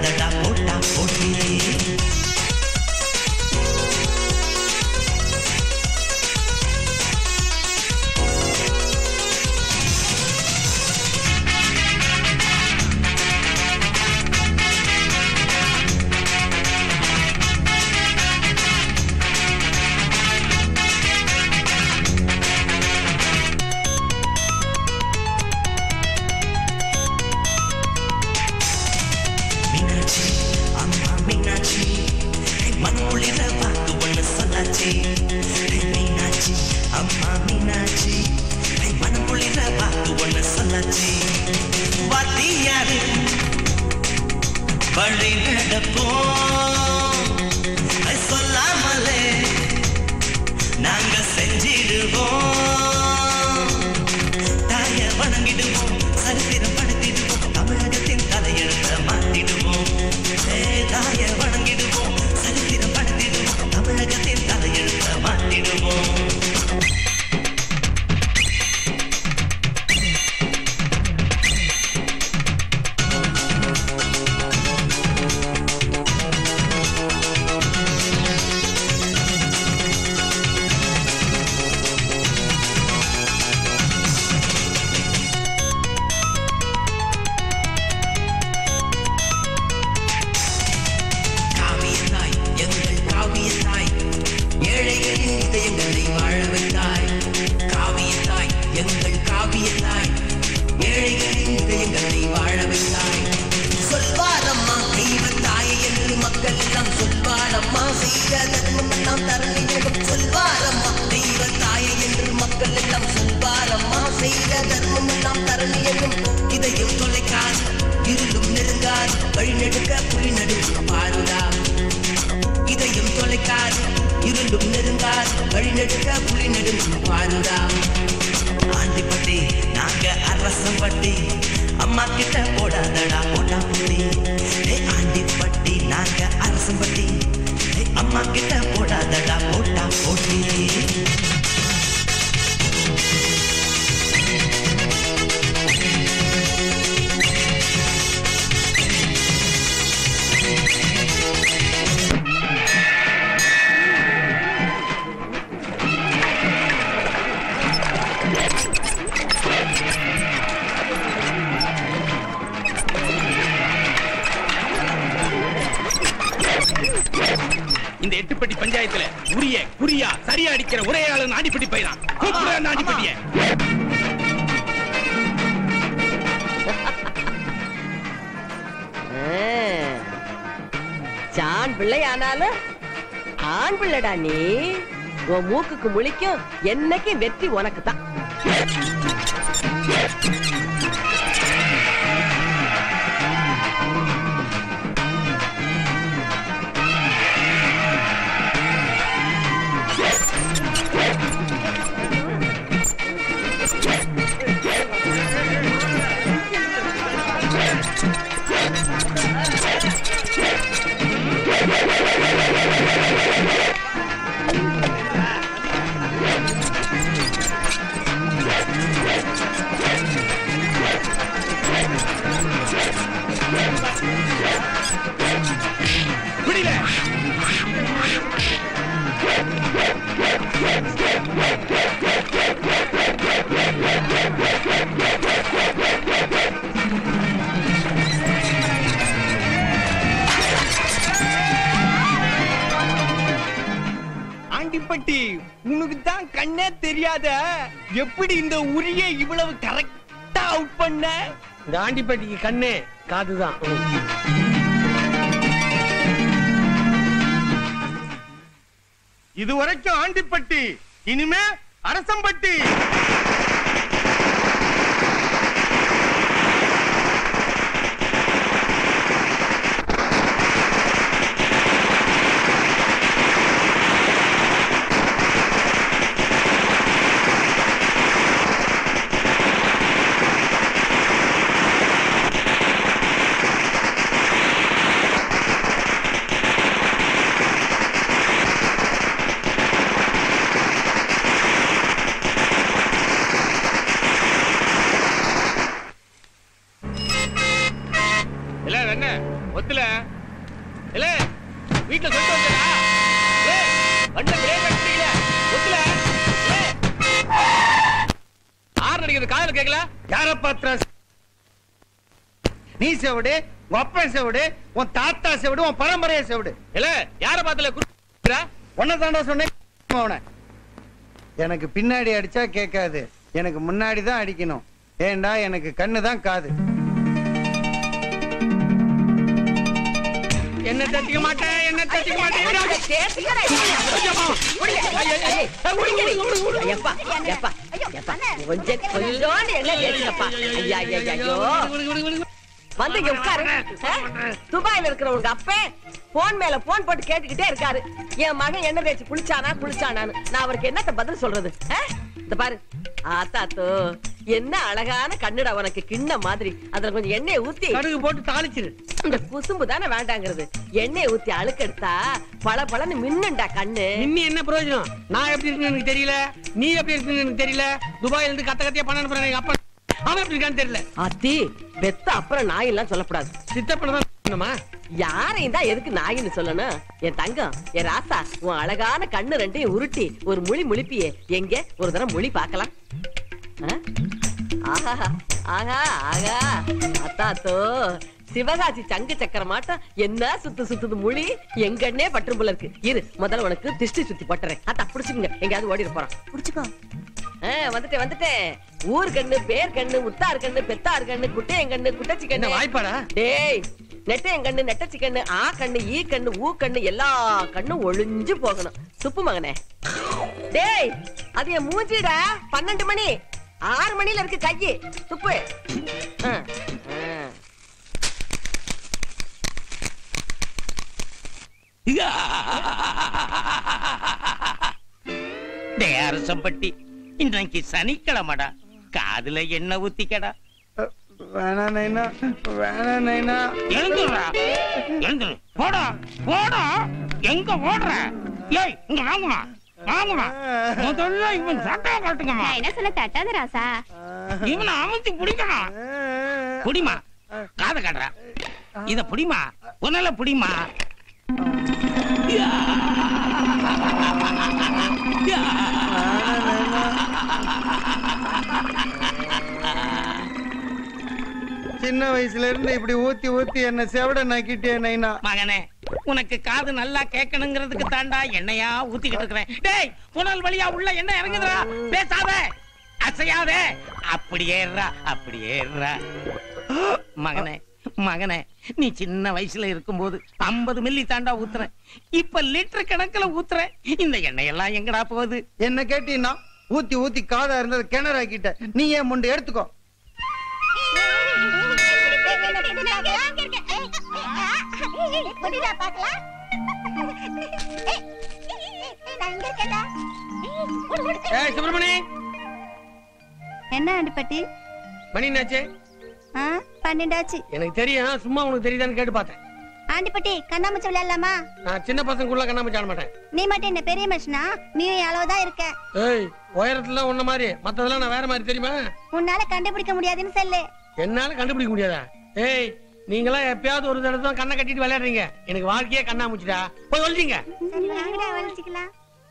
போடாதடா போட்டா போட்டி மீனாட்சி அம்மா மீனாட்சி மனமொழியில வாக்கு ஒண்ணு சொன்னாச்சு மீனாட்சி அம்மா மீனாட்சி மனமொழியில வாக்கு ஒண்ணு சொன்னாச்சு வாத்தியாரு வழி நடப்போம் அது சொல்லாமலே நாங்க செஞ்சிடுவோம் தாய வணங்கிடுவோம் சரித்திரம் படுத்திடுவோம் தமிழகத்தின் தலையெழுத்த மாத்திடுவோம் ஏ, தாய வணங்கிடுவோம் சரித்திரம் படுத்திடுவோம் தமிழகத்தின் தலையெழுத்த மாத்திடுவோம் காவியத்தாய் எங்கள் காவியத்தாய் ஏழைகளின் இதயங்களை வாழ வைத்தாய் காவியத்தாய் எங்கள் காவியத்தாய் ஏழைகளின் இதயங்களை வாழ வைத்தாய் சொல்வாரம்மா தெய்வத்தாயை என்று மக்கள் எல்லாம் சொல்வாரம்மா செய்த தர்மம் எல்லாம் தரணியிடம் சொல்வாரம்மா தெய்வத்தாயை என்று மக்கள் எல்லாம் சொல்வாரம்மா செய்த தர்மம் எல்லாம் தரணியிடம் இதையும் தொலைக்காது இருளும் நெருங்காது வழிநெடுக்க புலி நடுங்க பாருடா இதையும் தொலைக்காது இருளும் நெருங்காது வழிநெடுக்க புலி நடுங்க பாருடா ஆண்டிப்பட்டி நாங்க அரசம் பட்டி அம்மா கிட்ட போடாதடா போட்டா புட்டி ஏ ஆண்டிப்பட்டி நாங்க அரசம் பட்டி ஏ, அம்மா கிட்ட போடாதடா போட்டா போட்டி இந்த எட்டுப்பட்டி பஞ்சாயத்துல உரிய குறியா சரியா அடிக்கிற உரையாளன் ஆண்டிப்பட்டி பையன் கூப்பிடுற ஆண்டிப்பட்டிய சான் பிள்ளை ஆனாலும் ஆண் பிள்ளைடா நீ உன் மூக்குக்கு முழிக்கும் என்னைக்கு வெற்றி உனக்கு தான் பிடில ஆண்டிப்பட்டி உனக்கு தான் கண்ணே தெரியாத எப்படி இந்த உரிய இவ்வளவு கரெக்டா அவுட் பண்ண இந்த ஆண்டிப்பட்டிக்கு கண்ணு காதுதான் இதுவரைக்கும் ஆண்டிப்பட்டி இனிமே அரசம்பட்டி ஒத்துல இல்ல வீட்டுல சொல்லிட்டு வந்தா வண்ட பிரேக் அடிச்சீங்களே ஒத்துல ஆறு அடிக்கிறது காதல கேக்கல யார பாத்திர நீ செவிடு உன் அப்பன் செவிடு உன் தாத்தா செவிடு உன் பரம்பரைய செவிடு இல்ல யார பாத்துல குடுக்குற உன்னை தாண்டா சொன்னேன் அவனை எனக்கு பின்னாடி அடிச்சா கேட்காது எனக்கு முன்னாடி தான் அடிக்கணும் ஏண்டா எனக்கு கண்ணு தான் காது என்ன தட்டிக்க மாட்டேன் என்ன தட்டிக்க மாட்டேன் எப்பா எப்பா எப்பா கொஞ்சம் கொஞ்சோண்டு என்ன தேய்ச்சினப்பா ஐயா ஐயா ஐயோ வந்து இங்க உட்காரு ஆ? துபாயில இருக்கிற உங்க அப்பே போன் மேல போன் போட்டு கேட்டுக்கிட்டே இருக்காரு என் மகன் என்ன தேய்ச்சி குளிச்சானா குளிச்சானான்னு நான் அவருக்கு என்னத்த பதில் சொல்றது ஆ? இந்த பாரு ஆத்தாத்தோ என்ன அழகான கண்ணுடா உனக்கு கிண்ண மாதிரி அதுல கொஞ்சம் எண்ணெய் ஊத்தி கடுகு போட்டு தாளிச்சிரு இந்த குசும்பு தானே வேண்டாங்கிறது எண்ணெய் ஊத்தி அழுக்கெடுத்தா பல பழன்னு மின்னுண்டா கண்ணு இன்னி என்ன பிரயோஜனம் நான் எப்படி இருக்குன்னு எனக்கு தெரியல நீ எப்படி இருக்குன்னு எனக்கு தெரியல துபாயில இருந்து கத்த கத்தியா பண்ண அனுப்புறேன் எங்க அப்பா அவன் எப்படி இருக்கான்னு தெரியல அத்தி பெத்த அப்புறம் நாய் எல்லாம் சொல்லக்கூடாது சித்தப்பன தான் சொன்னமா யாரையும் தான் எதுக்கு நாயின்னு சொல்லணும் என் தங்கம் என் ராசா உன் அழகான கண்ணு ரெண்டையும் உருட்டி ஒரு முழி முழிப்பியே எங்க ஒரு தடவை முழி பார்க்கலாம் ஆ? ஆஹா ஆஹா ஆகா அத்தாத்தோ சிவகாசி சங்கு சக்கர மாட்டம் என்ன சுத்து சுத்துது முழி எங்கன்னே பற்றும் போல இருக்கு இரு முதல்ல உனக்கு திஷ்டி சுத்தி போட்டுறேன் அத்தா புடிச்சுங்க எங்கயாவது ஓடிட போறான் புடிச்சுக்கோ ஆ, வந்துட்டேன் வந்துட்டேன் ஊர் கண்ணு பேர் கண்ணு முத்தார் கண்ணு பெத்தார் கண்ணு குட்டையன் கண்ணு குட்டச்சி என்ன கண்ணு வாய்ப்பாடா டேய் நெட்டையன் கண்ணு நெட்டச்சி கண்ணு ஆ கண்ணு ஈ கண்ணு ஊ கண்ணு எல்லா கண்ணும் ஒளிஞ்சு போகணும் சுப்பு மகனே டேய் அது என் மூஞ்சிடா பன்னெண்டு மணி ஆறு மணில இருக்கு கையி துப்பு ஆ, ஆ. தேரசம்பட்டி இன்னைக்கு சனிக்கிழமைடா காதுல என்ன ஊத்திக்கடா வேணா நைனா வேணா நைனா எழுந்துடுறா எழுந்துரு போடா போடா எங்க ஓடுற ஏய் இங்க வாங்குமா வாங்குமா முதல்ல இவன் சட்டையை காட்டுங்கம்மா நான் என்ன சொல்ல தட்டாத ராசா இவனை அமைச்சு பிடிக்கணும் புடிமா காதை காட்டுற இத புடிமா உன்னால புடிமா சின்ன வயசுல இருந்து இப்படி ஊத்தி ஊத்தி என்ன செவட நாக்கிட்டே நைனா மகனே உனக்கு காது நல்லா கேட்கணுங்கிறதுக்கு தாண்டா எண்ணெயா ஊத்திக்கிட்டு இருக்கிறேன் டேய் புனல் வழியா உள்ள எண்ணெய் இறங்குதுடா பேசாத அசையாதே அப்படி ஏறுறா அப்படி ஏறுறா மகனே மகனே நீ சின்ன வயசுல இருக்கும்போது ஐம்பது மில்லி தாண்டா ஊத்துறேன் இப்ப லிட்டர் கணக்குல ஊத்துறேன் இந்த எண்ணெயெல்லாம் எங்கடா போகுது என்ன கேட்டீங்கன்னா ஊத்தி ஊத்தி காதா இருந்தது கிணறாக்கிட்ட நீ ஏன் முண்டு எடுத்துக்கோ ஏய் சுப்பிரமணி என்ன ஆண்டிப்பட்டி மணி என்னாச்சு ஆ பன்னெண்டாச்சு எனக்கு தெரியும் சும்மா உனக்கு தெரியுதான்னு கேட்டு பார்த்தேன் ஆண்டிப்பட்டி கண்ணாமூச்சி விளையாடலாமா நான் சின்ன பசங்களுக்குள்ள கண்ணாமூச்சி ஆட மாட்டேன் நீ மட்டும் என்ன பெரிய மனுஷனா நீ அளவுதான் இருக்க ஏய் உயரத்துல உன்ன மாதிரி மத்ததெல்லாம் நான் வேற மாதிரி தெரியுமா உன்னால கண்டுபிடிக்க முடியாதுன்னு சொல்லு என்னால கண்டுபிடிக்க முடியாதா ஏய் நீங்களாம் எப்பயாவது ஒரு தடவை தான் கண்ணை கட்டிட்டு விளையாடுறீங்க எனக்கு வாழ்க்கையே கண்ணா முச்சிட்டா போய் ஒழிச்சிங்க சரி வாங்கடா வலிச்சுக்கலாம்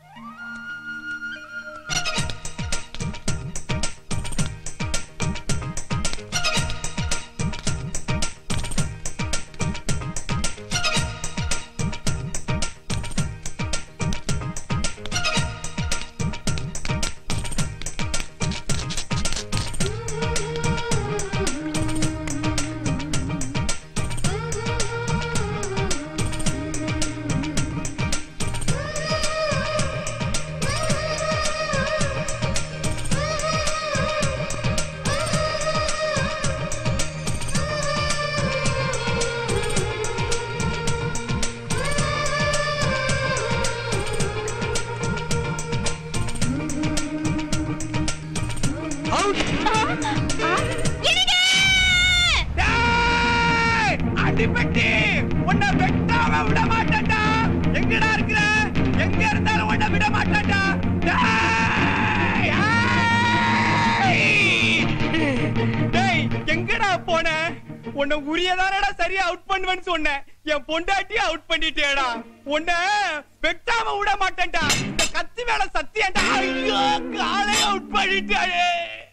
அடிபட்டு உன்னை வெட்டாம விட மாட்டேன்டா எங்கடா இருக்கிற எங்க இருந்தாலும் உன்னை விட மாட்டேன்டா டேய்! ஏய்! டேய் எங்கடா போன உன்னை உரியதானடா சரியா அவுட் பண்ணுவேன்னு சொன்னேன் என் பொண்டாட்டிய அவுட் பண்ணிட்டேடா உன்னை வெட்டாம விட மாட்டேன்டா இந்த கத்தி மேல சத்தியம்டா ஐயோ காலை அவுட் பண்ணிட்டாயே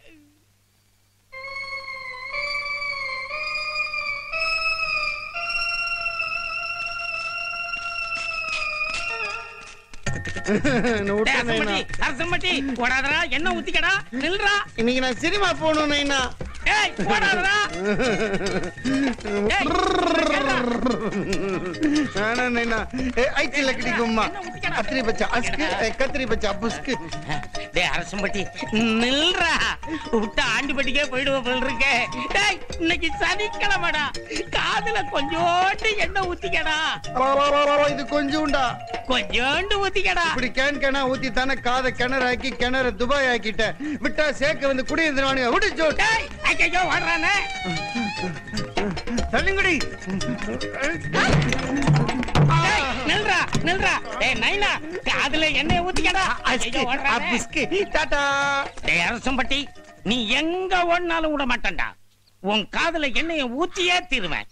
என்னை விட்டு டேய், நைனா. அரசம்பட்டி, அரசம்பட்டி, ஓடாதடா, எண்ணெய் ஊத்திக்கடா, நில்றா. இன்னைக்கு நான் சினிமா போகணும் நைனா ஏய், ஓடாதடா. ஏய், கேளுடா. வேணாம் நைனா ஏ ஐச்சி லக்கடி கும்மா என்ன ஊத்திக்கடா? கத்திரி பச்சா அஸ்கு ஏ, கத்திரி பச்சா புஸ்கு டேய், அரசம்பட்டி, நில்றா. விட்டா ஆண்டிப்பட்டிக்கே போயிடுவ போல இருக்கே. டேய், இன்னைக்கு சனிக்கிழமைடா. காதுல கொஞ்சோண்டு எண்ணெய் ஊத்திக்கடா வா, வா, வா, வா, வா, இது கொஞ்சம்டா கொஞ்சோண்டு ஊத்திக்கடா இப்படி கேன் கேனா ஊத்தி தானே காதை கிணறாக்கி கிணற துபாய் ஆக்கிட்ட விட்டா சேக்க வந்து குடியிருந்துவானுங்க விடு ஜோட் டேய், ஐயையோ, ஓடுறானே. தள்ளுங்கடி டேய், நில்றா, நில்றா. டேய், நைனா, காதுல எண்ணெய் ஊத்திக்கடா அஸ்கு ஐயோ, ஓடுறானே. அப்புஸ்கு டாடா டேய் அரசம்பட்டி நீ எங்க ஓடினாலும் விட மாட்டேன்டா உன் காதுல எண்ணெய ஊத்தியே தீருவேன்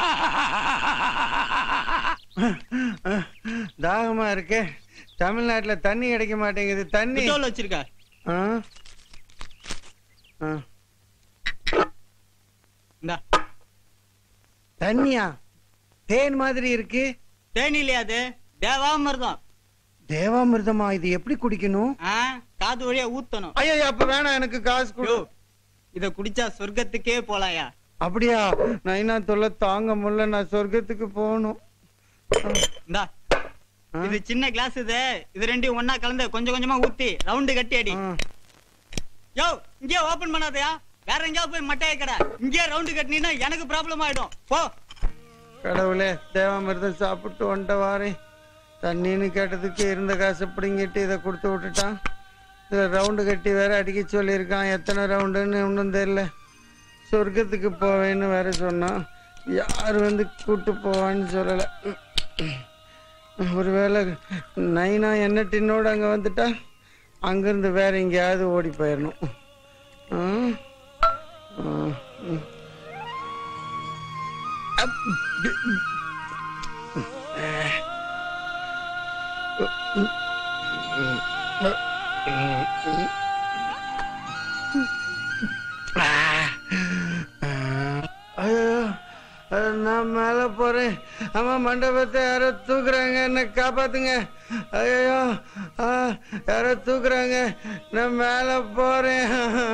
தாகமா இருக்கு தமிழ்நாட்டுல தண்ணி கிடைக்க மாட்டேங்குது தண்ணி வச்சிருக்க ஆ? ஆ. இந்தா தண்ணியா தேன் மாதிரி இருக்கு தேனி இல்லையா அது தேவாமிர்தம் தேவாமிர்தமா இது எப்படி குடிக்கணும் காது வழியா ஊத்தணும் ஐயோ அப்ப வேணாம் எனக்கு காசு கொடு இத குடிச்சா சொர்க்கத்துக்கே போலாயா அப்படியா நைனா தொல்லை தாங்க முடியல நான் சொர்க்கத்துக்கு போகணும் இந்தா ஆ? இது சின்ன கிளாஸ் இது இது ரெண்டையும் ஒண்ணா கலந்து கொஞ்சம் கொஞ்சமா ஊத்தி ரவுண்டு கட்டி அடி ஆ. யோ இங்கே ஓபன் பண்ணாதயா வேற எங்கேயாவது போய் மட்டைய கடை இங்கே ரவுண்டு கட்டினீன்னா எனக்கு ப்ராப்ளம் ஆயிடும் போ கடவுளே தேவாமிர்தம் சாப்பிட்டு வந்துட்ட வாரேன் தண்ணின்னு கேட்டதுக்கு இருந்த காசை பிடிங்கிட்டு இதை கொடுத்து விட்டுட்டான் இதில் ரவுண்டு கட்டி வேற அடிக்க சொல்லியிருக்கான் எத்தனை ரவுண்டுன்னு ஒன்றும் தெரியல சொர்க்கத்துக்கு போவேன்னு வேற சொன்னான் யார் வந்து கூட்டு போவான்னு சொல்லலை ஒருவேளை நைனா என்ன டின்னோடு அங்கே வந்துட்டா அங்கேருந்து வேற எங்கேயாவது ஓடி போயிடணும் ஆ? ஆ, ம். ஐயோ அஹ், நான் மேல போறேன் அம்மா மண்டபத்தை யாரோ தூக்குறாங்க என்ன காப்பாத்துங்க ஐயோ யாரோ தூக்குறாங்க நான் மேல போறேன்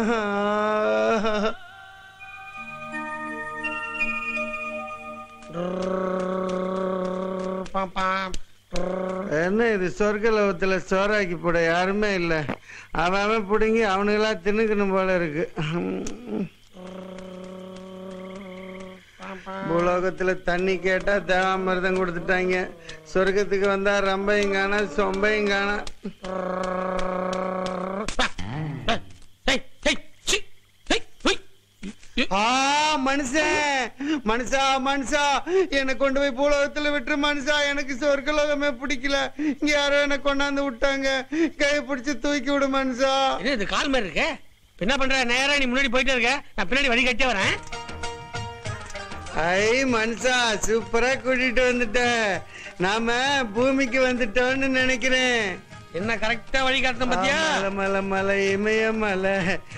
என்ன இது சொர்க்க லோகத்துல சோறாக்கி போட யாருமே இல்ல அவன் அவன் பிடுங்கி அவனுங்களா தின்னுக்கணும் போல இருக்கு பூலோகத்துல தண்ணி கேட்டா தேவாமிர்தம் கொடுத்துட்டாங்க சொர்க்கத்துக்கு வந்தா ரம்பையும் காணா சொம்பையும் காணா டேய், டேய், சீ, டேய், ஹுய். ஆ மனுஷன் மனுஷா மனுஷா என்னை கொண்டு போய் பூலோகத்துல விட்டுரு மனுஷா எனக்கு சொர்க்க லோகமே பிடிக்கல இங்க யாரோ என்ன கொண்டாந்து விட்டாங்க கையை பிடிச்சு தூக்கி விடு மனுஷா என்ன இது கால் மாதிரி இருக்க இப்ப என்ன பண்ற நேரா நீ முன்னாடி போயிட்டே இருக்க நான் பின்னாடி வழி கட்டே வரேன் ஐ மனுஷா சூப்பரா கூட்டிட்டு வந்துட்ட நாம பூமிக்கு வந்துட்டோம்னு நினைக்கிறேன் என்ன கரெக்டா வழி காட்டுறேன் பாத்தியா மலை மலை மலை இமய மலை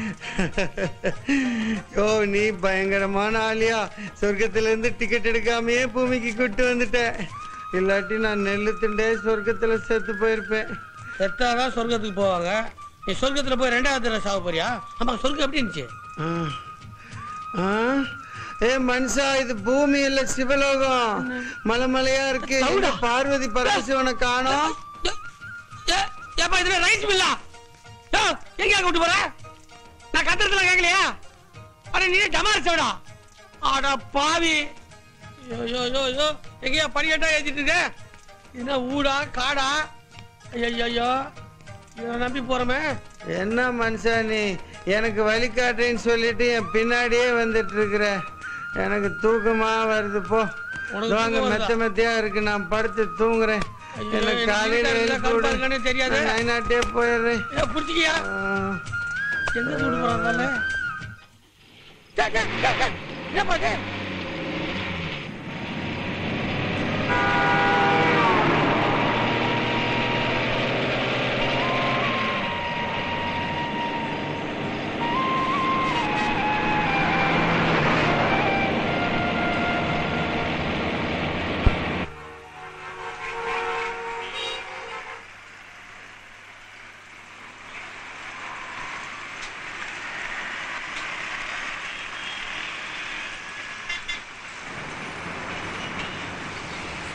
ஓ நீ பயங்கரமான ஆளியா சொர்க்கத்துல இருந்து டிக்கெட் எடுக்காமயே பூமிக்கு கூட்டு வந்துட்ட இல்லாட்டி நான் நெல்லு திண்டே சொர்க்கத்துல செத்து போயிருப்பேன் செத்தாதான் சொர்க்கத்துக்கு போவாங்க நீ சொர்க்கத்துல போய் ரெண்டாவது தடவை சாக போறியா ஆமா சொர்க்கம் எப்படி இருந்துச்சு ஆ. ஆ? ஏ மனுஷா இது பூமி இல்ல சிவலோகம் மலை மலையா இருக்கு எங்க பார்வதி பரமசிவனை காணோம் ஏ, ஏப்பா இதுல ரைஸ் மில்லா யோ, எங்க கூட்டு போற நான் கத்துறதுல கேட்கலையா அட நீ டமார் சோடா அட பாவி யோ யோ யோ யோ எங்கேயா படிக்கட்டா ஏத்திட்டு இருக்க என்ன ஊடா காடா ஐயோ இவனை நம்பி போறோமே என்ன மனுஷா நீ எனக்கு வழிகாட்டுன்னு சொல்லிட்டு என் பின்னாடியே வந்துட்டு இருக்கிற எனக்கு தூக்கமா வருது போ உனக்கு வாங்க தூக்கம் மெத்த மெத்தையா இருக்கு நான் படுத்து தூங்குறேன் ஐயோ, எனக்கு எனக்கு காலையில இருட்டா எழுப்பி இருந்தா விடு. கருப்பா இருக்கானே தெரியாது. நான் நைனாட்டே போயிடுறேன் ஏ புடிச்சிக்கியா ஆ. எங்க கூட்டு போறாங்க என்னப்பா இது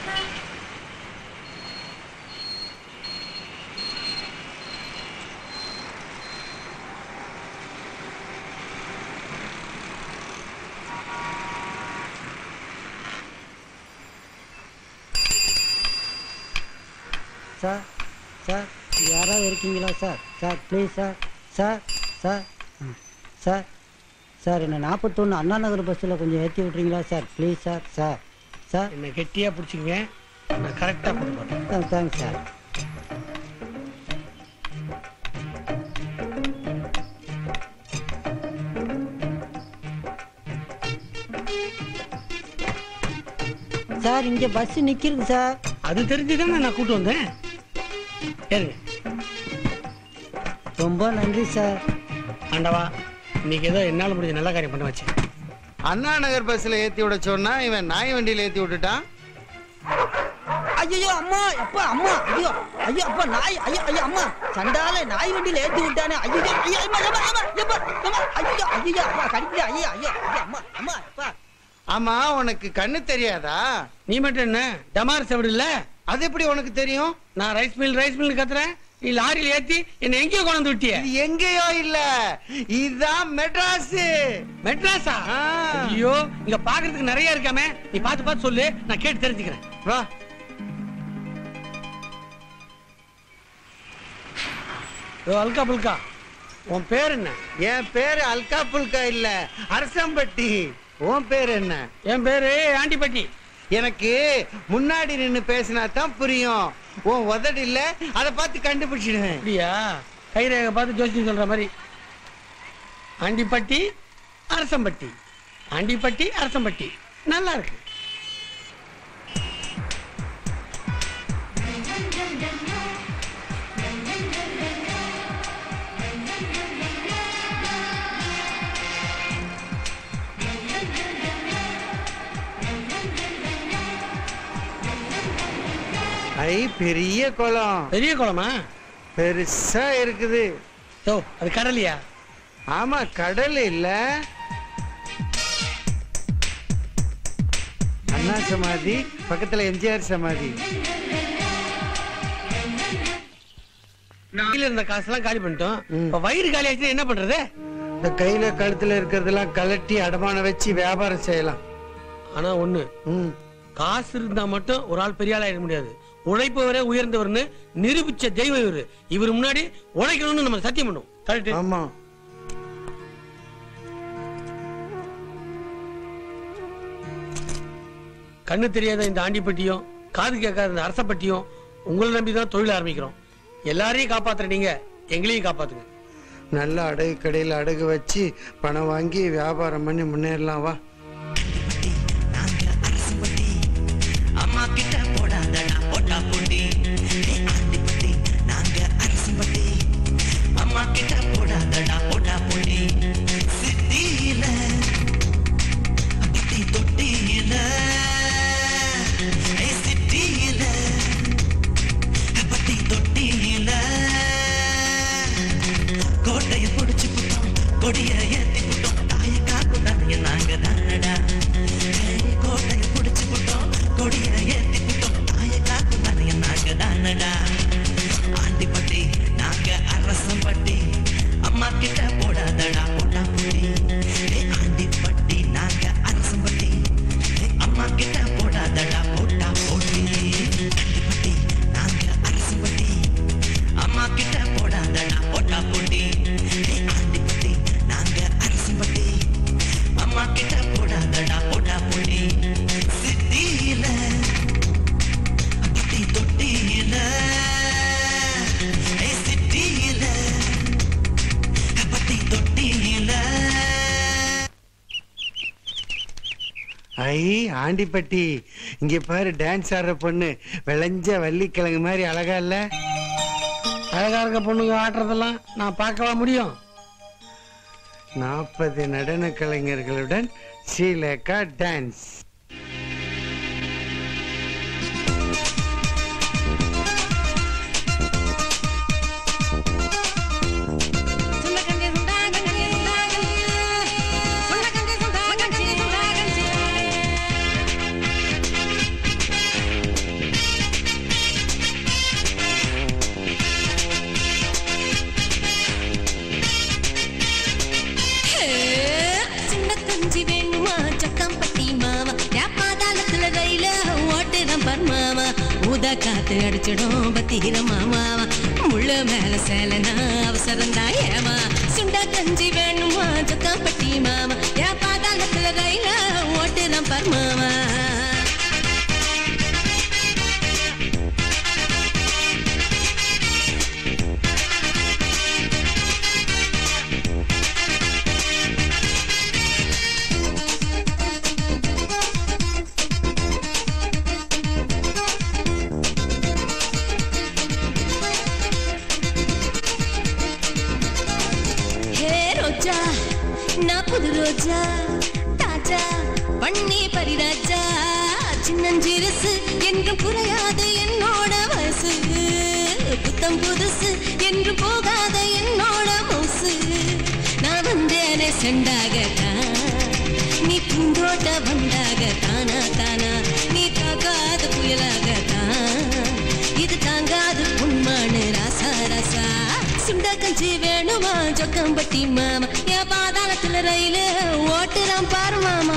சார் சார் யாராவது இருக்கீங்களா sir sir please sir sir sir ம், சார் சார் என்ன நாற்பத்தொன்று அண்ணா நகர் பஸ்ஸில் கொஞ்சம் ஏற்றி விட்றீங்களா sir please sir sir sir என்ன கெட்டியா பிடிச்சிங்க நான் கரெக்டா கொண்டு போறேன் தேங்க்ஸ் சார் சார் இங்கே பஸ் நிற்கிருக்கு சார் அது தெரிஞ்சுதானே நான் கூட்டு வந்தேன் ஏறுங்க ரொம்ப நன்றி சார் ஆண்டவா இன்னைக்கு ஏதோ என்னால முடிஞ்ச நல்ல காரியம் பண்ண வச்சேன் அண்ணா நகர் பஸ்ல ஏத்தி விட சொன்னா இவன் நாய் வண்டியில ஏத்தி விட்டுட்டான் ஐயோ அம்மா அப்பா அம்மா ஐயோ ஐயோ அப்பா நாய் ஐயோ ஐயோ அம்மா சண்டால நாய் வண்டியில ஏத்தி விட்டானே ஐயோ ஐயோ அம்மா அம்மா அம்மா அம்மா அம்மா ஐயோ ஐயோ அப்பா கடிக்கல ஐயோ ஐயோ ஐயோ அம்மா அம்மா அப்பா ஆமா உனக்கு கண்ணு தெரியாதா நீ மட்டும் என்ன டமார் செவடு இல்ல அது எப்படி உனக்கு தெரியும் நான் ரைஸ் மில் ரைஸ் மில் கத்துறேன் நீ லாரியில ஏத்தி என்ன எங்கேயோ கொண்டு வந்து விட்டிய இது எங்கேயோ இல்ல இதுதான் மெட்ராஸ் மெட்ராஸா ஆ. ஐயோ இங்க பாக்குறதுக்கு நிறைய இருக்காமே நீ பார்த்து பார்த்து சொல்லு நான் கேட்டு தெரிஞ்சுக்கிறேன் வா ஓ அல்கா புல்கா உன் பேர் என்ன என் பேரு அல்கா புல்கா இல்ல அரசம்பட்டி உன் பேர் என்ன என் பேரு ஆண்டிப்பட்டி எனக்கு முன்னாடி நின்னு பேசினா தான் புரியும் உன் உதடு இல்ல அதை பார்த்து கண்டுபிடிச்சிடுவேன் அப்படியா கைரேகை பார்த்து ஜோசியம் சொல்ற மாதிரி ஆண்டிப்பட்டி அரசம்பட்டி ஆண்டிப்பட்டி அரசம்பட்டி நல்லா இருக்கு ஐ பெரிய குளம் பெரிய குளமா பெருசா இருக்குது ஓ அது கடலையா ஆமா கடல் இல்ல அண்ணா சமாதி பக்கத்துல எம்ஜிஆர் சமாதி கையில இருந்த காசெல்லாம் காலி பண்ணிட்டோம் ம். இப்ப வயிறு காலி ஆச்சுன்னா என்ன பண்றது இந்த கையில கழுத்துல இருக்கிறதெல்லாம் கலட்டி அடமானம் வச்சு வியாபாரம் செய்யலாம் ஆனா ஒண்ணு ம் காசு இருந்தா மட்டும் ஒரு ஆள் பெரிய ஆள் ஆயிட முடியாது உழைப்பவரே உயர்ந்தவர்னு நிரூபிச்ச தெய்வம் இவரு இவர் முன்னாடி உழைக்கணும்னு நம்ம சத்தியம் பண்ணும் கரெக்ட் ஆமா கண்ணு தெரியாத இந்த ஆண்டிப்பட்டியும் காது கேட்காத இந்த அரசப்பட்டியும் உங்களை நம்பி தான் தொழில் ஆரம்பிக்கிறோம் எல்லாரையும் காப்பாத்துற நீங்க எங்களையும் காப்பாத்துங்க நல்ல அடகு கடையில் அடகு வச்சு பணம் வாங்கி வியாபாரம் பண்ணி முன்னேறலாம் வா நாங்க அரசுப்பட்டி அம்மா கிட்ட போடாதடா போட்டா போட்டி ஏய், ஆண்டிப்பட்டி நாங்க அரசுப்பட்டி அம்மா கிட்ட போடாதடா போட்டா போட்டி சிட்டியில பட்டி தொட்டியில ஏய், சிட்டியில பட்டி தொட்டியில கோட்டைய புடிச்சு புட்டோம் கொடிய ஏத்தி புட்டோம் தாய காக்குதாங்க நாங்க தானடா ஏய், கோட்டைய புடிச்சு புட்டோம் கொடிய ஏத்தி புட்டோம் தாய காக்குதாங்க நாங்க தானடா ஆண்டிப்பட்டி நாங்க அரசம் பட்டி அம்மா கிட்ட போடாதடா போட்டா புட்டி ஏய், ஆண்டிப்பட்டி நாங்க அரசம் பட்டி ஏய், அம்மா கிட்ட போடாதடா போட்டா போட்டி ஆண்டிப்பட்டி நாங்க அரசம் பட்டி அம்மா கிட்ட போடாதடா போட்டா போட்டி ஏய், ஆண்டிப்பட்டி நாங்க அரசம்பட்டி அம்மா கிட்ட போடாதடா போட்டா போட்டி சிட்டியில பட்டி தொட்டியில ஏய், சிட்டியில பட்டி தொட்டியில ஐ ஆண்டிப்பட்டி இங்க பாரு டான்ஸ் ஆடுற பொண்ணு விளைஞ்ச வள்ளிக்கிழங்கு மாதிரி அழகா இல்ல அழகா இருக்க பொண்ணுங்க ஆட்டுறதெல்லாம் நான் பார்க்கவா முடியும் நாற்பது நடன கலைஞர்களுடன் ஸ்ரீலேகா டான்ஸ் ஓட்டுறான் பர்மாவா ஊதா காத்து அடிச்சிடும் பத்திரம் மாமாவா முள்ள மேல சேலனா அவசரம் தான் ஏமா சுண்டா கஞ்சி வேணுமா ஜக்காம்பட்டி மாமா ஏன் பாதாளத்துல ரயில ஓட்டுறான் பர்மாவா ஹே ரோஜா நான் புது ரோஜா தாஜா பண்ணி பரிராஜா சின்னஞ்சிறுசு என்றும் குறையாது என்னோட வயசு புத்தம் புதுசு என்று போகாத என்னோட மவுசு நான் வந்தேனே செண்டாகத்தான் நீ பூந்தோட்ட வந்தாக தானா தானா நீ தாக்காத புயலாகத்தான் இது தாங்காது உண்மானு ராசா ராசா சுண்டா கஞ்சி வேணுமா ஜொக்கம்பட்டி மாமா என் பாதாளத்துல ரயிலு ஓட்டுறான் பாரு மாமா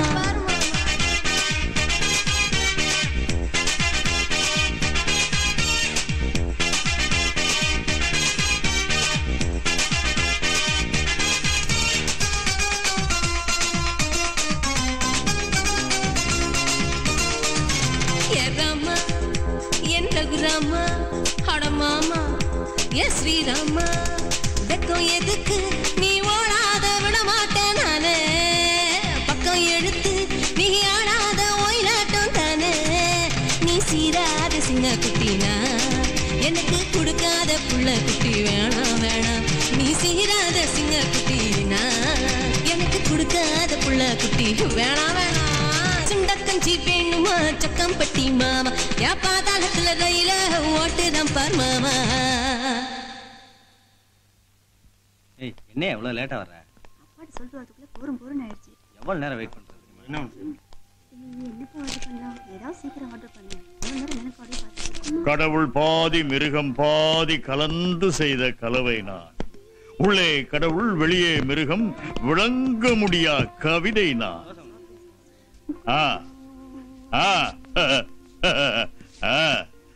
ஏ ராமா என் ரகுராமா அட மாமா ஏ ஸ்ரீராமா வெக்கம் எதுக்கு நீ ஓடாத விட மாட்டேன் நானே பக்கம் எடுத்து நீ ஆடாத ஒயிலாட்டம் தானே நீ சீராத சிங்க குட்டினா எனக்கு கொடுக்காத புள்ள குட்டி வேணாம் வேணாம் நீ சீராத சிங்க குட்டினா எனக்கு கொடுக்காத புள்ள குட்டி வேணாம் வேணாம் சுண்டக்கஞ்சி வேணுமா சக்கம்பட்டி மாமா யா பாதாளத்துல ரயில ஓட்டுதான் பார் மாமா ஏய் என்ன எவ்வளவு லேட்டா வர்ற அப்பாட்ட சொல்லிட்டு வரதுக்குள்ள போரும் போரும் ஆயிடுச்சு எவ்வளவு நேரம் வெயிட் பண்றது என்ன என்னப்பா ஆர்டர் பண்ணலாம் ஏதாவது சீக்கிரம் ஆர்டர் பண்ணு இவ்வளவு நேரம் எனக்கு ஆர்டர் பார்த்துட்டு கடவுள் பாதி மிருகம் பாதி கலந்து செய்த கலவை நான் உள்ளே கடவுள் வெளியே மிருகம் விளங்க முடியா கவிதை நான் ஆ ஆ ஆ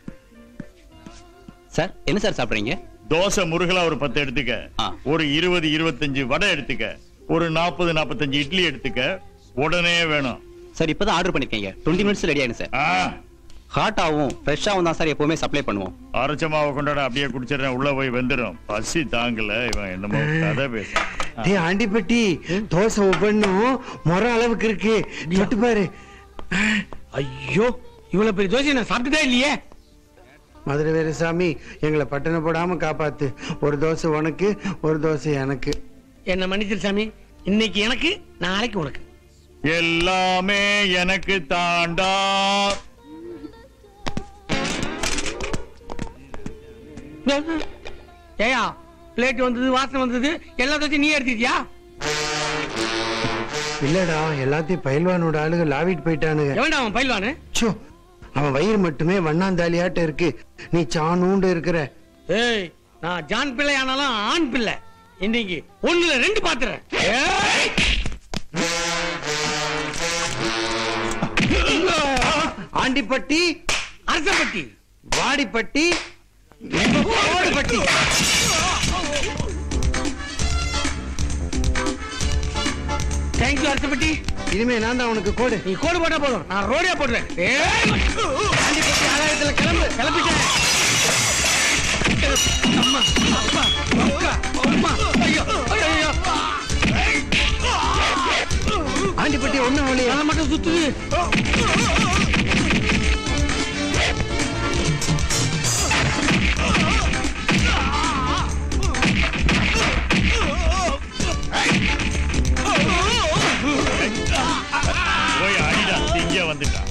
சார் என்ன சார் சாப்பிடுறீங்க தோசை முருகலா ஒரு பத்து எடுத்துக்க ஆ. ஒரு இருபது இருபத்தஞ்சு வடை எடுத்துக்க ஒரு நாற்பது நாற்பத்தஞ்சு இட்லி எடுத்துக்க உடனே வேணும் சார் இப்பதான் ஆர்டர் பண்ணிருக்கீங்க டுவெண்ட்டி மினிட்ஸ் ரெடி ஆயிடும் சார் ஆ ஹாட்டாவும் ஃப்ரெஷ்ஷாவும் தான் சார் எப்பவுமே சப்ளை பண்ணுவோம் அரைச்ச மாவை கொண்டாட அப்படியே குடிச்சிடுறேன் உள்ள போய் வெந்துடும் பசி தாங்கல இவன் என்னமோ கதை பேச டேய் ஆண்டிப்பட்டி தோசை ஒவ்வொன்றும் முற அளவுக்கு இருக்கு தொட்டு பாரு ஐயோ இவ்வளவு பெரிய தோசை நான் சாப்பிட்டுதே இல்லையே மதுரை வீரசாமி எங்களை பட்டணம் போடாம காப்பாத்து ஒரு தோசை உனக்கு ஒரு தோசை எனக்கு என்ன மன்னிச்சிரு சாமி இன்னைக்கு எனக்கு நாளைக்கு உனக்கு எல்லாமே எனக்கு தாண்டா ஏயா பிளேட் வந்தது வாசனை வந்தது எல்லா தோசையும் நீ எடுத்துட்டியா இல்லடா எல்லாத்தையும் பயில்வானோட ஆளுங்க லாவிட்டு போயிட்டானுங்க எவன்டா அவன் பயில்வானு ச்சோ, அவன் வயிறு மட்டுமே வண்ணாந்தாலியாட்ட இருக்கு நீ சாணூண்டு இருக்கிற ஏய் நான் ஜான் பிள்ளை ஆனாலும் ஆண் பிள்ளை இன்னைக்கு ஒண்ணுல ரெண்டு பாத்துறேன் ஏய்! ஆண்டிப்பட்டி அரசப்பட்டி வாடிப்பட்டி ஓடுபட்டி தேங்க்யூ அரசப்பட்டி இனிமே நான் தான் உனக்கு கோடு நீ கோடு போட்டா போதும் நான் ரோடே போடுறேன் ஏய்! ஆண்டிப்பட்டி ஆலயத்துல கிளம்பு கிளம்பிட்டேன் அம்மா அப்பா அக்கா அம்மா ஐயோ ஐயோ ஆண்டிப்பட்டி ஒண்ணும் வழியா அதை மட்டும் சுத்துது போய் அடிடா இங்க வந்துட்டான்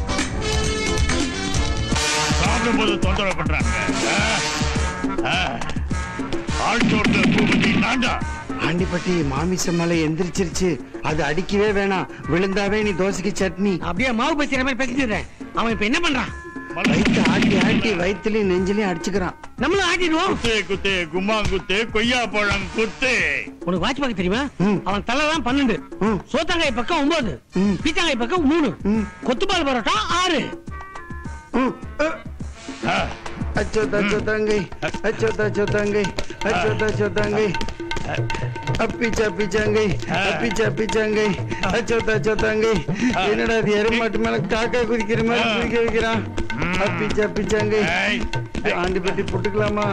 சாப்பிடும்போது தொந்தரவு பண்றாங்க ஆ? ஆ. ஆள் தோட்ட பூபதி நான்டா ஆண்டிப்பட்டி மாமிச மலை எந்திரிச்சிருச்சு அது அடிக்கவே வேணாம் விழுந்தாவே நீ தோசைக்கு சட்னி அப்படியே மாவு பேசுற மாதிரி பேசிடுறேன் அவன் இப்ப என்ன பண்றான் வயிற்று ஆட்டி ஆட்டி வயிற்றுலயும் நெஞ்சிலையும் அடிச்சுக்கிறான் நம்மளும் ஆட்டிடுவோம் குத்து குத்து கும்மாங்குத்து கொய்யா பழம் குத்து உனக்கு வாட்ச் பார்க்க தெரியுமா ம். அவன் தலைதான் பன்னெண்டு ம். சோத்தாங்காய் பக்கம் ஒன்பது ம். பீச்சாங்காய் பக்கம் மூணு ம். கொத்துப்பால் பரோட்டா ஆறு அச்சோத்த அச்சோத்தங்கை அச்சோத்த அச்சோத்தங்கை அச்சோத்த அச்சோத்தங்கை அப்பிச்ச அப்பிச்சங்கை அப்பிச்ச அப்பிச்சங்கை அச்சோத்த அச்சோத்தங்கை என்னடா அது எருமாட்டு மேல காக்கா குதிக்கிற மாதிரி குதிக்க வைக்கிறான் அப்பிச்ச அப்பிச்சங்கை ஆண்டி பட்டி புட்டுக்கலாமா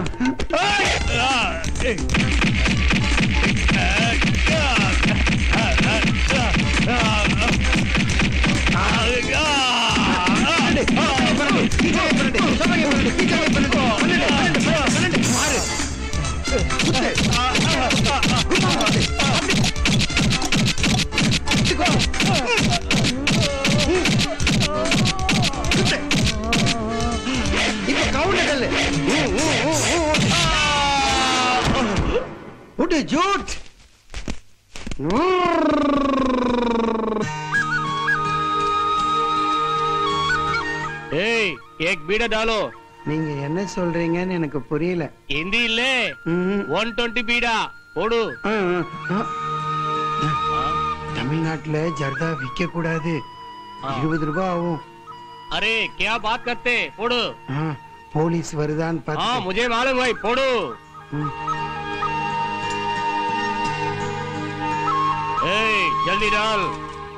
இப்ப கவுண்ட கல்லு உட்டு ஜூட் ஏய் ஏக் பீடா டாலோ நீங்க என்ன சொல்றீங்கன்னு எனக்கு புரியல ஹிந்தி இல்ல ஒன் டுவெண்ட்டி பீடா போடு ஆ, ஆ, ஆ. தமிழ்நாட்டுல ஜர்தா விக்க கூடாது இருபது ரூபாய் ஆகும் अरे क्या बात करते போடு ஆ, போலீஸ் வருதான்னு हाँ பார்த்து मुझे मालूम भाई போடு ஏய் ஜல்தி டால்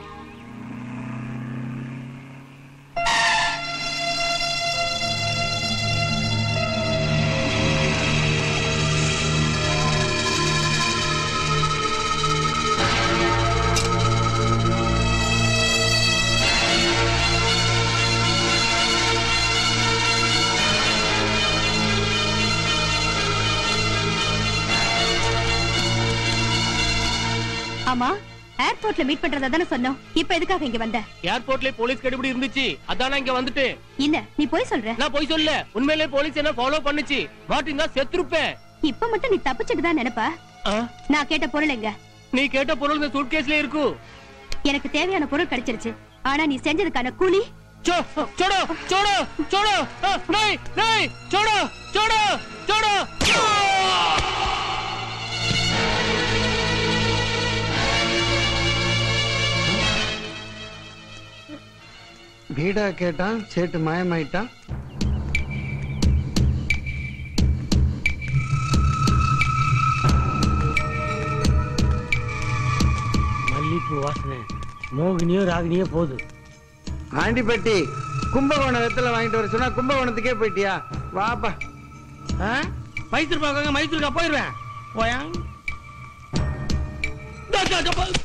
ஆமா ஏர்போர்ட்ல மீட் பண்றதா தானே சொன்னோம் இப்ப எதுக்காக இங்க வந்த ஏர்போர்ட்ல போலீஸ் கடிபிடி இருந்துச்சு அதான் நான் இங்க வந்துட்டேன் இல்ல நீ போய் சொல்ற நான் போய் சொல்ல உண்மையிலே போலீஸ் என்ன ஃபாலோ பண்ணுச்சு மாட்டிருந்தா செத்துருப்பேன் இப்ப மட்டும் நீ தப்பிச்சுட்டு தான் நினைப்பா நான் கேட்ட பொருள் எங்க நீ கேட்ட பொருள் இந்த சூட்கேஸ்ல இருக்கு எனக்கு தேவையான பொருள் கிடைச்சிருச்சு ஆனா நீ செஞ்சதுக்கான கூலி चो छोड़ो छोड़ो छोड़ो अ, नहीं नहीं छोड़ो छोड़ो छोड़ो பீடா கேட்டான் சேட்டு மாயமாயிட்டான் மல்லிப்பூ வாசனை மோகினியோ ராகினியோ போகுது ஆண்டிப்பட்டி கும்பகோணம் வெத்தலை வாங்கிட்டு வர சொன்னா கும்பகோணத்துக்கே போயிட்டியா வாப்பா ஆ? மைசூர் பாக்காங்க மைசூருக்கா போயிருவேன் போயா தா, தா, தா, போ-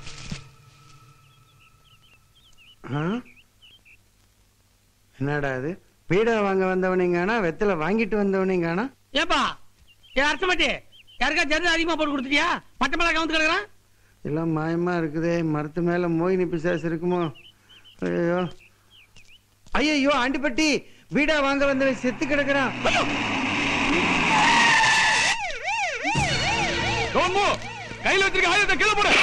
ஆ? என்னடா இது பீடா வாங்க வந்தவனீங்கன்னா வெத்தலை வாங்கிட்டு வந்தவனீங்கன்னா ஏப்பா ஏன் அர்த்தமாட்டி யாருக்கா ஜர்து அதிகமா போட்டு கொடுத்துட்டியா மட்ட மேல கவுந்து கிடக்குறான் எல்லாம் மாயமா இருக்குதே மரத்து மேல மோகினி பிசாசு இருக்குமோ ஐயோ ஐயோ ஆண்டிப்பட்டி பீடா வாங்க வந்தவன் செத்து கிடக்குறான் ரோமு கையில வச்சிருக்க ஆயுதத்தை கீழே போடு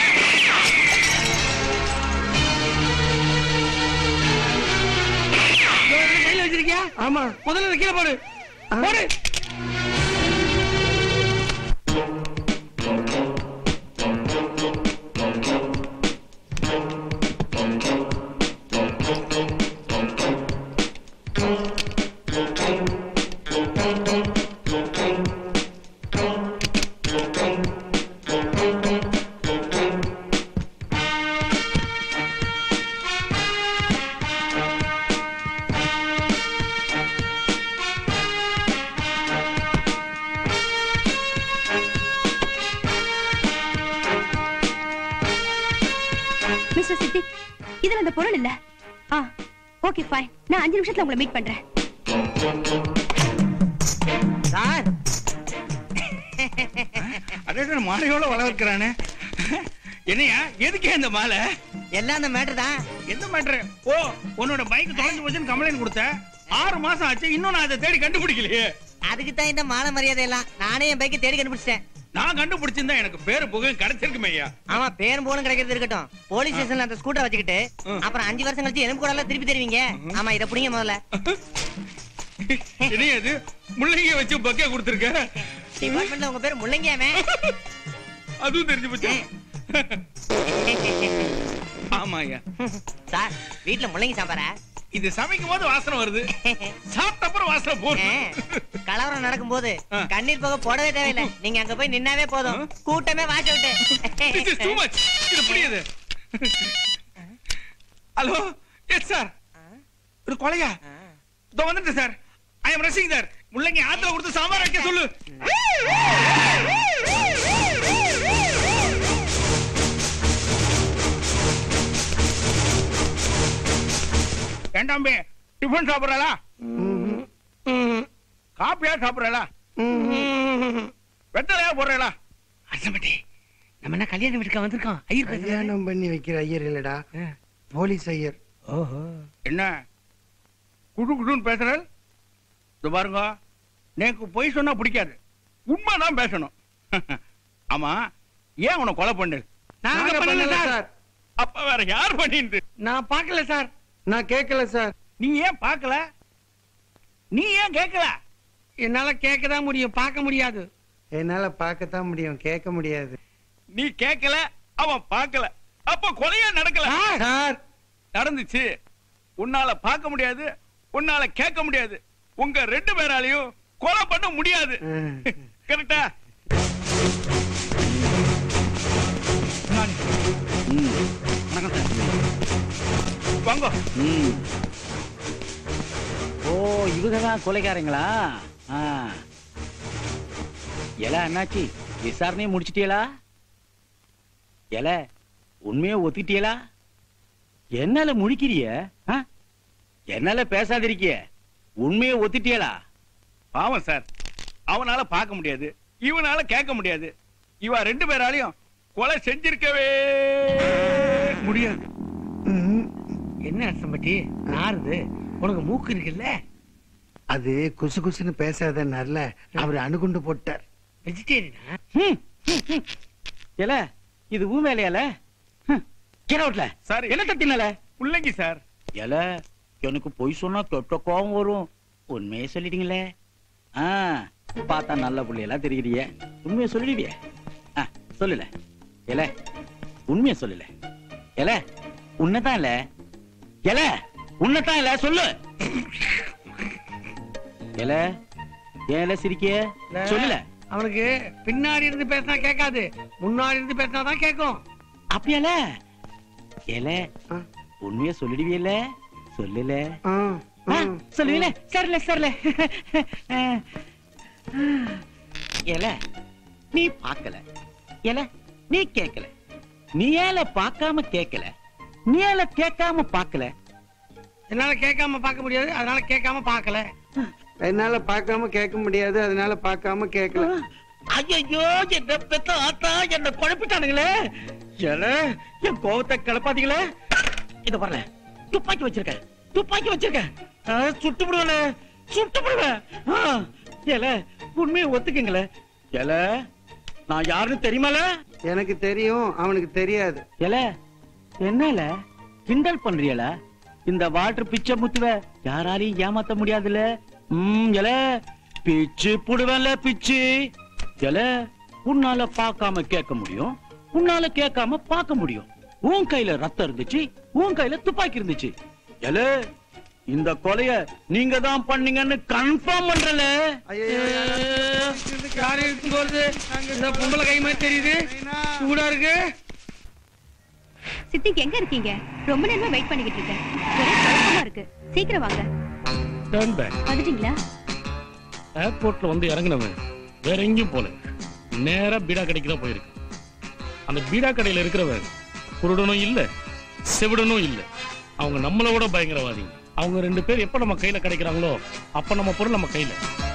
கையில வச்சிருக்கியா ஆமா முதல்ல இதை கீழே போடு போடு மிஸ்டர் சித்தி இதுல அந்த பொருள் இல்ல ஆ ஓகே ஃபைன் நான் அஞ்சு நிமிஷத்துல உங்களை மீட் பண்றேன் சார் அடே மாலையோட வளர்க்கிறானே என்னையா எதுக்கே இந்த மாலை எல்லாம் அந்த மேட்டர் தான் எந்த மேட்ரு ஓ உன்னோட பைக் தொலைஞ்சு போச்சுன்னு கம்ப்ளைண்ட் கொடுத்த ஆறு மாசம் ஆச்சு இன்னும் நான் அதை தேடி கண்டுபிடிக்கலையே அதுக்கு தான் இந்த மாலை மரியாதை எல்லாம் நானே என் பைக்கை தேடி கண்டுபிடிச்சிட்டேன் நான் கண்டுபிடிச்சிருந்தா எனக்கு பேரு புகழ் கிடைச்சிருக்குமே ஐயா ஆமா பேரும் போலும் கிடைக்கிறது இருக்கட்டும் போலீஸ் ஸ்டேஷன்ல அந்த ஸ்கூட்டர் வச்சுக்கிட்டு அப்புறம் அஞ்சு வருஷம் கழிச்சு எலும்பு கூட எல்லாம் திருப்பி தருவீங்க ஆமா இத புடிங்க முதல்ல என்ன இது முள்ளங்கிய வச்சு பக்கே கொடுத்துருக்க டிபார்ட்மெண்ட்ல உங்க பேர் முள்ளங்கியாமே அதுவும் தெரிஞ்சு போச்சு ஆமா ஐயா சார் வீட்ல முள்ளங்கி சாம்பாரா இது சமைக்கும் போது வாசனை வருது சாப்பிட்ட அப்புறம் வாசனை போகுது கலவரம் நடக்கும்போது கண்ணீர் போக போடவே தேவையில்லை நீங்க அங்க போய் நின்னாவே போதும் கூட்டமே வாச This is too much. இது புரியுது ஹலோ எஸ் சார் ஒரு கொலையா இதோ வந்துட்டேன் sir I am rushing sir முள்ளங்கி ஆத்துல கொடுத்து சாம்பார் வைக்க சொல்லு ஏண்டாம்பே டிஃபன் சாப்பிடறா காப்பியா சாப்பிடறா வெத்தலையா போடுறா அரசம்பட்டி நம்ம என்ன கல்யாண வீட்டுக்கு வந்திருக்கோம் ஐயர் பேசுறாரு. கல்யாணம் பண்ணி வைக்கிற ஐயர் இல்லடா போலீஸ் ஐயர் என்ன குடு குடுன்னு பேசுறேன் இது பாருங்க எனக்கு பொய் சொன்னா பிடிக்காது உண்மைதான் பேசணும் ஆமா ஏன் உன கொலை பண்ணு நாங்க பண்ணல சார் அப்ப வேற யார் பண்ணிட்டு நான் பார்க்கல சார் நான் கேட்கல சார் நீ ஏன் பார்க்கல நீ ஏன் கேட்கல என்னால கேட்கதான் முடியும் பார்க்க முடியாது என்னால பார்க்கத்தான் முடியும் கேட்க முடியாது நீ கேட்கல அவன் பார்க்கல அப்ப கொலையே நடக்கல சார் நடந்துச்சு உன்னால பார்க்க முடியாது உன்னால கேட்க முடியாது உங்க ரெண்டு பேராலையும் கொலை பண்ண முடியாது கரெக்டா வணக்கம் சார் வாங்க ஓ இவங்க தான் கொலைக்காரங்களா ஆ எல அண்ணாச்சி விசாரணையை முடிச்சிட்டியலா எல உண்மையை ஒத்துக்கிட்டியலா என்னால முழிக்கிறிய ஆ? என்னால பேசாதிருக்கிய உண்மையை ஒத்துட்டியலா பாவம் சார் அவனால பார்க்க முடியாது இவனால கேட்க முடியாது இவ ரெண்டு பேராலையும் கொலை செஞ்சிருக்கவே முடியாது என்ன அரசம்பட்டி நாருது உனக்கு மூக்கு இருக்குல்ல அது குசு குசுன்னு பேசாதனால அவர் அணுகுண்டு போட்டார் வெஜிடேரியனா எல இது ஊ வேலையால கிரவுட்ல சார் என்ன தட்டினால முள்ளங்கி சார் எல எனக்கு பொய் சொன்னா கெட்ட கோவம் வரும் உண்மையை சொல்லிட்டீங்களே ஆ பார்த்தா நல்ல புள்ளையெல்லாம் தெரியுறிய உண்மையை சொல்லிடுவிய ஆ சொல்லல எல உண்மையை சொல்லல எல உன்னதான் இல்ல எல உன்னதான் இல்ல சொல்லு எல ஏன் எல சிரிக்கிய சொல்லல அவனுக்கு பின்னாடி இருந்து பேசினா கேட்காது முன்னாடி இருந்து பேசினா தான் கேட்கும் அப்படியால எல உண்மையை சொல்லிடுவியல சொல்லல ஆ, சொல்லுவீல சரில சரில எல நீ பார்க்கல எல நீ கேட்கல நீ ஏல பார்க்காம கேட்கல நீ ஏல கேட்காம பார்க்கல என்னால கேட்காம பார்க்க முடியாது அதனால கேட்காம பார்க்கல என்னால பார்க்காம கேட்க முடியாது அதனால பார்க்காம கேட்கல ஐயோ என்ன பெத்த ஆத்தா என்ன குழப்பிட்டானுங்களே எல என் கோவத்தை கிளப்பாதீங்களே இத பாருல துப்பாக்கி வச்சிருக்கேன் துப்பாக்கி வச்சிருக்கேன் ஆ, சுட்டு விடுவேன் சுட்டு விடுவேன் ஆ, எல உண்மையை ஒத்துக்குங்களே எல நான் யாருன்னு தெரியுமால எனக்கு தெரியும் அவனுக்கு தெரியாது எல என்னல கிண்டல் பண்றியல இந்த வாட்டர் பிச்சை முத்துவ யாராலையும் ஏமாத்த முடியாதுல ம் எல பிச்சு புடுவேன்ல பிச்சு எல உன்னால பார்க்காம கேட்க முடியும் உன்னால கேட்காம பார்க்க முடியும் உன் கையில ரத்தம் இருந்துச்சு உன் கையில துப்பாக்கி இருந்துச்சு எல இந்த கொலைய நீங்க தான் பண்ணீங்கன்னு கன்ஃபார்ம் பண்றல யாரு இழுத்து போறது இந்த பொம்பளை கை மாதிரி தெரியுது சூடா இருக்கு சித்திக்கு எங்க இருக்கீங்க ரொம்ப நேரமா வெயிட் பண்ணிக்கிட்டு இருக்கேன் ஒரே குழப்பமா இருக்கு சீக்கிரம் வாங்க டர்ன் பேக் வந்துட்டீங்களா ஏர்போர்ட்ல வந்து இறங்குனவன் வேற எங்கேயும் போல நேரா பீடா கடைக்கு தான் போயிருக்கு அந்த பீடா கடையில இருக்கிறவன் குருடனும் இல்ல செவிடனும் இல்ல அவங்க நம்மளை விட பயங்கரவாதிங்க அவங்க ரெண்டு பேர் எப்ப நம்ம கையில கிடைக்கிறாங்களோ அப்ப நம்ம பொருள் நம்ம கையில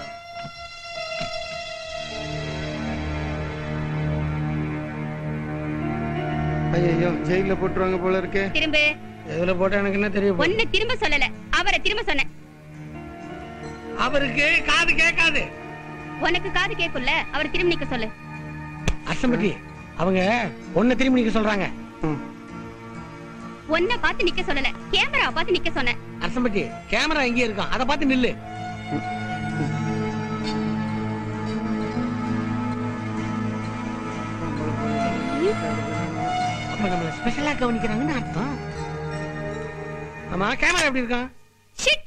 ஐயோ ஜெயில போட்டுருவாங்க போல இருக்கே திரும்ப எதுல போட்டா எனக்கு என்ன தெரியும் ஒண்ணு திரும்ப சொல்லல அவரை திரும்ப சொன்னேன் அவருக்கு காது கேட்காது உனக்கு காது கேட்கும்ல அவரை திரும்ப நிக்க சொல்லு அசம்பட்டி அவங்க ஒன்ன திரும்பி நிக்க சொல்றாங்க ஒன்ன பார்த்து நிக்க சொல்லல கேமரா பார்த்து நிக்க சொன்னேன் அரசம்பட்டி கேமரா எங்கே இருக்கும் அதை பார்த்து நில்லு அப்ப நம்மள ஸ்பெஷலா கவனிக்கிறாங்கன்னு அர்த்தம் ஆமா கேமரா எப்படி இருக்கும்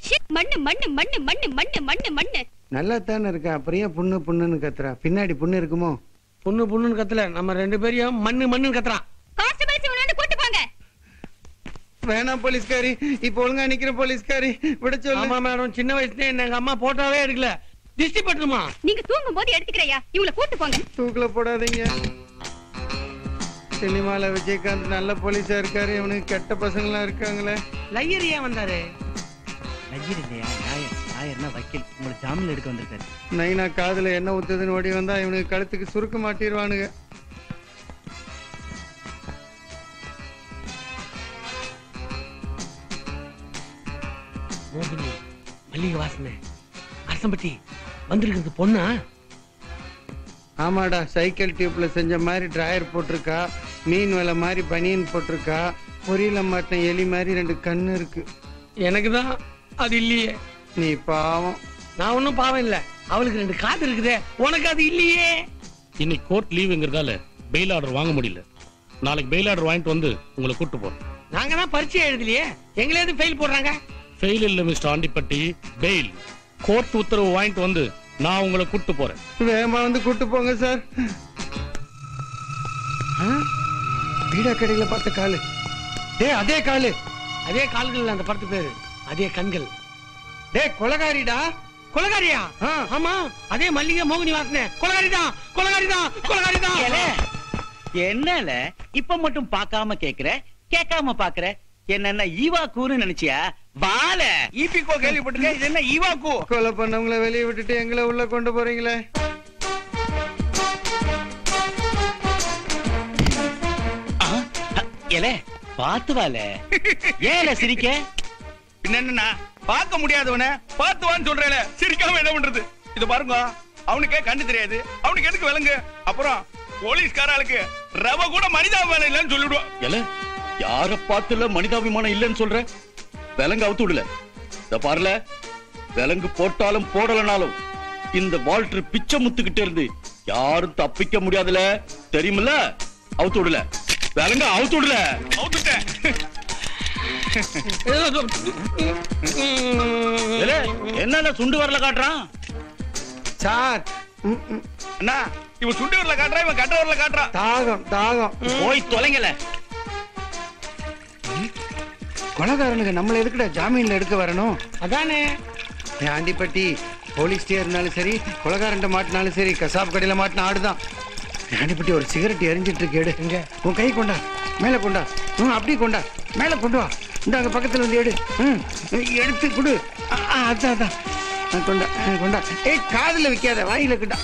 ஷிட், மண்ணு மண்ணு மண்ணு மண்ணு மண்ணு மண்ணு மண்ணு நல்லா தானே இருக்கா அப்புறம் ஏன் புண்ணு புண்ணுன்னு கத்துறா பின்னாடி புண்ணு இருக்குமோ பொண்ணு பொண்ணுன்னு கத்தல நம்ம ரெண்டு பேரையும் மண்ணு மண்ணுன்னு கத்துறான் கான்ஸ்டபிள்ஸ் இவனை வந்து கூட்டு போங்க வேணாம் போலீஸ்காரி இப்ப ஒழுங்கா நிக்கிற போலீஸ்காரி விட சொல்லு ஆமா மேடம் சின்ன வயசுல என்ன எங்க அம்மா போட்டாவே எடுக்கல திஷ்டி பட்டுமா நீங்க தூங்கும் போது எடுத்துக்கிறையா இவங்களை கூட்டு போங்க தூக்கில போடாதீங்க சினிமால விஜயகாந்த் நல்ல போலீஸா இருக்காரு இவனுக்கு கெட்ட பசங்களா இருக்காங்களே லையர் ஏன் வந்தாரு நஜீர் இல்லையா நாயர் நாயர்னா வக்கீல் உங்களை ஜாமீன் எடுக்க வந்திருக்காரு நைனா காதுல என்ன ஊத்துதுன்னு ஓடி வந்தா இவனுக்கு கழுத்துக்கு சுருக்க மாட்டிடுவானுங்க மோகினி மல்லிகை வாசனை அரசம்பட்டி வந்திருக்கிறது பொண்ணா ஆமாடா சைக்கிள் டியூப்ல செஞ்ச மாதிரி டிராயர் போட்டிருக்கா மீன் வலை மாதிரி பனியன் போட்டிருக்கா பொரியல மாட்டின எலி மாதிரி ரெண்டு கண்ணு இருக்கு எனக்கு தான் அது இல்லையே நீ பாவம் நான் ஒன்றும் பாவம் இல்ல அவளுக்கு ரெண்டு காது இருக்குதே உனக்கு அது இல்லையே இன்னைக்கு கோர்ட் லீவுங்கிறதால பெயில் ஆர்டர் வாங்க முடியல நாளைக்கு பெயில் ஆர்டர் வாங்கிட்டு வந்து உங்களை கூட்டு போறேன் நாங்க தான் பரீட்சை எழுதலையே எங்களை எதுவும் ஃபெயில் போடுறாங்க ஃபெயில் இல்ல மிஸ்டர் ஆண்டிப்பட்டி பெயில் கோர்ட் உத்தரவு வாங்கிட்டு வந்து நான் உங்களை கூட்டு போறேன் வேகமா வந்து கூட்டு போங்க சார் பீடா கடையில பார்த்த காலு டேய் அதே காலு அதே கால்கள் இல்ல அந்த படத்து பேரு அதே கண்கள் டேய் கொலகாரிடா கொலகாரியா ஆமா அதே மல்லிகை மோகினி வாசனை கொலகாரி தான் கொலகாரி தான் கொலகாரி தான் என்னல இப்ப மட்டும் பார்க்காம கேக்குற கேட்காம பாக்குற என்னென்ன ஈவா கூறு நினைச்சியா வால ஈபிகோ கேள்விப்பட்டிருக்கேன் இது என்ன ஈவாக்கு கொலை பண்ணவங்கள வெளியே விட்டுட்டு எங்களை உள்ள கொண்டு போறீங்களே எல பாத்து வால ஏல சிரிக்க பின்ன என்னன்னா பார்க்க முடியாதவன பார்த்து வான்னு சொல்றேல சிரிக்காம என்ன பண்றது இது பாருங்க அவனுக்கே கண்ணு தெரியாது அவனுக்கு எதுக்கு விலங்கு அப்புறம் போலீஸ்காராளுக்கு ரவ கூட மனிதாபிமானம் இல்லைன்னு சொல்லிடுவான் எல யார பார்த்துல மனிதாபிமானம் இல்லைன்னு சொல்ற விலங்கு அவுத்து விடல இத பாருல விலங்கு போட்டாலும் போடலனாலும் இந்த வால்டர் பிச்சை முத்துக்கிட்ட இருந்து யாரும் தப்பிக்க முடியாதுல தெரியுமில்ல அவுத்து விடல விலங்க அவுத்து விடல அவுத்துட்டேன் எல, என்னென்ன சுண்டு வரல காட்டுறான் சார் அண்ணா இவன் சுண்டு வரல காட்டுறான் இவன் கட்ட வரல காட்டுறான் தாகம் தாகம் போய் தொலைங்கல கொலகாரனுக்கு நம்மள எதுக்குடா ஜாமீன்ல எடுக்க வரணும் அதானே என் ஆண்டிப்பட்டி போலீஸ்டே இருந்தாலும் சரி கொலகாரன்ட்ட மாட்டினாலும் சரி கசாப் கடையில மாட்டின ஆடுதான் என் ஆண்டிப்பட்டி ஒரு சிகரெட் எரிஞ்சிட்டு இருக்கு எடு எங்க? உன் கை கொண்டா மேல கொண்டா ம் அப்படியே கொண்டா மேல கொண்டு வா இந்த அங்க பக்கத்துல வந்து எடு ம் எடுத்து கொடு ஆ, ஆ, அதான் அதான் ஆ, கொண்டா ஆ, கொண்டா ஏய் காதுல வைக்காத வாயில கிட்டா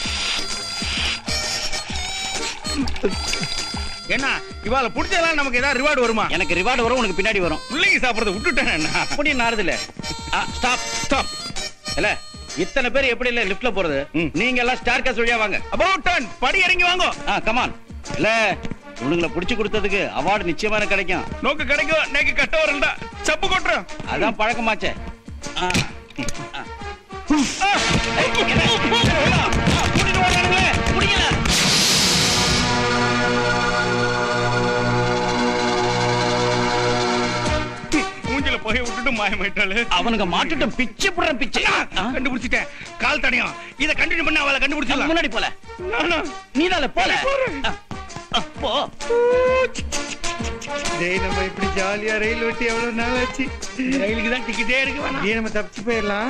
என்ன இவாள புடிச்சதெல்லாம் நமக்கு ஏதாவது ரிவார்டு வருமா எனக்கு ரிவார்டு வரும் உனக்கு பின்னாடி வரும் பிள்ளைங்க சாப்பிடறத விட்டுட்டேன் என்ன அப்படி நாறுதுல ஸ்டாப் ஸ்டாப் இல்ல இத்தனை பேர் எப்படி இல்ல லிஃப்ட்ல போறது நீங்க எல்லாம் ஸ்டார் காஸ் வழியா வாங்க அபவுட் டன் படி இறங்கி வாங்க ஆ கமான் இல்ல இவனுங்களை புடிச்சு கொடுத்ததுக்கு அவார்டு நிச்சயமா எனக்கு கிடைக்கும் நோக்கு கிடைக்கும் நேக்கு கட்ட வரலடா சப்பு கொட்டுறோம் அதான் பழக்கமாச்சே ஆ. ஆ. மூஞ்சில போய் விட்டுட்டு மாயமாயிட்டாளு அவனுங்க மாட்டுட்டும் பிச்சு புடுற பிச்சு கண்டுபிடிச்சிட்டேன் கால் தடையும் இத கண்டினியூ பண்ண அவளை கண்டுபிடிச்சிடலாம் முன்னாடி போல நீதால போல ஆ, ஆ, போ டேய் நம்ம இப்படி ஜாலியா ரயில் ஓட்டி எவ்வளவு நாள் ஆச்சு ரயிலுக்கு தான் டிக்கெட்டே இருக்கு வேணாம் டேய் நம்ம தப்பிச்சு போயிடலாம்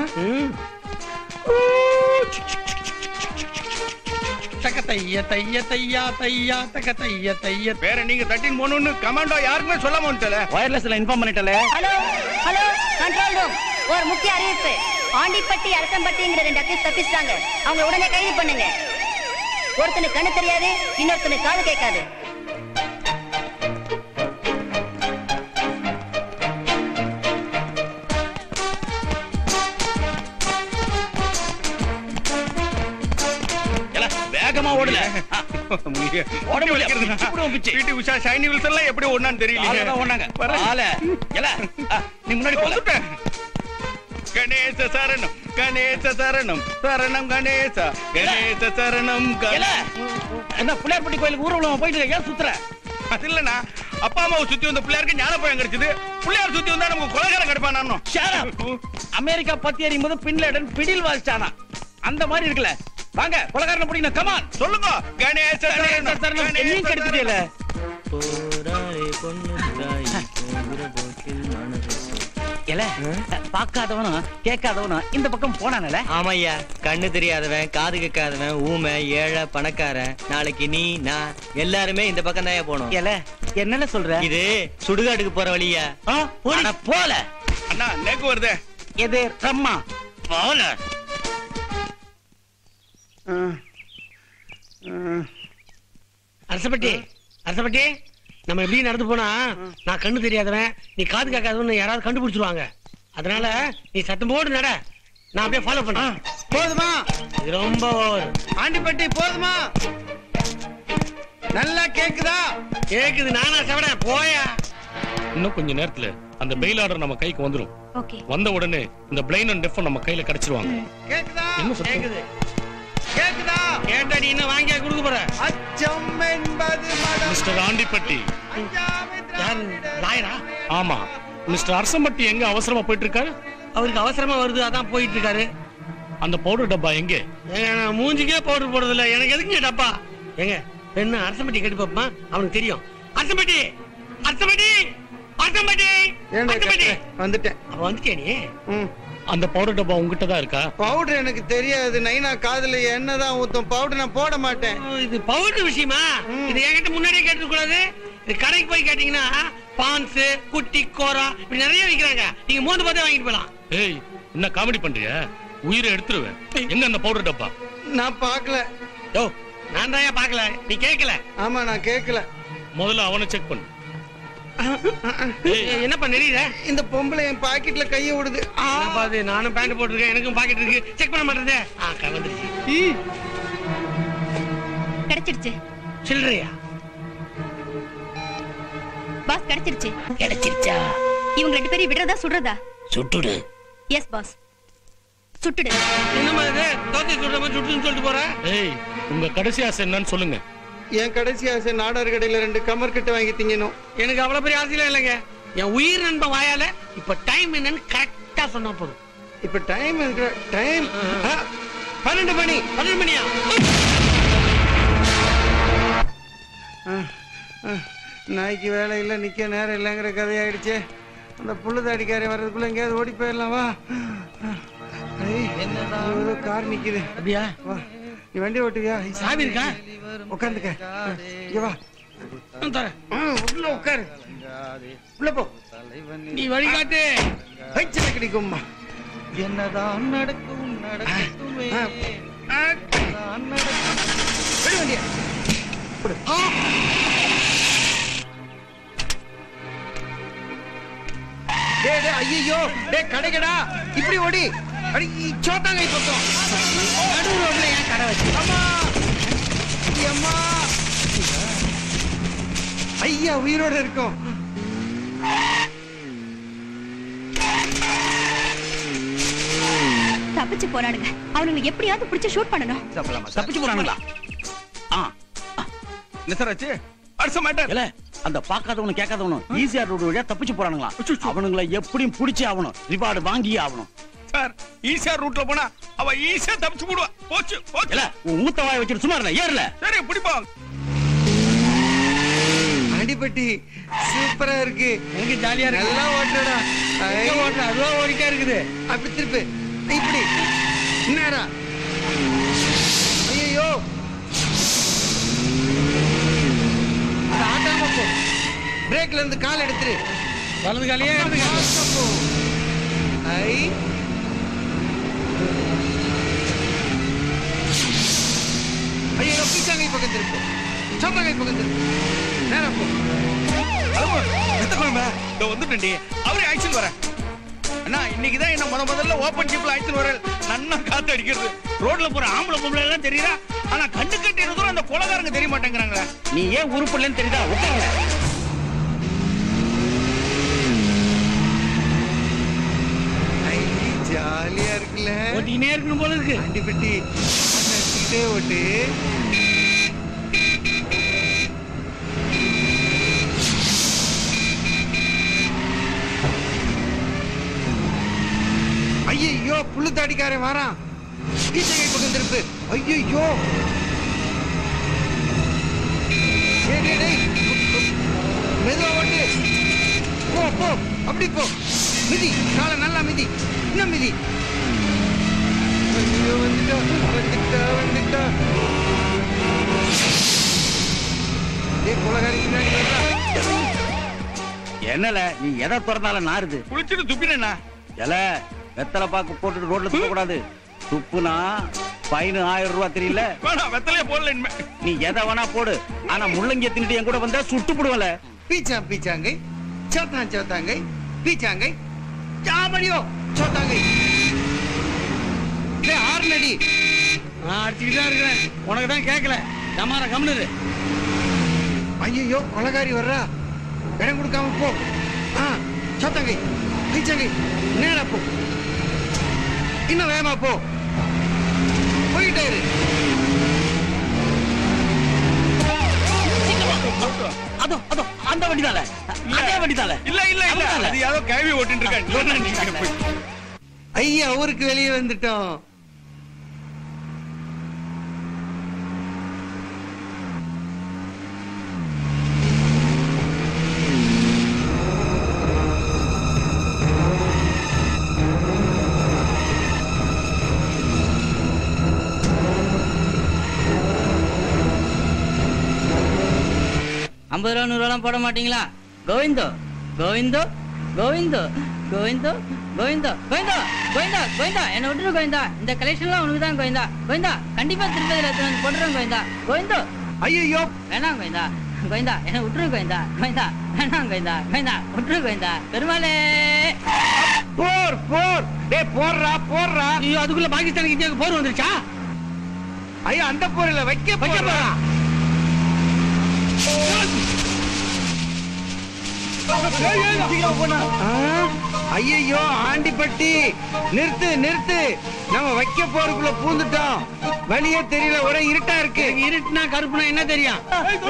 தக்க தைய தைய தையா தையா தக்க தைய தைய வேற நீங்க தட்டின் போகணும்னு கமாண்டோ யாருக்குமே சொல்லாம வந்துட்டல வயர்லெஸ்ல இன்ஃபார்ம் பண்ணிட்டல ஹலோ ஹலோ கண்ட்ரோல் ரூம் ஒரு முக்கிய அறிவிப்பு ஆண்டிப்பட்டி அரசம்பட்டிங்கிற ரெண்டு அக்யூஸ் தப்பிச்சிட்டாங்க அவங்க உடனே கைது பண்ணுங்க ஒருத்தனுக்கு கண்ணு தெரியாது இன்னொருத்தனுக்கு காது கேட்காது வேகமா ஓடல ஆ, ஓட முடியல பிச்சு புடுவோம் பிச்சு பிடி உஷா ஷைனி வில்சன் எல்லாம் எப்படி ஒண்ணான்னு தெரியல ஆளதான் ஓடுனாங்க ஆள எல ஆ, நீ முன்னாடி போல கணேச சரணம் கணேச சரணம் சரணம் கணேச கணேச சரணம் எல என்ன பிள்ளையார்பட்டி கோயிலுக்கு ஊர்வலம் போயிட்டு இருக்க, ஏன் சுத்துற அது இல்லண்ணா அப்பா அம்மாவை சுத்தி வந்த பிள்ளையாருக்கு ஞானப்பழம் கிடைச்சது பிள்ளையார் சுத்தி வந்தா நமக்கு கொலகாரம் கிடைப்பான் நானும் அமெரிக்கா பத்தி எறியும் போது பின்லேடன் பிடில் வாசிச்சானா அந்த மாதிரி இருக்குல்ல வாங்க கொலகாரனை பிடிக்கணும் கமான் சொல்லுங்க கணேச கணேச சரணம் என்னையும் கெடுத்துட்டேல எல பார்க்காதவனும் கேட்காதவனும் இந்த பக்கம் போனானல ஆமையா கண்ணு தெரியாதவன் காது கேட்காதவன் ஊமை ஏழை பணக்காரன் நாளைக்கு நீ நான் எல்லாருமே இந்த பக்கம் தான் போனோம் எல என்னல சொல்ற இது சுடுகாட்டுக்கு போற வழியா அட போல அண்ணா நேக்கு வருதே எது ரம்மா போல அரசப்பட்டி அரசப்பட்டி நம்ம எப்படி நடந்து போனா நான் கண்ணு தெரியாதவன் நீ காது கேட்காதவன் யாராவது கண்டுபிடிச்சிருவாங்க அதனால நீ சத்தம் போடு நட நான் அப்படியே ஃபாலோ பண்றேன் போதுமா இது ரொம்ப ஓவர் ஆண்டிப்பட்டி போதுமா நல்லா கேக்குதா கேக்குது நானா செவட போயா இன்னும் கொஞ்ச நேரத்துல அந்த பெயில் ஆர்டர் நம்ம கைக்கு வந்துரும் ஓகே வந்த உடனே இந்த பிளைன் அண்ட் டெஃப் நம்ம கையில கிடைச்சிருவாங்க கேக்குதா என்ன சொல்றீங்க? கேக்குது கேக்குதா கேட்டா நீ என்ன வாங்கியா கொடுக்க போற அச்சம் என்பது மடம் மிஸ்டர் ஆண்டிப்பட்டி யாரு லாயரா ஆமா மிஸ்டர் அரசம்பட்டி எங்க அவசரமா போயிட்டு இருக்காரு அவருக்கு அவசரமா வருது அதான் போயிட்டு இருக்காரு அந்த பவுடர் டப்பா எங்க ஏங்க, நான் மூஞ்சிக்கே பவுடர் போடுறது இல்ல எனக்கு எதுக்குங்க டப்பா ஏங்க என்ன அரசம்பட்டி கேட்டு பாப்பமா அவனுக்கு தெரியும் அரசம்பட்டி அரசம்பட்டி அரசம்பட்டி ஏன்டா அரசம்பட்டி கத்துற? வந்துட்டேன் அப்ப வந்துட்டே நீ ம். அந்த பவுடர் டப்பா உங்ககிட்ட தான் இருக்கா பவுடர் எனக்கு தெரியாது நைனா காதுல என்னதான் ஊத்தும் பவுடர் நான் போட மாட்டேன் ஓ, இது பவுடர் விஷயமா இது என்கிட்ட முன்னாடியே கேட்டு கூடாது இது கடைக்கு போய் கேட்டீங்கன்னா பான்ஸ் குட்டி கோரா இப்படி நிறைய விக்கிறாங்க நீங்க மோந்து பார்த்தே வாங்கிட்டு போலாம் ஏய் என்ன காமெடி பண்றியா உயிரை எடுத்துருவேன் எங்க அந்த பவுடர் டப்பா நான் பார்க்கல யோ நான் தான் பார்க்கல நீ கேட்கல ஆமா நான் கேட்கல முதல்ல அவனை செக் பண்ணு என்னப்பா நெறியுத இந்த பொம்பளை என் பாக்கெட்ல கைய விடுது ஆ. என்னப்பா இது நானும் பேண்ட் போட்டிருக்கேன் எனக்கும் பாக்கெட் இருக்கு செக் பண்ண மாட்டேதே ஆ க- வந்துருச்சு ஈ. கிடைச்சிருச்சு சில்லறையா பாஸ் கிடைச்சிருச்சு கிடைச்சிருச்சா இவங்க ரெண்டு பேரையும் விடுறதா சுடுறதா சுட்டுடு எஸ் பாஸ் சுட்டுடு என்னம்மா இது தோசை சுடுற மாதிரி சுட்டுன்னு சொல்லிட்டு போற ஏய் உங்க கடைசி ஆசை என்னன்னு சொல்லுங்க என் கடைசி ஆசை நாடார் கடையில ரெண்டு கமர் கட்டு வாங்கி திங்கணும் எனக்கு அவ்வளவு பெரிய ஆசையில இல்லைங்க என் உயிர் நண்பன் வாயால இப்ப டைம் என்னன்னு கரெக்டா சொன்னா போதும் இப்ப டைம் இருக்கிற டைம் பன்னெண்டு மணி பன்னெண்டு மணியா நாய்க்கு வேலை இல்லை நிக்க நேரம் இல்லைங்கிற கதையாயிடுச்சே அந்த புல்லுதாடிக்காரன் வர்றதுக்குள்ள எங்கேயாவது ஓடி போயிடலாம் வா ஐய், ஏதோ கார் நிக்குது அப்படியா வா நீ வண்டி ஓட்டுவியா சாவி இருக்கா உட்காந்துக்க இங்க வா நான் தரேன். ஆ, உள்ள உட்காரு உள்ள போ நீ வழிகாட்டு வயிற்றுல கிடைக்கும்மா என்னதான் நடக்கும் நடக்கட்டுமே ஆ, ஆ, விடு வண்டியை. விடு. டேய் டேய் ஐயோ டேய் கடைக்கடா இப்படி ஓடி அடி சோட்டாங்க பக்கம் நடு ரோட்ல ஏன் கடை வச்சு அம்மா அம்மா ஐயா உயிரோட இருக்கும் தப்பிச்சு போறானுங்க அவனுங்க எப்படியாவது பிடிச்சு ஷூட் பண்ணணும் தப்பிச்சு போறானுங்களா ஆ என்ன சார் ஆச்சு அடுத்த மேட்டர் இல்ல அந்த பார்க்காதவனும் கேட்காதவனும் ஈஸியா ரோடு வழியா தப்பிச்சு போறானுங்களா அவனுங்கள எப்படியும் பிடிச்சே ஆகணும் ரிவார்டு வாங்கியே ஆகணும் சார் ஈஸியா ரூட்ல போனா அவ ஈஸியா தப்பிச்சு போடுவா போச்சு போச்சு இல்ல உன் ஊத்த வாய வச்சுட்டு சும்மா இல்ல ஏறல சரி பிடிப்பா அடிப்பட்டி சூப்பரா இருக்கு எனக்கு ஜாலியா இருக்கு நல்லா ஓட்டுறடா எங்க ஓட்டுற? அதுவா ஓடிட்டே இருக்குது அப்படி திருப்பு இப்படி என்னடா ஐயோ அது ஆட்டாம போ பிரேக்ல இருந்து கால் எடுத்துரு வலது காலையே எடுத்துக்க. ஃபாஸ்டா போ ஐ ஐயோ பீச்சாங்கை பக்கம் திருப்பு சோத்தாங்கை பக்கம் திருப்பு நேரா போ அளவு எத்த குழம்பு இதோ வந்துட்டேன்டி அவரே ஆக்ஷன் வரேன் அண்ணா இன்னைக்கு தான் என்ன முத முதல்ல ஓப்பன் ஜிப்ல ஆக்ஷன் வர நன்னா காத்து அடிக்கிறது ரோட்ல போற ஆம்பளை பொம்பளை எல்லாம் தெரியுதா ஆனா கண்டு கட்டின தூரம் அந்த கொலகாரங்க தெரிய மாட்டேங்கிறாங்களே நீ ஏன் உருப்பு இல்லைன்னு தெரியுதா உட்காருங்க ஐ ஜாலியா இருக்குல்ல ஓட்டிக்கினே இருக்கணும் போல இருக்கு அண்டிப்பட்டி நடிச்சுக்கிட்டே ஓட்டு ஐயோ புல்லு தாடிக்காரன் வரான் கீச்சகை பக்கம் திருப்பு ஐயோ மெதுவா ஓட்டு போ போ அப்படி போ மிதி காலை நல்லா மிதி இன்னும் மிதி ஐயோ வந்துட்டா வந்துட்டா வந்துட்டா ஏய் கொலகாரி பின்னாடி வர்றா என்னல நீ எதை திறந்தாலும் நாருது குளிச்சுட்டு துப்பினா எல வெத்தலை பாக்கு போட்டுட்டு ரோட்ல துப்ப கூடாது துப்புனா ஃபைன் ஆயிரம் ரூபாய் தெரியல வேணாம் வெத்தலையே போடல இனிமே நீ எதை வேணா போடு ஆனா முள்ளங்கிய தின்னுட்டு என் கூட வந்தா சுட்டு போடுவல பீச்சா பீச்சாங்கை சோத்தான் சோத்தாங்கை பீச்சாங்கை சாமடியோ சோத்தாங்கை டேய் ஆறுனடி நான் அடிச்சுக்கிட்டு தான் இருக்கிறேன் உனக்கு தான் கேட்கல கமார கம்னரு ஐயோ கொலகாரி வர்றா இடம் கொடுக்காம போ ஆ சோத்தாங்கை பீச்சாங்கை நேரா போ இன்னும் வேகமா போ போயிட்டே இரு அதோ அதோ அந்த வண்டி தானே அதே வண்டி தானே இல்ல இல்ல இல்ல அது யாரோ கேவி ஓட்டிட்டு இருக்காங்க சொன்னா நீங்க போய் ஐயா ஊருக்கு வெளியே வந்துட்டோம் ஐம்பது ரூபா நூறுரூவாலாம் போட மாட்டீங்களா கோவிந்தோ கோவிந்தோ கோவிந்தோ கோவிந்தோ கோவிந்தோ கோவிந்தோ கோவிந்தா கோவிந்தா என்னை விட்டுரு கோவிந்தா இந்த கலெக்ஷன்லாம் உனக்கு தான் கோவிந்தா கோவிந்தா கண்டிப்பா திருப்பதியில் எடுத்து வந்து போட்டுறேன் கோவிந்தா கோவிந்தோ ஐயோ வேணாம் கோவிந்தா கோவிந்தா என்னை விட்டுரு கோவிந்தா கோவிந்தா வேணாம் கோவிந்தா கோவிந்தா விட்டுரு கோவிந்தா பெருமாளே போர் போர் டேய் போடுறா போடுறா ஐயோ அதுக்குள்ள பாகிஸ்தானுக்கு இந்தியாவுக்கு போர் வந்துருச்சா ஐயா அந்த போர்ல வைக்க வைக்க போறா ஐயோ ஆண்டிப்பட்டி நிறுத்து நிறுத்து நம்ம வைக்க போறதுக்குள்ள பூந்துட்டோம் வழியே தெரியல ஒரே இருட்டா இருக்கு இருட்டுனா கருப்புனா என்ன தெரியும்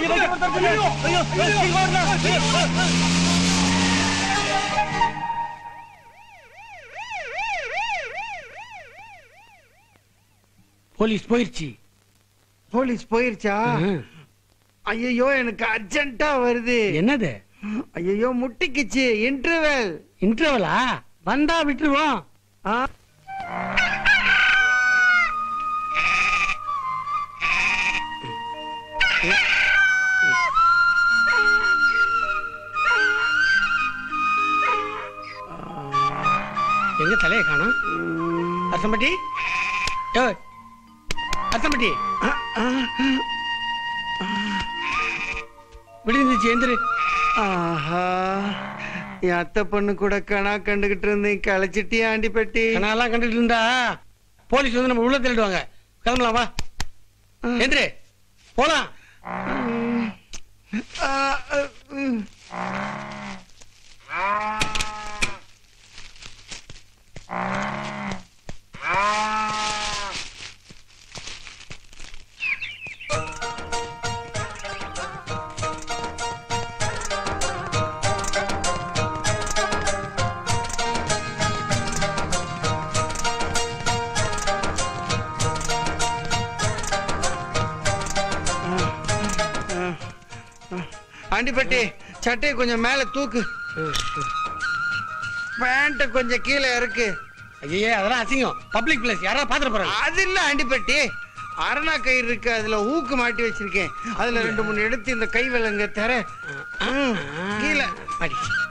போலீஸ் போயிருச்சு போலீஸ் போயிருச்சா ஐயோ எனக்கு அர்ஜென்ட்டா வருது என்னது ஐயோ முட்டிக்குச்சு இன்டர்வெல் இன்டர்வலா வந்தா விட்டுருவோம் எங்க தலையை காணும் அர்த்தம்பட்டி ஏய், அர்த்தம்பட்டி விடுந்துச்சு எந்திரு ஆஹா என் அத்தை பொண்ணு கூட கணா கண்டுகிட்டு இருந்தேன் களைச்சிட்டியா ஆண்டிப்பட்டி கனாலாம் கண்டுட்டு இருந்தா போலீஸ் வந்து நம்ம உள்ள திருடுவாங்க கிளம்பலாம் வா எந்திரு போலாம் ஆ, அ, ம். ஆண்டிப்பட்டி சட்டையை கொஞ்சம் மேல தூக்கு பேண்ட கொஞ்சம் கீழே இருக்கு ஐயே அதெல்லாம் அசிங்கம் பப்ளிக் பிளேஸ் யாராவது பாத்துட்டு போறாங்க அது இல்ல ஆண்டிப்பட்டி அரணா கயிறு இருக்கு அதுல ஊக்கு மாட்டி வச்சிருக்கேன் அதுல ரெண்டு மூணு எடுத்து இந்த கை விலங்க தர கீழே அடி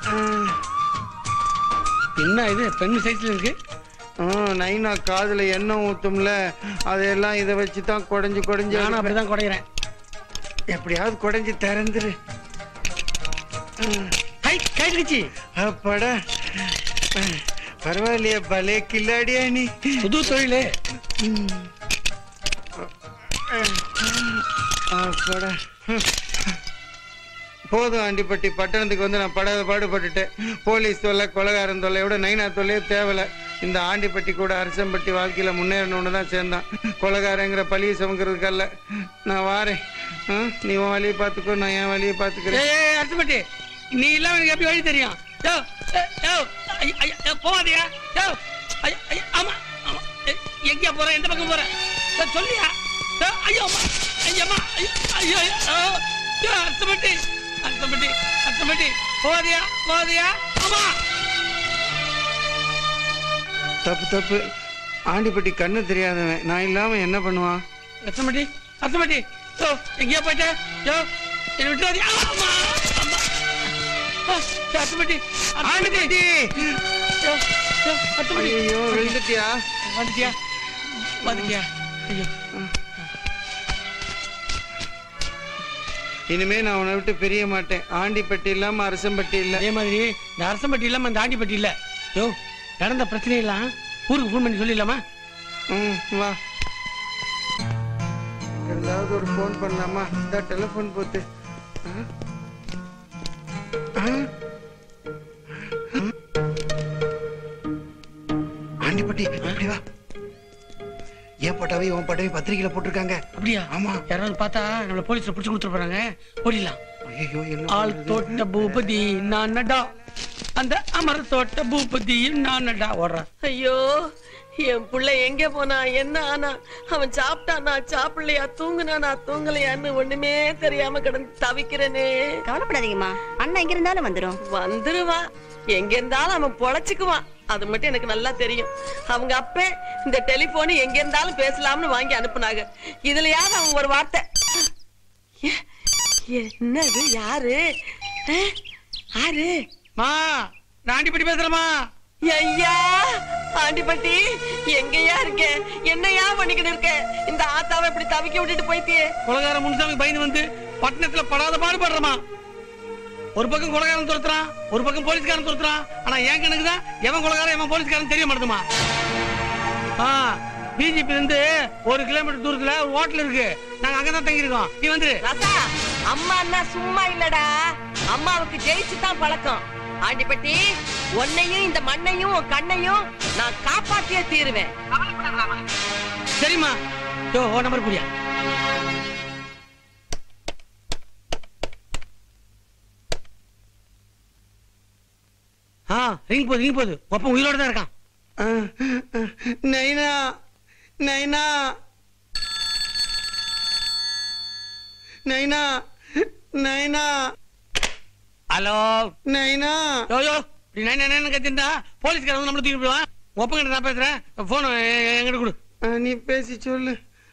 என்ன இது பெண் சைஸ்ல இருக்கு ம், நைனா காதுல எண்ணெய் ஊத்தும்ல அதையெல்லாம் இதை வச்சு தான் குடஞ்சு குடஞ்சு நானும் அப்படிதான் குடையிறேன் எப்படியாவது குடஞ்சு திறந்துரு கை கைடுச்சு அப்பாடா பரவாயில்லையே பலே கில்லாடியா நீ புது தொழிலு அப்பாடா போதும் ஆண்டிப்பட்டி பட்டணத்துக்கு வந்து நான் படாத பாடுபட்டுட்டேன் போலீஸ் தொல்லை கொலகாரன் தொல்லையோட நைனா தொல்லையே தேவையில்ல இந்த ஆண்டிப்பட்டி கூட அரசம்பட்டி வாழ்க்கையில முன்னேறணும்னு தான் சேர்ந்தான் கொலகாரங்கிற பழியை சுமக்கிறதுக்கல்ல நான் வாரேன் ஆ, நீ உன் வழியை பார்த்துக்கோ நான் என் வழியை பார்த்துக்கிறேன் ஏய் அர்த்தப்பட்டி நீ இல்லாம எனக்கு எப்படி வழி தெரியும் யோ, ஏ, யோ, ஐ, ஐ, யோ, போகாதயா யோ ஐயா, ஐயா, ஆமா ஆமா எ- எங்கேயா போற எந்த பக்கம் போற ஏ, சொல்லியா ஏ, ஐயோ அம்மா ஐயம்மா ஐயோ ஐயோ ஐயோ, ஆ, ஐயோ, அர்த்தமட்டி அர்த்தமட்டி அர்த்தமட்டி போதியா போதியா ஆமா தப்பு தப்பு ஆண்டிப்பட்டி கண்ணு தெரியாதவன் நான் இல்லாம என்ன பண்ணுவான் அர்த்தமட்டி அர்த்தமட்டி யோ எங்கேயா போயிட்ட யோ என்னை விட்டுறாதி ஆமா அம்மா ஆ, யோ, அர்த்தமட்டி அர்த்தமட்டி யோ யோ அர்த்தமட்டி ஐயோ விழுந்துட்டியா வந்துட்டியா வந்துட்டியா ஐயோ இனிமே நான் உன்னை விட்டு பிரிய மாட்டேன் ஆண்டிப்பட்டி இல்லாம அரசம்பட்டி இல்ல அதே மாதிரி இந்த அரசம்பட்டி இல்லாம இந்த ஆண்டிப்பட்டி இல்ல யோ நடந்த பிரச்சனை எல்லாம் ஊருக்கு ஃபோன் பண்ணி சொல்லிடலாமா ம் வா ஏதாவது ஒரு ஃபோன் பண்ணலாமா இந்த டெலிஃபோன் போத்து ஆ? ஆ? ஆண்டிப்பட்டி இப்படி வா என் பட்டாவை உன் பட்டாவை பத்திரிக்கையில போட்டிருக்காங்க அப்படியா ஆமா யாராவது பார்த்தா நம்மள போலீஸ்ல புடிச்சு கொடுத்துட்டு போறாங்க ஓடிடலாம் ஐயோ என்ன ஆள் தோட்ட பூபதி நானடா அந்த அமர தோட்ட பூபதி நானடா ஓடுறான் ஐயோ என் புள்ள எங்க போனா என்ன ஆனா அவன் சாப்பிட்டானா சாப்பிடலையா தூங்குனானா தூங்கலையான்னு ஒண்ணுமே தெரியாம கிடந்து தவிக்கிறேனே கவலைப்படாதீங்கம்மா அண்ணன் எங்க இருந்தாலும் வந்துடும் வந்துருவான் எங்க இருந்தாலும் அவன் பொழைச்சுக்குவான் அது மட்டும் எனக்கு நல்லா தெரியும் அவங்க அப்ப இந்த டெலிபோன் எங்க இருந்தாலும் பேசலாம்னு வாங்கி அனுப்புனாங்க இதுலயாவது அவன் ஒரு வார்த்தை ஏ- என்னது யாரு அஹ், யாரு மா நான் ஆண்டிப்பட்டி பேசுறேமா ஐயா ஆண்டிப்பட்டி எங்கயா இருக்க என்னையா பண்ணிக்கிட்டு இருக்க இந்த ஆத்தாவை இப்படி தவிக்க விட்டுட்டு போயிட்டியே கொலகார முனுசாமி பயந்து வந்து பட்டணத்துல படாத பாடுபடுறமா ஒரு பக்கம் கொலகாரன் துரத்துறான் ஒரு பக்கம் போலீஸ்காரன் துரத்துறான் ஆனா என் கணக்கு தான் எவன் கொலகாரன் எவன் போலீஸ்காரன் தெரிய மாட்டேதுமா ஆ பிஜேபி இருந்து ஒரு கிலோமீட்டர் தூரத்துல ஒரு ஹோட்டல் இருக்கு நாங்க அங்கதான் தங்கி இருக்கோம் நீ வந்துரு ராசா அம்மா அண்ணா சும்மா இல்லடா அம்மாவுக்கு ஜெயிச்சு தான் பழக்கம் ஆண்டிப்பட்டி உன்னையும் இந்த மண்ணையும் உன் கண்ணையும் நான் காப்பாத்தியே தீருவேன் சரிம்மா யோ ஓ நம்பர் புரியா ஆ ரிங் போகுது ரிங் போகுது ஒப்பம் உயிரோட தான் இருக்கான் நைனா நைனா நைனா நைனா ஹலோ நைனா யோ யோ இப்படி நைன் நைன் கத்திருந்தா போலீஸ்காரன் வந்து நம்மள தூக்கி போடுவான் ஒப்பம் கிட்ட நான் பேசுறேன் போன் எங்கிட்ட கொடு ஆ, நீ பேசி சொல்லு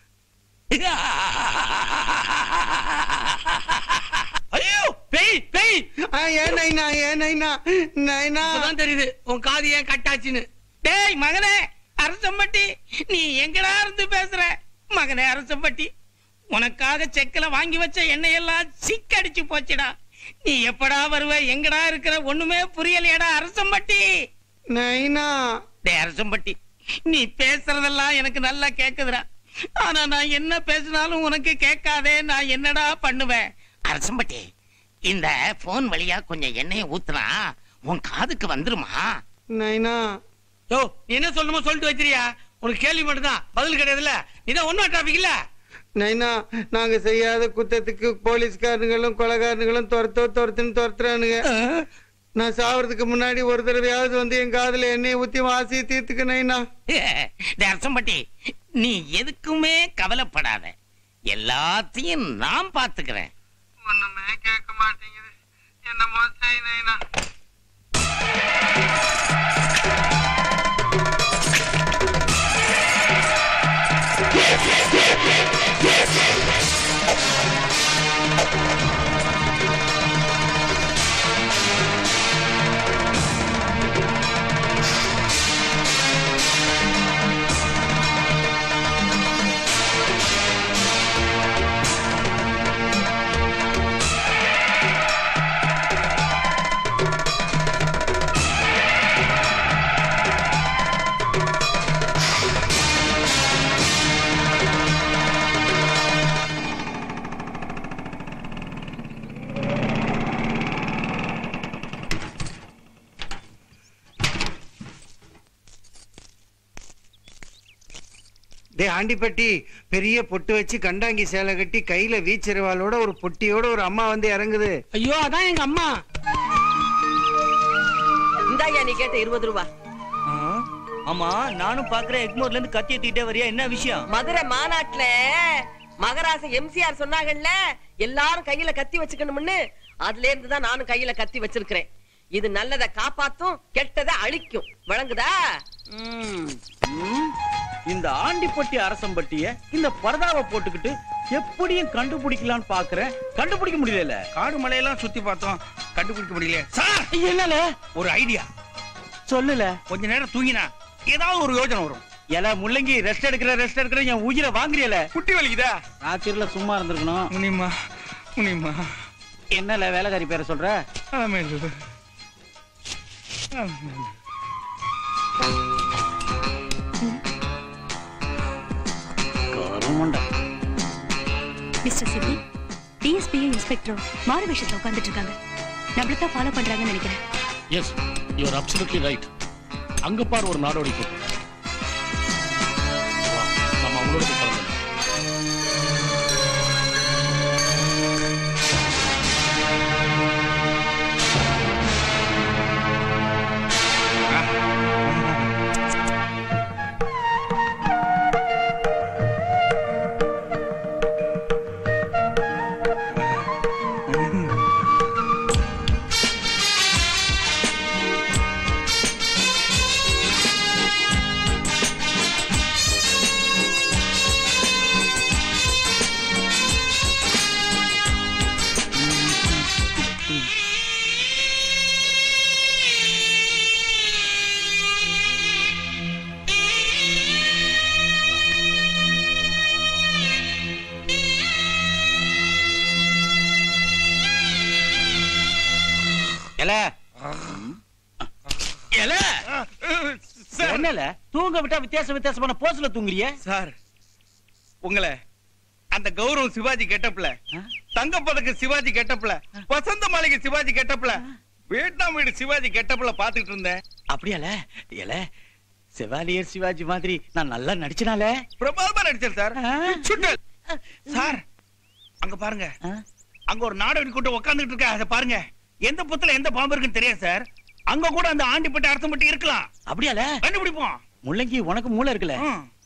ஐயோ பேய் பேய் ஆ, ஏன் நைனா ஏன் நைனா நைனா இப்பதான் தெரியுது உன் காது ஏன் கட்டாச்சுன்னு டேய் மகனே அரசம்பட்டி நீ எங்கடா இருந்து பேசுற மகனே அரசம்பட்டி உனக்காக செக்கல வாங்கி வச்ச எண்ணெயெல்லாம் சிக்கடிச்சு போச்சுடா நீ எப்படா வருவ எங்கடா இருக்கிற ஒண்ணுமே புரியலையடா அரசம்பட்டி நைனா டேய் அரசம்பட்டி நீ பேசுறதெல்லாம் எனக்கு நல்லா கேக்குதுடா ஆனா நான் என்ன பேசினாலும் உனக்கு கேட்காதே நான் என்னடா பண்ணுவேன் அரசம்பட்டி இந்த போன் வழியா கொஞ்சம் எண்ணெயை ஊத்துனா உன் காதுக்கு வந்துருமா நைனா யோ நீ என்ன சொல்லணுமோ சொல்லிட்டு வச்சிரியா உனக்கு கேள்வி மட்டும்தான் பதில் கிடையாதுல்ல இதான் ஒன்னும் டிராபிக் இல்ல நைனா நாங்க செய்யாத குத்தத்துக்கு போலீஸ்காரங்களும் கொலைகாரங்களும் துரத்தோ துரத்துன்னு துரத்துறானுங்க நான் சாவறதுக்கு முன்னாடி ஒரு தடவையாவது வந்து என் காதுல எண்ணெயை ஊத்தி வாசியை தீர்த்துக்க நைனா டேய் அரசம்பட்டி நீ எதுக்குமே கவலைப்படாத எல்லாத்தையும் நான் பாத்துக்கிறேன் ஒண்ணுமே கேட்க மாட்டேங்குது என்னமோ செய் நைனா டே ஆண்டிப்பட்டி பெரிய பொட்டு வச்சு கண்டாங்கி சேலை கட்டி கையில வீச்சிருவாளோட ஒரு பொட்டியோட ஒரு அம்மா வந்து இறங்குது ஐயோ அதான் எங்க அம்மா இந்தாயா நீ கேட்ட இருபது ரூபா ஆமா நானும் பாக்குறேன் எக்மோர்ல இருந்து கத்தி ஏத்திக்கிட்டே வரியா என்ன விஷயம் மதுரை மாநாட்டுல மகராச எம்சிஆர் சொன்னாங்கல்ல எல்லாரும் கையில கத்தி வச்சுக்கணும்னு அதுல இருந்து தான் நானும் கையில கத்தி வச்சிருக்கிறேன் இது நல்லதை காப்பாத்தும் கெட்டதை அழிக்கும் விளங்குதா ம், ம். இந்த ஆண்டிப்பட்டி அரசம்பட்டிய இந்த பரதாவை போட்டுக்கிட்டு எப்படியும் கண்டுபிடிக்கலாம்னு பாக்குறேன் கண்டுபிடிக்க முடியல காடு மலையெல்லாம் சுத்தி பார்த்தோம் கண்டுபிடிக்க முடியல சார் என்னல ஒரு ஐடியா சொல்லல கொஞ்ச நேரம் தூங்கினா ஏதாவது ஒரு யோசனை வரும் எல முள்ளங்கி ரெஸ்ட் எடுக்கிற ரெஸ்ட் எடுக்கிற என் உயிரை வாங்குறியல குட்டி வலிக்குதா ராத்திரில சும்மா இருந்திருக்கணும் முனிமா முனிமா என்னல வேலைக்காரி பேரை சொல்ற ஆமென். கருமண்டா மிஸ்டர் சித்தி டிஎஸ்பியும் இன்ஸ்பெக்டரும் மாறு விஷயத்துல உட்கார்ந்துட்டு இருக்காங்க நம்மள தான் ஃபாலோ பண்றாங்கன்னு நினைக்கிறேன் எஸ் யூஆர் அப்சல்யூட்லி ரைட் அங்க பார் ஒரு நாடோடி கூட்டம் வா, நம்ம அவங்களோட போய் கலந்துக்கலாம். எல எல என்னல தூங்க விட்டா வித்தியாச வித்தியாசமான போஸ்ல தூங்குறிய சார் உங்களை அந்த கௌரவம் சிவாஜி கெட்டப்ல தங்க பதக்க சிவாஜி கெட்டப்ல வசந்த மாளிகை சிவாஜி கெட்டப்ல வியட்நாம் வீடு சிவாஜி கெட்டப்ல பாத்துட்டு இருந்தேன் அப்படியால எல செவாலியர் சிவாஜி மாதிரி நான் நல்லா நடிச்சனால பிரபாதமா நடிச்சேன் சார் சுட்டல் சார் அங்க பாருங்க அங்க ஒரு நாடோடி கூட்டம் உட்கார்ந்துட்டு இருக்க அதை பாருங்க எந்த புத்துல எந்த பாம்பு இருக்குன்னு தெரியாது சார் அங்க கூட அந்த ஆண்டிப்பட்டி அர்த்தம் இருக்கலாம் அப்படியால கண்டுபிடிப்போம் முள்ளங்கி உனக்கு மூளை இருக்குல்ல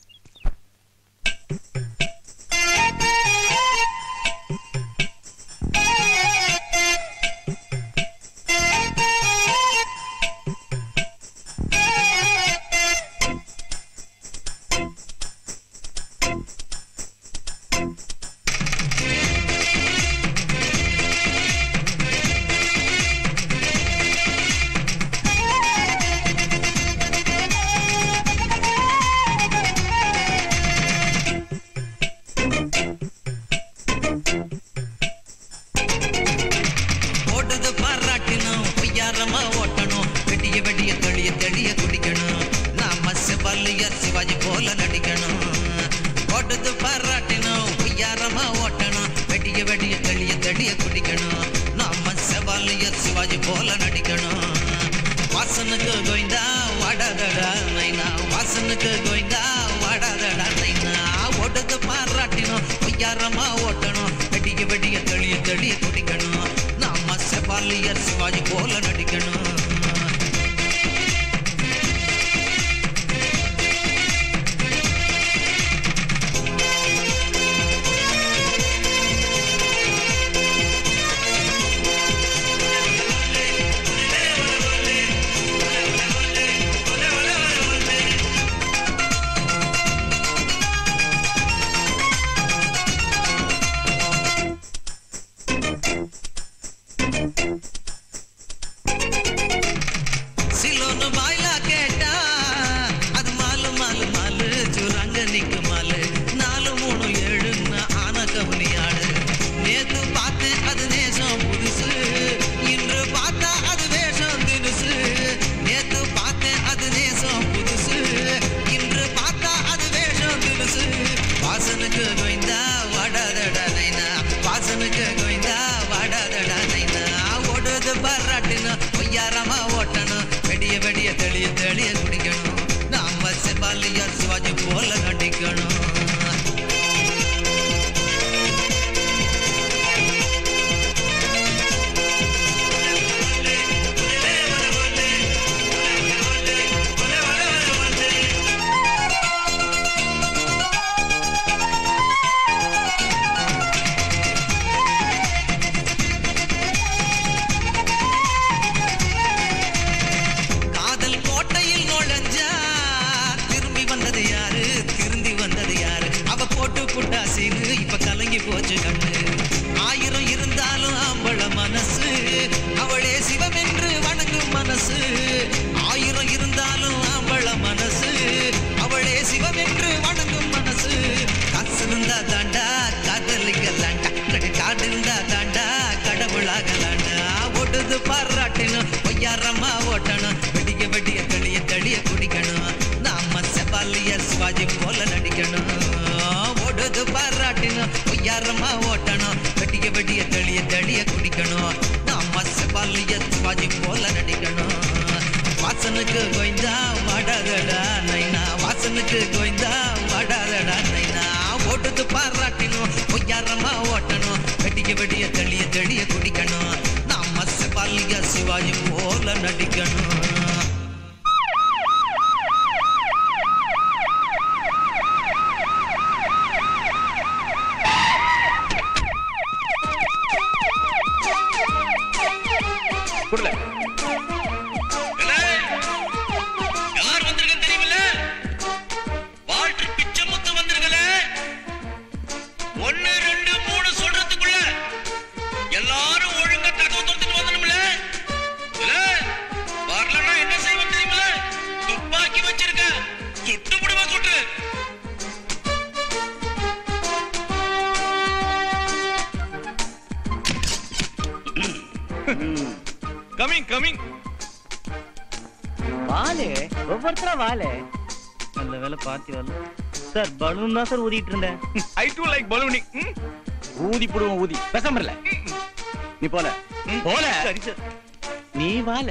ஓடுது பாராட்டினோம் பொய்யாரமா ஓட்டணும் வெடிய வெடிய தெளிய தெளிய குடிக்கணும் நாம செவல்லைய சிவாஜி போல நடிக்கணும் ஓடுது பாராட்டினோம் பொய்யாரமா ஓட்டணும் வெடிய வெடிய தெளிய தெளிய குடிக்கணும் நாம செவல்லைய சிவாஜி போல நடிக்கணும் வாசனுக்கு கோய்ந்தா வாடாதடா நைனா வாசனுக்கு கோய்ந்தா வாடாதடா நைனா ஓடுது பாராட்டினோம் பொய்யாரமா ஓட்டணும் வெடிய வெடிய தெளிய தெளிய குடிக்கணும் நாம செவாலியர் சிவாஜி போல நடிக்கணும் பிஞ்சு கண்ணு ஆயிரம் இருந்தாலும் ஆம்பள மனசு அவளே சிவம் என்று வணங்கும் மனசு ஆயிரம் இருந்தாலும் ஆம்பள மனசு அவளே சிவம் என்று வணங்கும் மனசு காசு இருந்தா தாண்டா காதலிக்கலாண்டா காடு இருந்தா தாண்டா கடவுளாகலாண்டா ஓடுது பாராட்டணும் பொய்யாரமா ஓட்டணும் வெடிக்க வெடிய தெளிய தெளிய குடிக்கணும் நாம செபாலிய சிவாஜி போல நடிக்கணும் ஓடுது பாராட்டணும் பொய்யாரமா ஓட்டணும் வெடிக்க வெடிய தெளிய தெளிய குடிக்கணும் நாம செபாலிய சிவாஜி போல நடிக்கணும் வாசனுக்கு கோய்ந்தா வாடாதடா நைனா வாசனுக்கு கோய்ந்தா வாடாதடா நைனா ஓடுது பாராட்டணும் பொய்யாரமா ஓட்டணும் வெடிக்க வெடிய தெளிய தெளிய குடிக்கணும் நாம செபாலிய சிவாஜி போல நடிக்கணும் குடுல யார் வந்திருக்கேன்னு தெரியுமில்ல வால்டர் பிச்சமுத்து வந்திருக்கல ஒன்னு ரெண்டு மூணு சொல்றதுக்குள்ள எல்லாரும் ஒழுங்கா கதவு திறந்துட்டு வந்துடும்ல இல்ல வரலன்னா என்ன செய்வோம் தெரியுமில்ல துப்பாக்கி வச்சிருக்க சுட்டு விடுவா சுட்டு கமிங் கமிங் வாலே ஒவ்வொருத்தரா வாலே நல்ல வேலை பாத்தி வரல சார் பலூன் தான் சார் ஊதிட்டு இருந்தேன் ஐ டூ லைக் பலூனிங் ஊதி போடுவோம் ஊதி பேசாம இல்ல நீ போல போல சரி சார் நீ வால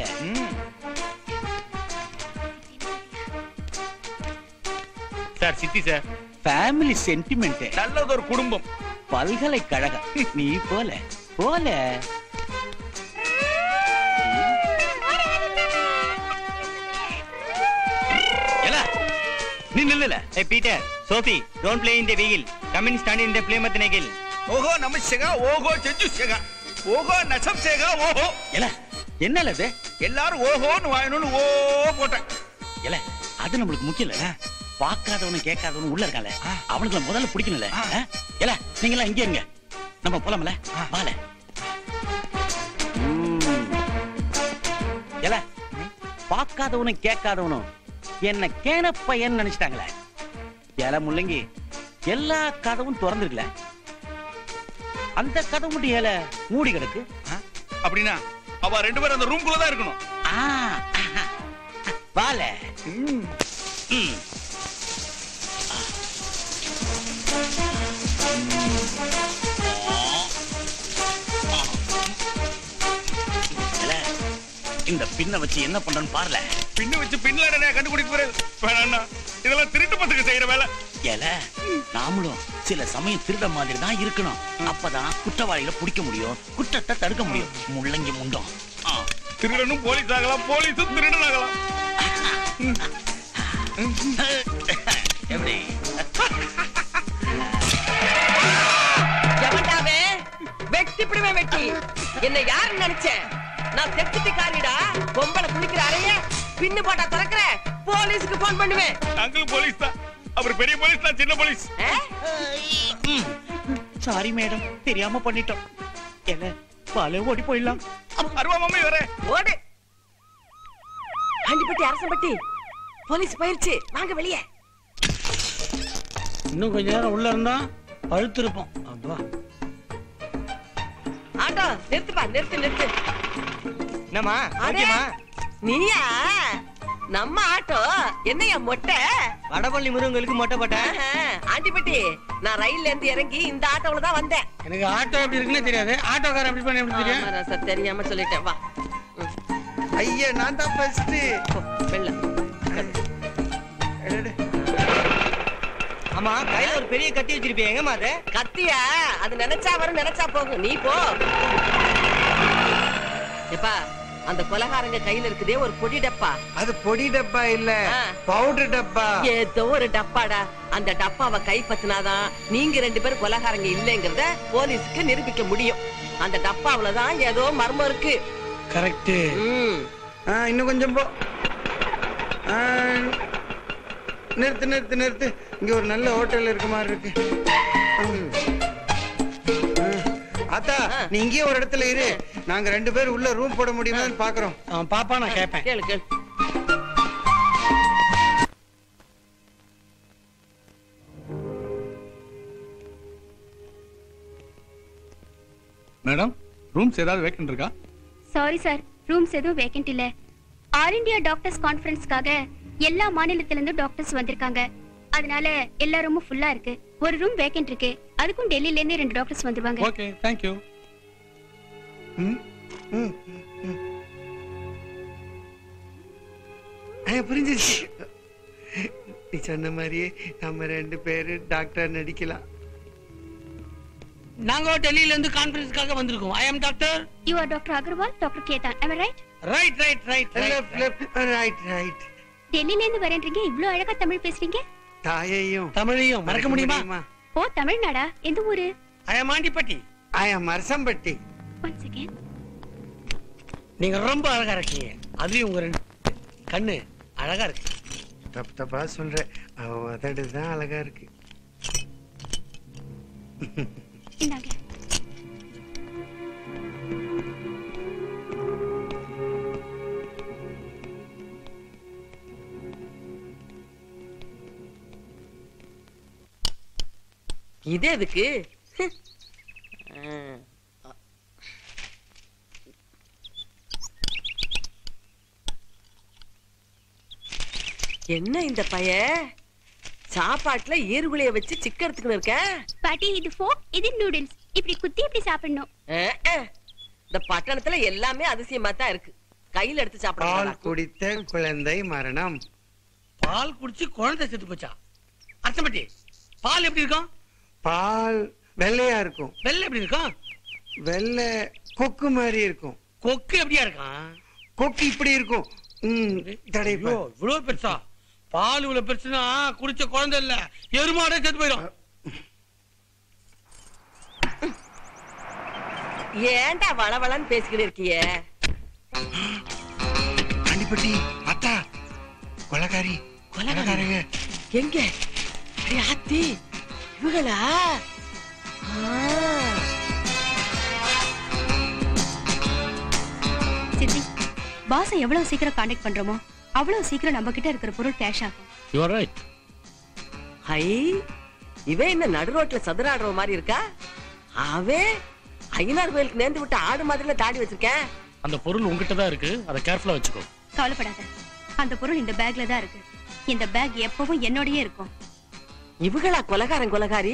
sir Chithi sir family sentiment நல்லது ஒரு குடும்பம் பல்கலைக்கழகம் நீ போல போல எல நீ நில்லுல ஏ Peter Sophie don't play in the வெயில் come in stand in the play mud நெகில் ஓஹோ நம சேகா ஓஹோ செஞ்சு சேகா ஓஹோ நசம் சேகா ஓஹோ எல என்னல இது எல்லாரும் ஓஹோன்னு வாயணும்னு ஓ போட்டேன் எல அது நம்மளுக்கு முக்கியம் இல்ல பார்க்காதவனும் கேட்காதவனும் உள்ள இருக்கான்ல அவனுக்கு முதல்ல பிடிக்கணும்ல ஆ? எல நீங்க எல்லாம் இங்க இருங்க நம்ம போலாம்ல வால எல பார்க்காதவனும் கேட்காதவனும் என்ன கேன பையன் நினைச்சிட்டாங்களே எல முள்ளங்கி எல்லா கதவும் திறந்துருக்கல அந்த கதவு மட்டும் ஏல மூடி கிடக்கு அப்படின்னா அவ ரெண்டு பேரும் அந்த ரூம்குள்ள தான் இருக்கணும் ஆ, ஆஹா. வால ம். ஏல, இந்த பின்ன வச்சு என்ன பண்றன்னு பாருல பின்ன வச்சு பின்ல என்ன கண்டுபிடிக்க போறது வேணாண்ணா இதெல்லாம் திருட்டு பத்துக்கு செய்யற வேலை ஏல நாமளும் சில சமயம் திருட மாதிரி தான் இருக்கணும் அப்பதான் குற்றவாளிகளை பிடிக்க முடியும் குற்றத்தை தடுக்க முடியும் முள்ளங்கி முண்டம் ஆ. திருடனும் போலீஸ் ஆகலாம் போலீஸும் திருடன் ஆகலாம் எப்படி எவன்டாவே வெட்டி பிடிவே வெட்டி என்ன யாருன்னு நினைச்சேன் நான் செத்துட்டு காரிடா பொம்பளை குளிக்கிற அறைய பின்னு போட்டா திறக்கிற போலீஸுக்கு போன் பண்ணுவேன் அங்கிள் போலீஸ் தான் அவர் பெரிய போலீஸ் தான் சின்ன போலீஸ் சாரி மேடம் தெரியாம பண்ணிட்டோம் என்ன பாலே ஓடி போயிடலாம் அருவா மம்மி வர ஓடு ஆண்டிப்பட்டி அரசம்பட்டி போலீஸ் போயிருச்சு வாங்க வெளியே இன்னும் கொஞ்ச நேரம் உள்ள இருந்தா பழுத்து இருப்போம் அப்பா ஆட்டோ நிறுத்துப்பா நிறுத்து நிறுத்து என்னம்மா அடே, நீயா நம்ம ஆட்டோ என்னையா மொட்டை வடபள்ளி முருகங்களுக்கு மொட்டை போட்டேன் ஆஹா, ஆண்டிப்பட்டி நான் ரயில்ல இருந்து இறங்கி இந்த ஆட்டோல தான் வந்தேன் எனக்கு ஆட்டோ எப்படி இருக்குன்னு தெரியாது ஆட்டோக்காரன் எப்படி பண்ண எப்படி தெரியும் ஆமா, ராசா, தெரியாம சொல்லிட்டேன் வா ஐயா நான் தான் ஃபர்ஸ்ட் வெள்ள ஆமா கையில ஒரு பெரிய கத்தி வச்சிருப்பிய எங்கம்மா அது கத்தியா அது நினைச்சா வரும் நினைச்சா போகும் நீ போ எப்பா அந்த கொலகாரங்க கையில இருக்குதே ஒரு பொடி டப்பா அது பொடி டப்பா இல்ல பவுடர் டப்பா ஏதோ ஒரு டப்பாடா அந்த டப்பாவை கைப்பற்றினாதான் நீங்க ரெண்டு பேரும் கொலகாரங்க இல்லைங்கிறத போலீஸுக்கு நிரூபிக்க முடியும் அந்த டப்பாவுல தான் ஏதோ மர்மம் இருக்கு கரெக்ட் ம் இன்னும் கொஞ்சம் போ ஆ, நிறுத்து நிறுத்து நிறுத்து இங்க ஒரு நல்ல ஹோட்டல் இருக்க மாதிரி இருக்கு ம். அத்தா நீ இங்கேயே ஒரு இடத்துல இரு நாங்க ரெண்டு பேரும் உள்ள ரூம் போட முடியுமான்னு பாக்குறோம் அவன் பாப்பா நான் கேட்பேன் கேளு கேளு மேடம் ரூம்ஸ் ஏதாவது வேக்கன்ட் இருக்கா சாரி சார் ரூம்ஸ் எதுவும் வேக்கன்ட் இல்ல ஆல் இந்தியா டாக்டர்ஸ் கான்ஃபரன்ஸ்க்காக எல்லா மாநிலத்தில இருந்து டாக்டர்ஸ் வந்திருக்காங்க அதனால எல்லா ரூமும் ஃபுல்லா இருக்கு ஒரு ரூம் வேக்கன்ட் இருக்கு அதுக்கும் டெல்லில இருந்து ரெண்டு டாக்டர்ஸ் வந்துருவாங்க ஓகே தேங்க்யூ புரிஞ்சிருச்சு நீ சொன்ன மாதிரியே நம்ம ரெண்டு பேரு டாக்டர் நடிக்கலாம் நாங்க டெல்லியில இருந்து கான்ஃபரன்ஸ்க்காக வந்திருக்கோம் I am doctor you are doctor Agarwal doctor Ketan am I right right right right right right டெல்லில இருந்து வரேன்றீங்க இவ்ளோ அழகா தமிழ் பேசுறீங்க தாயையும் தமிழையும் மறக்க முடியுமா ஓ தமிழ்நாடா எந்த ஊரு I am Andipatti I am Arasampatti one second நீங்க ரொம்ப அழகா இருக்கீங்க அதுலயும் உங்க ரெண்டு கண்ணு அழகா இருக்கு தப்பு தப்பா சொல்ற அவ உதடு தான் அழகா இருக்கு இந்தாங்க இது எதுக்கு ஆ. என்ன இந்த பைய சாப்பாட்டுல ஈருகுலைய வச்சு சிக்கறதுக்குன்னு இருக்க பாட்டி இது ஃபோக் இது நூடுல்ஸ் இப்படி குத்தி இப்படி சாப்பிடணும் அஹ், அஹ். இந்த பட்டணத்துல எல்லாமே அதிசயமா தான் இருக்கு கையில எடுத்து பால் சாப்பிடலாம் குடித்த குழந்தை மரணம் பால் குடிச்சு குழந்தை செத்து போச்சா அர்த்தம்பட்டி பால் எப்படி இருக்கும் பால் வெள்ளையா இருக்கும் வெள்ளை எப்படி இருக்கும் வெள்ளை கொக்கு மாதிரி இருக்கும் கொக்கு எப்படியா இருக்கான் கொக்கு இப்படி இருக்கும் ம், தடைப்பா. ஐயோ, இவ்வளவு பெருசா பால் இவ்வளவு பெருசுனா குடிச்ச குழந்தை இல்ல எருமாடே செத்து போயிடும் ஏன்டா வளவளன்னு பேசிக்கிட்டு இருக்கியே அண்டிப்பட்டி அத்தா கொலகாரி கொலகாரங்க எங்க அடே ஆத்தி இவங்களா சித்தி பாஸை எவ்வளவு சீக்கிரம் காண்டாக்ட் பண்றோமோ அவ்வளவு சீக்கிரம் நம்ம கிட்ட இருக்கிற பொருள் கேஷ் ஆகும் யூ ஆர் ரைட் ஹை இவன் என்ன நடு ரோட்ல சதுராடுற மாதிரி இருக்கா அவன் ஐயனார் கோயிலுக்கு நேர்ந்து விட்டு ஆடு மாதிரில தாடி வச்சிருக்கேன் அந்த பொருள் உங்ககிட்ட தான் இருக்கு அதை கேர்ஃபுல்லா வச்சுக்கோ கவலைப்படாத அந்த பொருள் இந்த பேக்ல தான் இருக்கு இந்த பேக் எப்பவும் என்னோடயே இருக்கும் இவங்களா கொலகாரன் கொலகாரி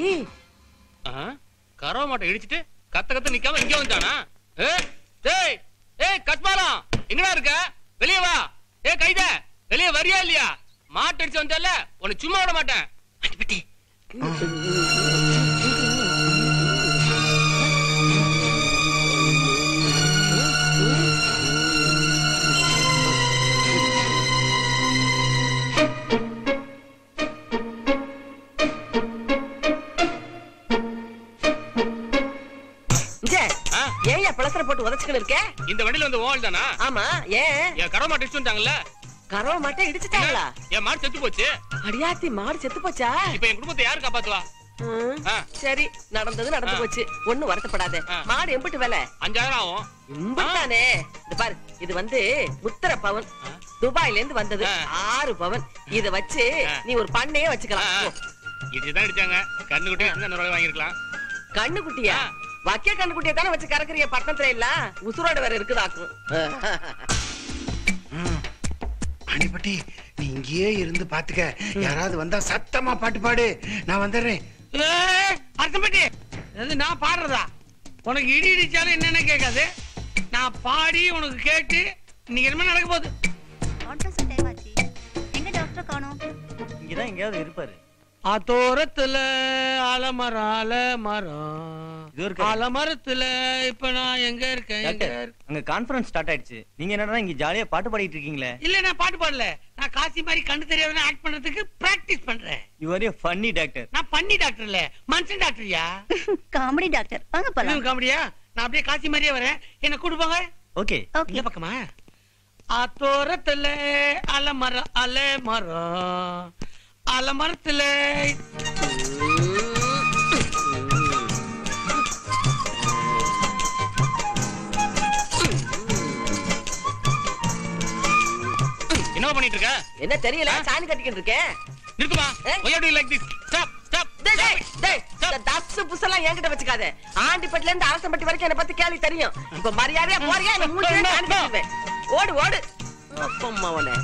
கரவ மாட்டை இடிச்சிட்டு கத்த கத்த நிக்காம இங்க வந்துட்டானா ஏ, டேய் ஏய் கத்மாலம் எங்கடா இருக்க வெளிய வா ஏ கைத வெளிய வரியா இல்லையா மாட்டு அடிச்சு வந்தல உன்னை சும்மா விட மாட்டேன் இங்க ஏன் பழத்துல போட்டு உதச்சுக்கிட்டு இருக்க இந்த வண்டியில வந்து ஓல் தானா ஆமா ஏன் என் கரவ மாட்டை இடிச்சு வந்துட்டாங்கல்ல கறவை மாட்டை இடிச்சுட்டாங்களா என் மாடு செத்து போச்சு அடியாத்தி மாடு செத்து போச்சா இப்ப என் குடும்பத்தை யாரு காப்பாத்துவா ம், ஆ. சரி நடந்தது நடந்து ஆ. போச்சு ஒண்ணும் வருத்தப்படாத மாடு எம்பிட்டு விலை அஞ்சாயிரம் ஆகும் இம்புட்டானே இந்த பாரு இது வந்து முத்திர பவன் துபாயில இருந்து வந்தது ஆறு பவன் இத வச்சு நீ ஒரு பண்ணையே வச்சுக்கலாம் போ. இதுதான் அடிச்சாங்க கண்ணு குட்டி இருந்தா நூறு ரூபாய் வாங்கிருக்கலாம் கண்ணுக்குட்டியா வக்கிய கண்ணுக்குட்டியை தானே வச்சு கறக்குறிய பட்டணத்துல இல்ல உசுரோட வேற இருக்குதாக்கும் அண்டிப்பட்டி நீ இங்கேயே இருந்து பாத்துக்க யாராவது வந்தா சத்தமா பாட்டு பாடு நான் வந்துடுறேன் அர்த்தம்பட்டி அது நான் பாடுறதா உனக்கு இடி இடிச்சாலும் என்னென்ன கேட்காது நான் பாடி உனக்கு கேட்டு இன்னைக்கு என்ன நடக்க போகுது ஆல்ட்ராசவுண்ட் டைம் ஆச்சு எங்க டாக்டர் காணோம் இங்கதான் எங்கேயாவது இருப்பாரு ஆத்தோரத்துல ஆலமரம் ஆலமரம் இது ஒரு ஆலமரத்துல இப்ப நான் எங்க இருக்கேன் எங்க டாக்டர் அங்க கான்ஃபரன்ஸ் ஸ்டார்ட் ஆயிடுச்சு நீங்க என்னடா இங்க ஜாலியா பாட்டு பாடிட்டு இருக்கீங்களே இல்ல நான் பாட்டு பாடல நான் காசி மாதிரி கண்ணு தெரியாத ஆக்ட் பண்றதுக்கு பிராக்டிஸ் பண்றேன் you are a funny doctor நான் பண்ணி டாக்டர் இல்ல மனுஷன் டாக்டர்யா காமெடி டாக்டர் வாங்க இது போலாம் காமெடியா நான் அப்படியே காசி மாதிரியே வரேன் என்ன கூட்டுப்பாங்க ஓகே இந்த பக்கமா ஆத்தோரத்துல அலமரம் அலமரம் அலமரத்துல என்ன தெரியல சாணி கட்டிக்கிட்டு இருக்கேன் நிறுத்துமா why are you like this stop stop டேய், டேய், டேய், இந்த தப்சு புசெல்லாம் என்கிட்ட வச்சுக்காத ஆண்டிப்பட்டில இருந்து அரசம்பட்டி வரைக்கும் என்ன பத்தி கேள்வி தெரியும் இப்ப மரியாதையா போறியா என்ன மூஞ்சிலே சாணி கட்டிடுவேன் ஓடு ஓடு அப்பம்மா அவனை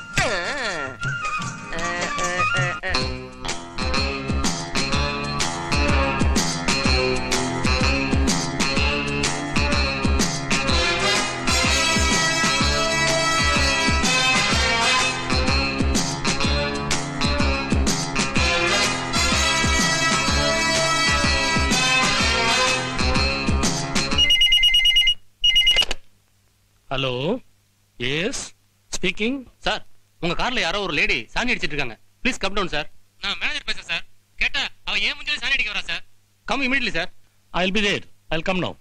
ஹலோ எஸ் ஸ்பீக்கிங் சார் உங்க கார்ல யாரோ ஒரு லேடி சாணி அடிச்சிட்டு இருக்காங்க ப்ளீஸ் கம் டவுன் சார் நான் மேனேஜர் பேசுறேன் சார் கேட்டா அவ ஏன் முஞ்சில சாணி அடிக்க வரா sir come immediately sir I'll be there. I'll come now.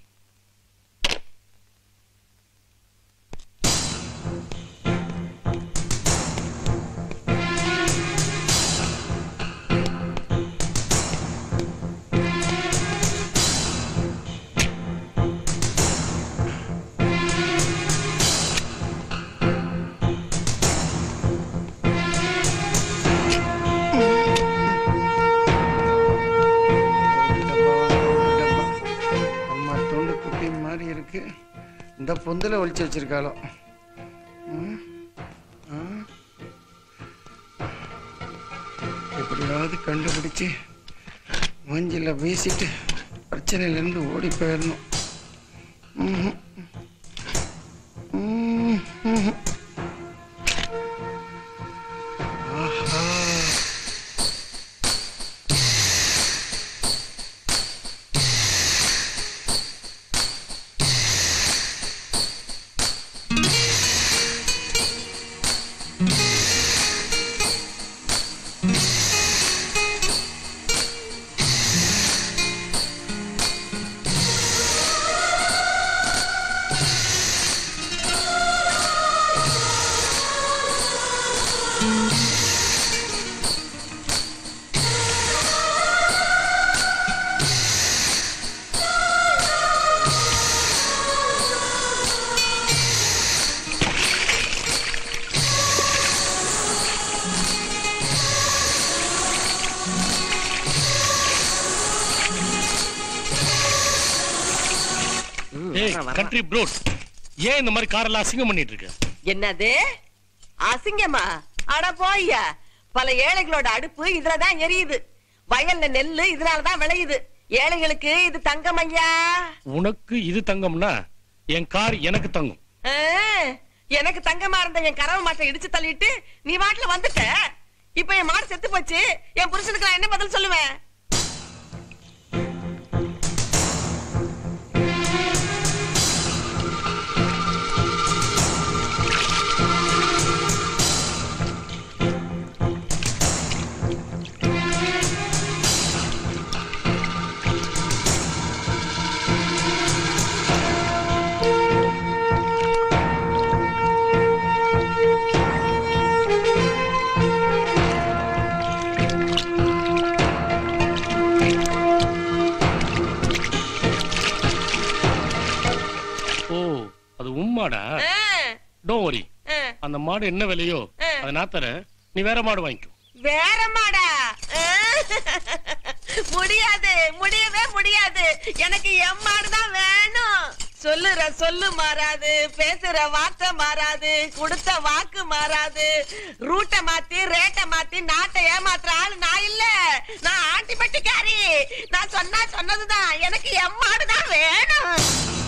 அம்மா துண்டு குப்பி மாதிரி இருக்கு இந்த பொந்தில் ஒளிச்சு வச்சிருக்காளோ ம், ஆ. எப்படியாவது கண்டுபிடிச்சு மூஞ்சில வீசிட்டு பிரச்சனையிலேருந்து ஓடி போயிடணும் ம்ஹும். ம், ம்ஹும். ஆஹா ஏய் கண்ட்ரி ப்ரோட் ஏன் இந்த மாதிரி காரெல்லாம் அசிங்கம் பண்ணிட்டு இருக்க என்னது அசிங்கமா அட போய்யா பல ஏழைகளோட அடுப்பு இதுலதான் எரியுது வயல்ல நெல்லு இதனாலதான் விளையுது ஏழைகளுக்கு இது தங்கம் ஐயா உனக்கு இது தங்கம்னா என் கார் எனக்கு தங்கம் ஆ, எனக்கு தங்கமா இருந்த என் கறவை மாட்டை இடிச்சு தள்ளிட்டு நீ வாட்டுல வந்துட்ட இப்ப என் மாடு செத்து போச்சு என் புருஷனுக்கு நான் என்ன பதில் சொல்லுவேன் ஓ அது உம்மாடா டோன் வரி அந்த மாடு என்ன விலையோ அதை நான் தரேன் நீ வேற மாடு வாங்கிக்கோ வேற மாடா ஆ, முடியாது முடியவே முடியாது எனக்கு என் மாடு தான் வேணும் சொல்லுற சொல்லு மாறாது பேசுற வார்த்தை மாறாது கொடுத்த வாக்கு மாறாது ரூட்டை மாத்தி ரேட்டை மாத்தி நாட்டை ஏமாத்துற ஆளு நான் இல்ல நான் ஆட்டிப்பட்டிக்காரி நான் சொன்னா சொன்னதுதான் எனக்கு என் மாடு தான் வேணும்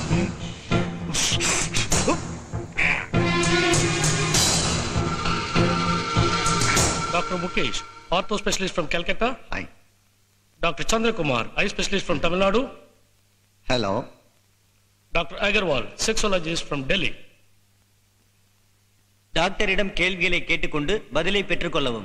Dr. Mukesh, ortho specialist from Calcutta. Hi. Dr. Chandra Kumar, eye specialist from Tamil Nadu. Hello. Dr. Agarwal, sexologist from Delhi. டாக்டரிடம் கேள்விகளை கேட்டுக்கொண்டு பதிலை பெற்றுக்கொள்ளவும்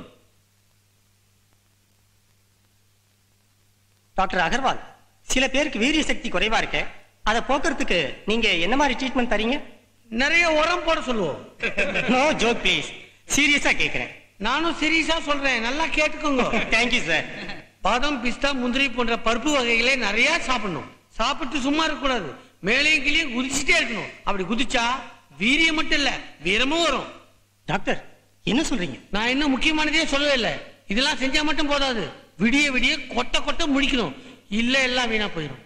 டாக்டர் அகர்வால் சில பேருக்கு வீரிய சக்தி குறைவா இருக்கு அதை போக்குறதுக்கு நீங்க என்ன மாதிரி ட்ரீட்மெண்ட் தரீங்க நிறைய உரம் போட சொல்லுவோம் நோ ஜோக் ப்ளீஸ் சீரியஸா கேக்குறேன் நானும் சீரியஸா சொல்றேன் நல்லா கேட்டுக்கோங்க தேங்க்யூ சார் பாதாம் பிஸ்தா முந்திரி போன்ற பருப்பு வகைகளை நிறைய சாப்பிடணும் சாப்பிட்டு சும்மா இருக்க கூடாது மேலேயும் கீழேயும் குதிச்சுட்டே இருக்கணும் அப்படி குதிச்சா வீரியம் மட்டும் இல்ல வீரமும் வரும் டாக்டர் என்ன சொல்றீங்க நான் இன்னும் முக்கியமானதே சொல்லவே இல்லை இதெல்லாம் செஞ்சா மட்டும் போதாது விடிய விடிய கொட்ட கொட்ட முடிக்கணும் இல்ல எல்லாம் வீணா போயிடும்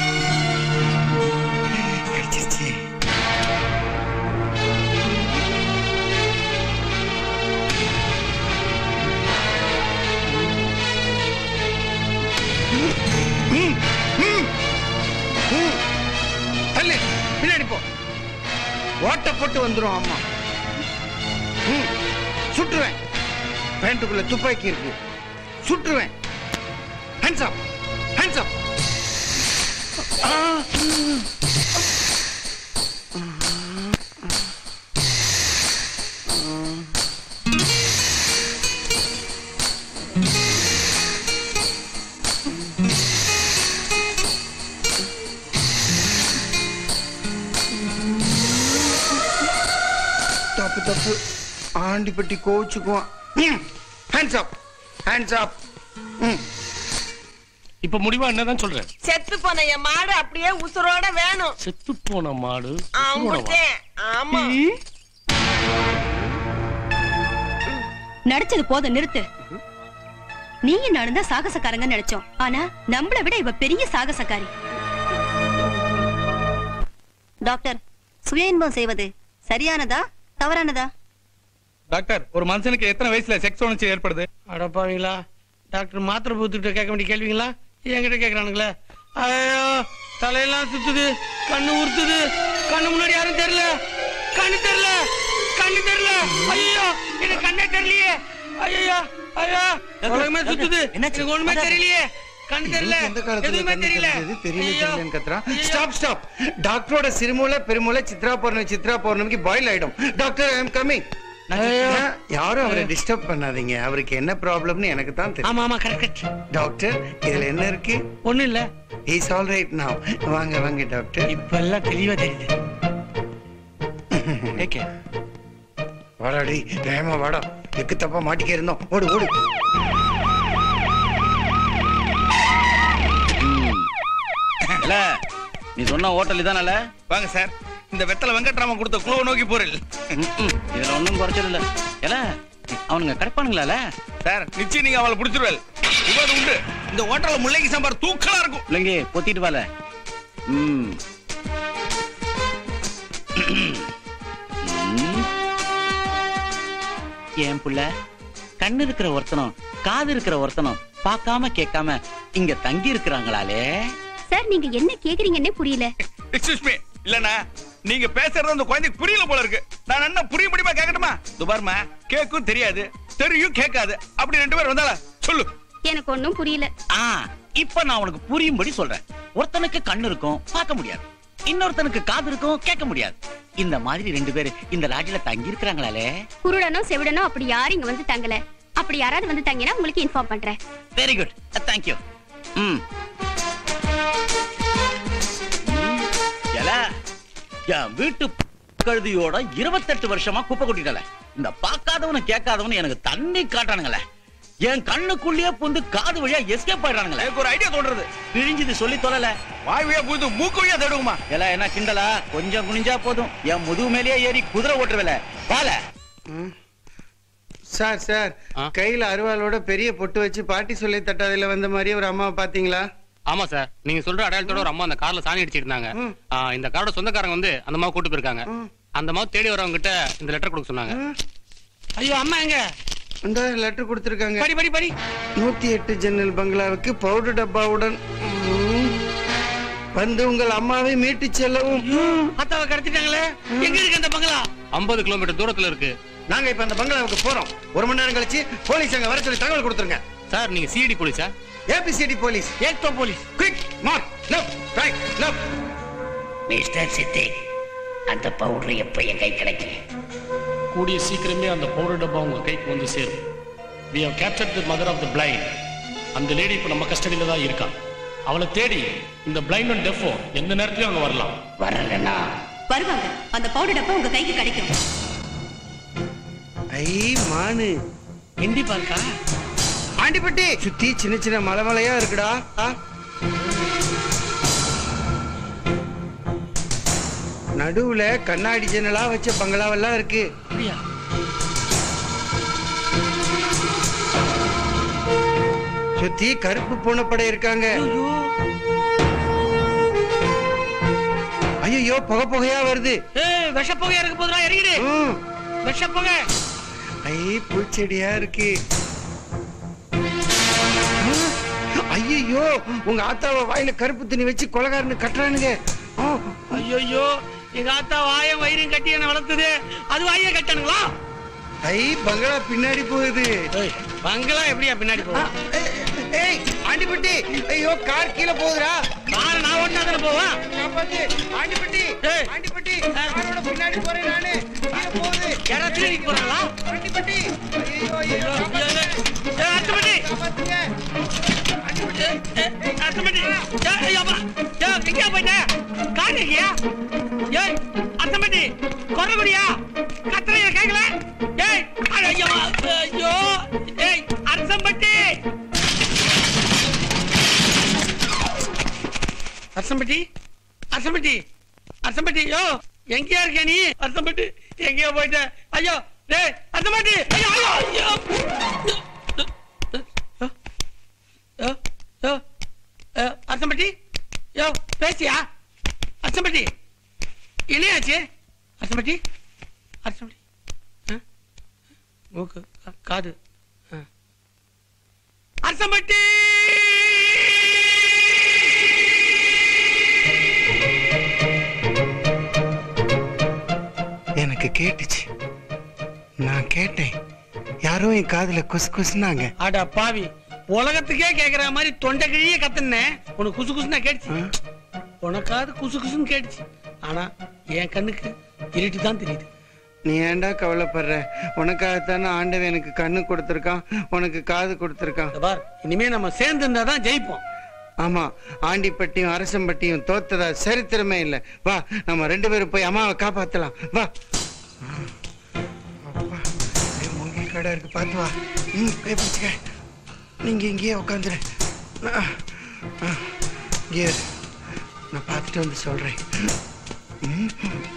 தள்ளு பின்னாடி போ ஓட்ட போட்டு வந்துரும் அம்மா ம், சுட்டுருவேன் பேண்ட்டுக்குள்ள துப்பாக்கி இருக்கு சுட்டுருவேன் ஹேண்ட்ஸ் அப் ஹேண்ட்ஸ் அப் தப்பு தப்பு ஆண்டிப்பட்டி கோச்சுக்குவான் ஹேண்ட்ஸ் அப் ஹேண்ட்ஸ் அப் இப்ப முடிவா என்னதான் சொல்ற செத்து போன என் மாடு அப்படியே உசுரோட வேணும் செத்து போன மாடு ஆம்புட்டேன் ஆமா நடிச்சது போதும் நிறுத்து நீங்க நானும் தான் சாகசக்காரங்க நினைச்சோம் ஆனா நம்மளை விட இவ பெரிய சாகசக்காரி டாக்டர் சுய இன்பம் செய்வது சரியானதா தவறானதா டாக்டர் ஒரு மனுஷனுக்கு எத்தனை வயசுல செக்ஸ் உணர்ச்சி ஏற்படுது அடப்பாவீங்களா டாக்டர் மாத்திரை பூத்துட்டு கேட்க வேண்டிய கேள்விங்களா என்கிட்ட கேக்குறானுங்களே ஐயோ தலையெல்லாம் சுத்துது கண்ணு உறுத்துது கண்ணு முன்னாடி யாரும் தெரியல கண்ணு தெரியல கண்ணு தெரியல ஐயோ எனக்கு கண்ணே தெரியலையே ஐயோ ஐயோ உலகமே சுத்துது எனக்கு ஒண்ணுமே தெரியலையே கண்ணு தெரியல எந்த காலத்துல எதுவுமே கண்ணு தெரியல தெரிஞ்சது தெரியல தெரியலன்னு கத்துறான் ஸ்டாப் ஸ்டாப் டாக்டரோட சிறுமூல பெருமூல சித்ரா பௌர்ணமி சித்ரா பௌர்ணமிக்கு பாயில் ஆயிடும் டாக்டர் ஐ எம் கமிங் யாரும் அவரை டிஸ்டர்ப் பண்ணாதீங்க அவருக்கு என்ன ப்ராப்ளம்னு எனக்கு தான் தெரியும் ஆமா ஆமா கரெக்ட் டாக்டர் இதுல என்ன இருக்கு ஒண்ணு இல்ல இஸ் ஆல் ரைட் now வாங்க வாங்க டாக்டர் இப்ப எல்லாம் தெளிவா தெரியுது ஓகே வாடாடி வேகமா வாடா எக்கு தப்பா மாட்டிக்க இருந்தோம் ஓடு ஓடு இல்ல நீ சொன்ன ஹோட்டல் இதானல வாங்க சார் இந்த வெத்தலை வெங்கட்ராமன் கொடுத்த குழுவை நோக்கி போறேன் இதுல ஒண்ணும் குறைச்சல் இல்ல இல்ல அவனுங்க கிடைப்பானுங்களால சார் நிச்சயம் நீங்க அவளை பிடிச்சிருவேல் விவாதம் உண்டு இந்த ஹோட்டல்ல முல்லைக்கு சாம்பார் தூக்கலா இருக்கும் இல்லைங்க பொத்திட்டு வால ம் ம். ஏன் புள்ள கண்ணு இருக்கிற ஒருத்தனும் காது இருக்கிற ஒருத்தனும் பார்க்காம கேட்காம இங்க தங்கி இருக்கிறாங்களாலே சார் நீங்க என்ன கேக்குறீங்கன்னே புரியல எக்ஸ்கியூஸ் மீ இல்லண்ணா நீங்க பேசுறது அந்த குழந்தைக்கு புரியல போல இருக்கு நான் என்ன புரிய முடியுமா கேட்கட்டுமா துபார்மா கேக்கும் தெரியாது தெரியும் கேட்காது அப்படி ரெண்டு பேர் வந்தால சொல்லு எனக்கு ஒண்ணும் புரியல ஆ இப்ப நான் உனக்கு புரியும்படி சொல்றேன் ஒருத்தனுக்கு கண்ணு இருக்கும் பார்க்க முடியாது இன்னொருத்தனுக்கு காது இருக்கும் கேட்க முடியாது இந்த மாதிரி ரெண்டு பேரு இந்த லாட்ஜில தங்கி இருக்கிறாங்களாலே குருடனோ செவிடனோ அப்படி யாரும் இங்க வந்து தங்கல அப்படி யாராவது வந்து தங்கினா உங்களுக்கு இன்ஃபார்ம் பண்றேன் வெரி குட் தேங்க்யூ ம் எல, என் வீட்டு கழுதியோட இருபத்தெட்டு வருஷமா குப்பை கொட்டிட்டல இந்த பார்க்காதவனு கேட்காதவனு எனக்கு தண்ணி காட்டானுங்களே என் கண்ணுக்குள்ளேயே புந்து காது வழியா எஸ்கேப் ஆயிடுறானுங்களே எனக்கு ஒரு ஐடியா தோன்றது பிரிஞ்சது சொல்லி தொலைல வாய் வழியா புது மூக்கு வழியா தேடுமா எல்லாம் என்ன கிண்டலா கொஞ்சம் குனிஞ்சா போதும் என் முதுகு மேலேயே ஏறி குதிரை ஓட்டுருவேல வால சார் சார் கையில அருவாளோட பெரிய பொட்டு வச்சு பாட்டி சொல்லி தட்டாதில வந்த மாதிரி ஒரு அம்மாவை பாத்தீங்களா ஆமா சார் நீங்க சொல்ற அடையாளத்தோட ஒரு அம்மா அந்த கார்ல சாணி அடிச்சிட்டு இருந்தாங்க ஆ, இந்த காரோட சொந்தக்காரங்க வந்து அந்த அம்மா கூட்டு போயிருக்காங்க அந்த அம்மா தேடி வரவங்க கிட்ட இந்த லெட்டர் கொடுக்க சொன்னாங்க ஐயோ அம்மா எங்க இந்த லெட்டர் கொடுத்திருக்காங்க படி படி படி நூத்தி எட்டு ஜன்னல் பங்களாவுக்கு பவுடர் டப்பாவுடன் ம், வந்து உங்கள் அம்மாவை மீட்டு செல்லவும் அத்தாவை கடத்திட்டாங்களே எங்க இருக்கு அந்த பங்களா ஐம்பது கிலோமீட்டர் தூரத்துல இருக்கு நாங்க இப்ப அந்த பங்களாவுக்கு போறோம் ஒரு மணி நேரம் கழிச்சு போலீஸ் அங்க வர சொல்லி தகவல் கொடுத்துருங்க சார் நீங்க சிடி போலீஸா ஏபிசிடி போலீஸ் ஏக்டோ police quick march left right left mister Chithi அந்த பவுடர் எப்ப என் கை கிடைக்கும் கூடிய சீக்கிரமே அந்த பவுடர் டப்பா உங்க கைக்கு வந்து சேரும் we have captured the mother of the blind அந்த லேடி இப்ப நம்ம கஸ்டடியில தான் இருக்கா அவளை தேடி இந்த பிளைண்ட் அண்ட் டெஃபோ எந்த நேரத்திலயும் அங்க வரலாம் வரலனா வருவாங்க அந்த பவுடர் டப்பா உங்க கைக்கு கிடைக்கும் ஐ மானு ஹிந்தி பார்க்கா ஆண்டிப்பட்டி சுத்தி சின்ன சின்ன மலை மலையா இருக்குடா ஆ? நடுவுல கண்ணாடி ஜன்னலா வச்ச பங்களாவெல்லாம் இருக்கு சுத்தி கருப்பு பூனைப்படை இருக்காங்க ஐயோ புகை புகையா வருது ஏய் விஷ புகையா இருக்க போதுடா இறங்கிடு விஷ புகை ஐ பூச்செடியா இருக்கு ஐயோ உங்க ஆத்தாவை வாயில கருப்பு துணி வச்சு கொலகாரனு கட்டுறானுங்க ஐயோ எங்க ஆத்தா வாயம் வயிறும் கட்டி என்ன வளர்த்தது அது வாய கட்டணுங்களா ஐ பங்களா பின்னாடி போகுது பங்களா எப்படியா பின்னாடி போகும் ஏய் ஆண்டிப்பட்டி ஐயோ கார் கீழே போகுதுடா கார் நான் ஒண்ணா தானே போவேன் காப்பாத்து ஆண்டிப்பட்டி ஆண்டிப்பட்டி காரோட பின்னாடி போறேன் நானு கீழே போகுது யாராவது திருடிட்டு போறாங்களா ஆண்டிப்பட்டி ஐயோ ஐயோ ஏய், அத்தமட்டி. ஏய், அத்தமட்டி. ஏய், ஐயோ, அப்பா. ஏய், எங்கேயா போயிட்ட? கார் எங்கேயா? ஏய், அத்தமட்டி, குரங்குடியா? கத்துறையா கேட்கல? ஏய், அட, ஐயோ, ஐயோ. ஏய், அரசம்பட்டி. அரசம்பட்டி அரசம்பட்டி அரசம்பட்டி யோ எங்கேயா இருக்க நீ அரசம்பட்டி எங்கேயோ போயிட்ட ஐயோ டேய் அரசம்பட்டி ஐயோ ஐயோ ஐயோ யோ யோ யோ, அரசம்பட்டி யோ பேசியா அரசம்பட்டி என்னையாச்சு அரசம்பட்டி அரசம்பட்டி ஆ? மூக்கு கா- காது ஆ. அரசம்பட்டி எனக்கு கேட்டுச்சு நான் கேட்டேன் யாரோ என் காதுல குசு குசுனாங்க அட பாவி உலகத்துக்கே கேக்குற மாதிரி தொண்டை கிழிய கத்துனேன் உனக்கு குசு குசுனா கேட்டுச்சு உனக்காவது குசு குசுன்னு கேட்டுச்சு ஆனா என் கண்ணுக்கு இருட்டு தான் தெரியுது நீ ஏன்டா கவலைப்படுற உனக்காகத்தானே ஆண்டவன் எனக்கு கண்ணு கொடுத்துருக்கான் உனக்கு காது கொடுத்துருக்கான் பார் இனிமே நம்ம சேர்ந்து இருந்தா தான் ஜெயிப்போம் ஆமா ஆண்டிப்பட்டியும் அரசம்பட்டியும் தோத்ததா சரித்திரமே இல்ல வா நம்ம ரெண்டு பேரும் போய் அம்மாவை காப்பாத்தலாம் வா அப்பா, ஏய், மூங்கில் கடை இருக்கு பார்த்து வா ம் கை பிடிச்சுக்க நீங்க இங்கேயே உட்காந்துரு இங்கே இரு. நான் பார்த்துட்டு வந்து சொல்றேன் ம்.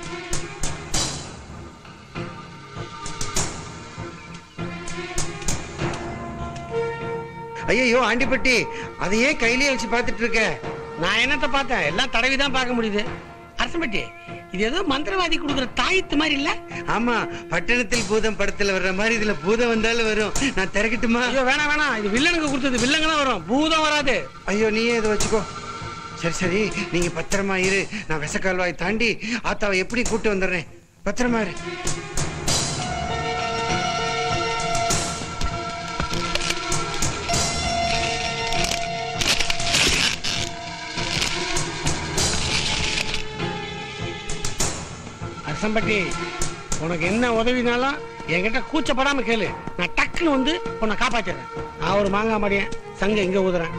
ஐயோ ஆண்டிப்பட்டி அதை ஏன் கையிலேயே வச்சு பார்த்துட்டு இருக்க நான் என்னத்த பார்த்தேன் எல்லாம் தடவி தான் பார்க்க முடியுது அரசம்பட்டி இது ஏதோ மந்திரவாதி கொடுக்குற தாயத்து மாதிரி இல்ல ஆமா பட்டணத்தில் பூதம் படத்துல வர்ற மாதிரி இதுல பூதம் வந்தாலும் வரும் நான் திறக்கட்டுமா ஐயோ வேணாம் வேணாம் இது வில்லனுக்கு கொடுத்தது வில்லங்க தான் வரும் பூதம் வராது ஐயோ நீயே இதை வச்சுக்கோ சரி சரி நீங்க பத்திரமா இரு நான் விசக்கால்வாய் தாண்டி ஆத்தாவை எப்படி கூட்டு வந்துடுறேன் பத்திரமா இரு அரசம்பட்டி உனக்கு என்ன உதவினாலும் என்கிட்ட கூச்சப்படாம கேளு நான் டக்குன்னு வந்து உன்னை காப்பாத்திடுறேன் நான் ஒரு மாங்காய் மடியேன் சங்க இங்க ஊதுறேன்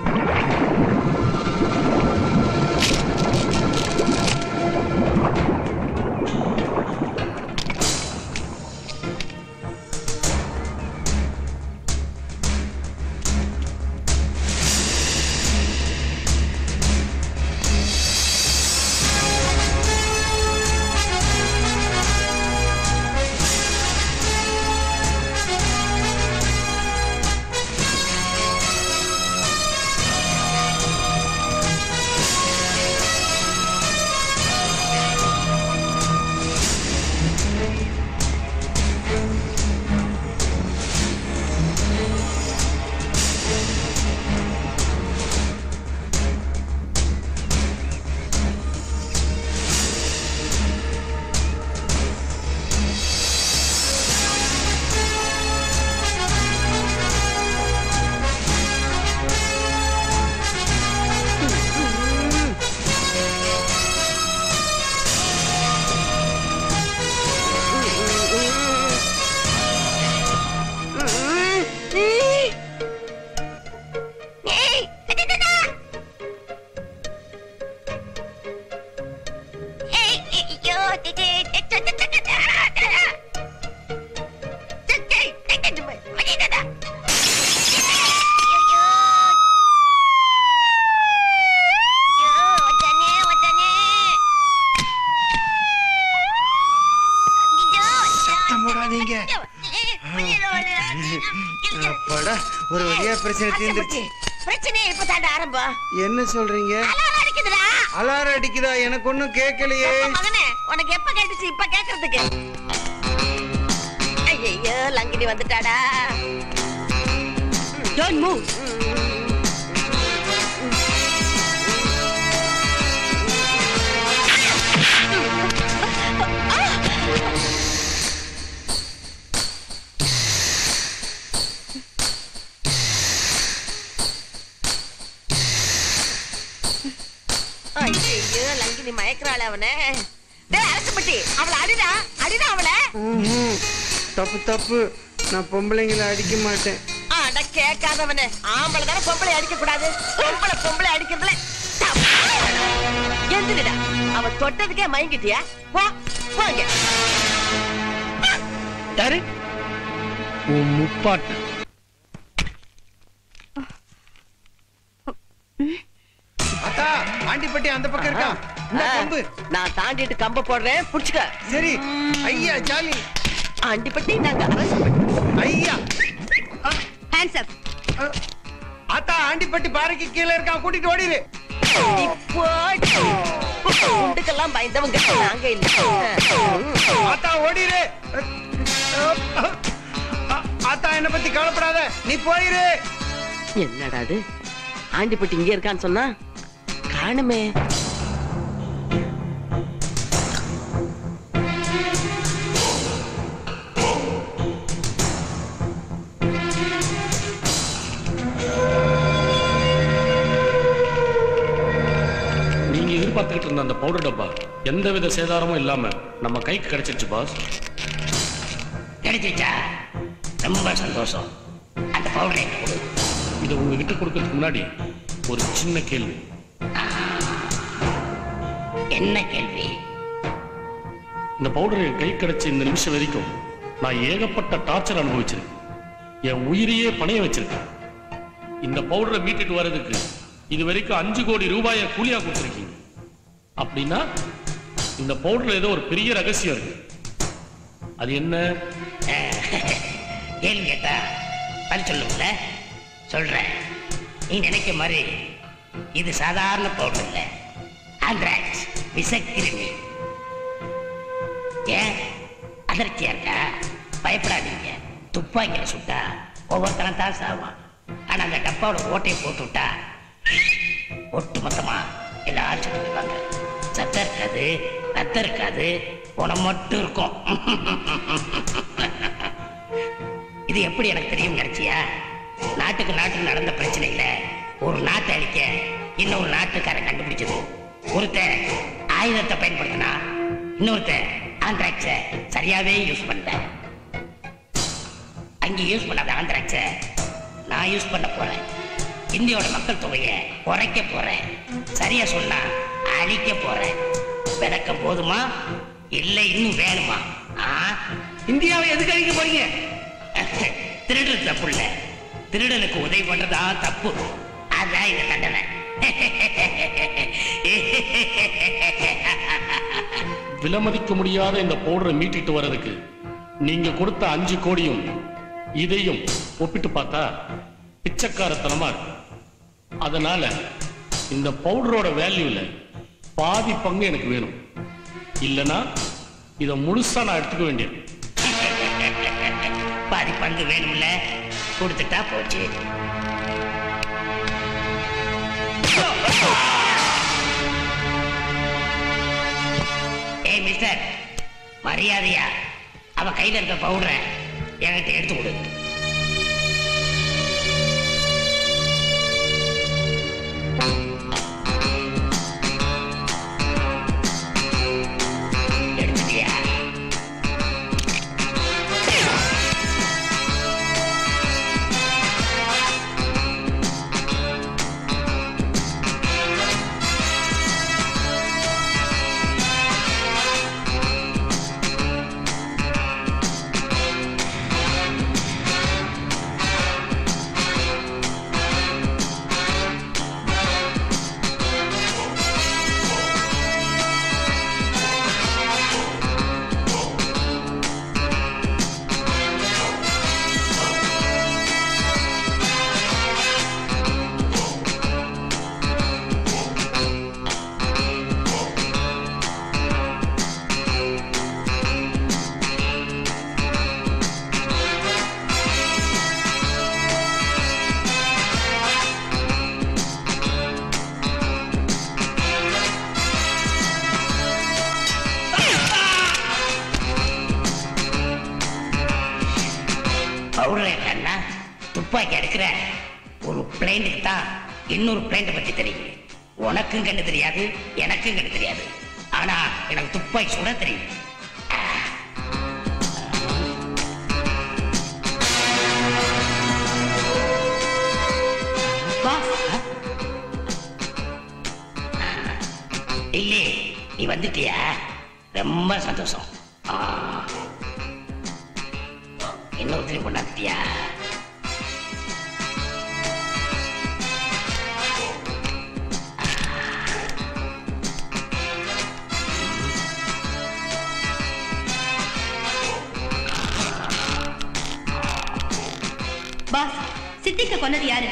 சத்தம் போடாதீங்க அப்பாடா ஒரு வழியா பிரச்சனை தீர்ந்துருச்சு அப்பா என்ன சொல்றீங்க அடிக்குதுடா அலாரம் அடிக்குதா எனக்கு ஒண்ணும் கேட்கலையே மகனே உனக்கு எப்ப கேட்டுச்சு இப்ப கேக்குறதுக்கு ஐயோ லங்கினி வந்துட்டாடா டோன்ட் மூவ் ஐயோ லங்கினி மயக்கிறாள் அவனே டேய் அரசுப்பட்டி அவளை அடிடா அடிடா அவளை ம்ஹும். தப்பு தப்பு நான் பொம்பளைங்களை அடிக்க மாட்டேன் ஆட கேட்காதவனே ஆம்பளை தானே பொம்பளை அடிக்க கூடாது பொம்பளை பொம்பளை அடிக்கிறதுல தப்பு. எந்திரிடா அவ தொட்டதுக்கே மயங்கிட்டியா போ போங்க யாரு உன் முப்பாட்டு அத்தா ஆண்டிப்பட்டி அந்த பக்கம் இருக்கா இந்த கம்பு நான் தாண்டிட்டு கம்ப போடுறேன் புடிச்சுக்க சரி ஐயா ஜாலி ஆண்டிப்பட்டி நாங்க அரசுப்பட்டி ஐயா ஹேண்ட்ஸ் அப் அத்தா ஆண்டிப்பட்டி பாறைக்கு கீழே இருக்கான் கூட்டிட்டு ஓடிடு இப்போ குண்டுக்கெல்லாம் பயந்தவங்க நாங்க இல்ல அத்தா ஓடிடு அத்தா என்ன பத்தி கவலைப்படாத நீ போயிரு என்னடா அது ஆண்டிப்பட்டி இங்க இருக்கான்னு சொன்னா காணுமே நீங்க எதிர்பார்த்துக்கிட்டு இருந்த அந்த பவுடர் டப்பா எந்தவித சேதாரமும் இல்லாம நம்ம கைக்கு கிடைச்சிருச்சு பாஸ் கிடைச்சிச்சா ரொம்ப சந்தோஷம் அந்த பவுடரை கொடு இதை உங்ககிட்ட கொடுக்கறதுக்கு முன்னாடி ஒரு சின்ன கேள்வி என்ன கேள்வி இந்த பவுடர் என் கை கிடைச்ச இந்த நிமிஷம் வரைக்கும் நான் ஏகப்பட்ட டார்ச்சர் அனுபவிச்சிருக்கேன் என் உயிரையே பணைய வச்சிருக்கேன் இந்த பவுடரை மீட்டுட்டு வர்றதுக்கு இது வரைக்கும் அஞ்சு கோடி ரூபாயை கூலியா கொடுத்துருக்கீங்க அப்படின்னா இந்த பவுடர்ல ஏதோ ஒரு பெரிய ரகசியம் இருக்கு அது என்ன கேள்வி கேட்டா பதில் சொல்லுங்கள சொல்றேன் நீ நினைக்க மாதிரி இது சாதாரண பவுடர் இல்ல ஆந்த்ராக்ஸ் விஷக்கிருமி ஏன் அதிர்ச்சியா இருக்கா பயப்படாதீங்க துப்பாக்கியில சுட்டா ஒவ்வொருத்தரம் தான் சாவான் ஆனா அந்த டப்பாவோட ஓட்டையை போட்டு விட்டா ஒட்டு மொத்தமா எல்லாரும் செத்து போயிடுவாங்க சத்தம் இருக்காது ரத்தம் இருக்காது உணம் மட்டும் இருக்கும் இது எப்படி எனக்கு தெரியும் நினைச்சியா நாட்டுக்கு நாட்டுக்கு நடந்த பிரச்சனையில ஒரு நாட்டை அழிக்க இன்னொரு நாட்டுக்காரன் கண்டுபிடிச்சது ஒருத்தன் ஆயுதத்தை பயன்படுத்தினா இன்னொருத்தன் ஆந்திராக்ஸ சரியாவே யூஸ் பண்ணல அங்க யூஸ் பண்ணாத ஆந்திராக்ஸ நான் யூஸ் பண்ண போறேன் இந்தியோட மக்கள் தொகையை குறைக்க போறேன் சரியா சொன்னா அழிக்க போறேன் விளக்கம் போதுமா இல்ல இன்னும் வேணுமா ஆ? இந்தியாவை எதுக்கு அழிக்க போறீங்க திருடு தப்பு இல்ல திருடனுக்கு உதவி பண்றதா தப்பு அதான் இந்த தண்டனை விலமதிக்க முடியாத இந்த பவுடரை மீட்டிட்டு வர்றதுக்கு நீங்க கொடுத்த அஞ்சு கோடியும் இதையும் ஒப்பிட்டு பார்த்தா பிச்சைக்காரத்தனமா இருக்கு அதனால இந்த பவுடரோட வேல்யூல பாதி பங்கு எனக்கு வேணும் இல்லனா இதை முழுசா நான் எடுத்துக்க வேண்டியது பாதி பங்கு வேணும்ல கொடுத்துட்டா போச்சு ஏய் மிஸ்டர் மரியாதையா அவ கையில இருக்க பவுடரை என்கிட்ட எடுத்து கொடு எடுத்துட்டியா துப்பாக்கி எடுக்கிற ஒரு பிளைண்டுக்கு தான் இன்னொரு பிளைண்டை பத்தி தெரியும் உனக்கும் கண்ணு தெரியாது எனக்கும் கண்ணு தெரியாது ஆனா எனக்கு துப்பாக்கி சுட தெரியும் இல்லையே நீ வந்துட்டியா ரொம்ப சந்தோஷம் ஆ. இன்னொருத்தரையும் கொண்டாத்தியா பாஸ் சித்திக்க கொன்னது யாரு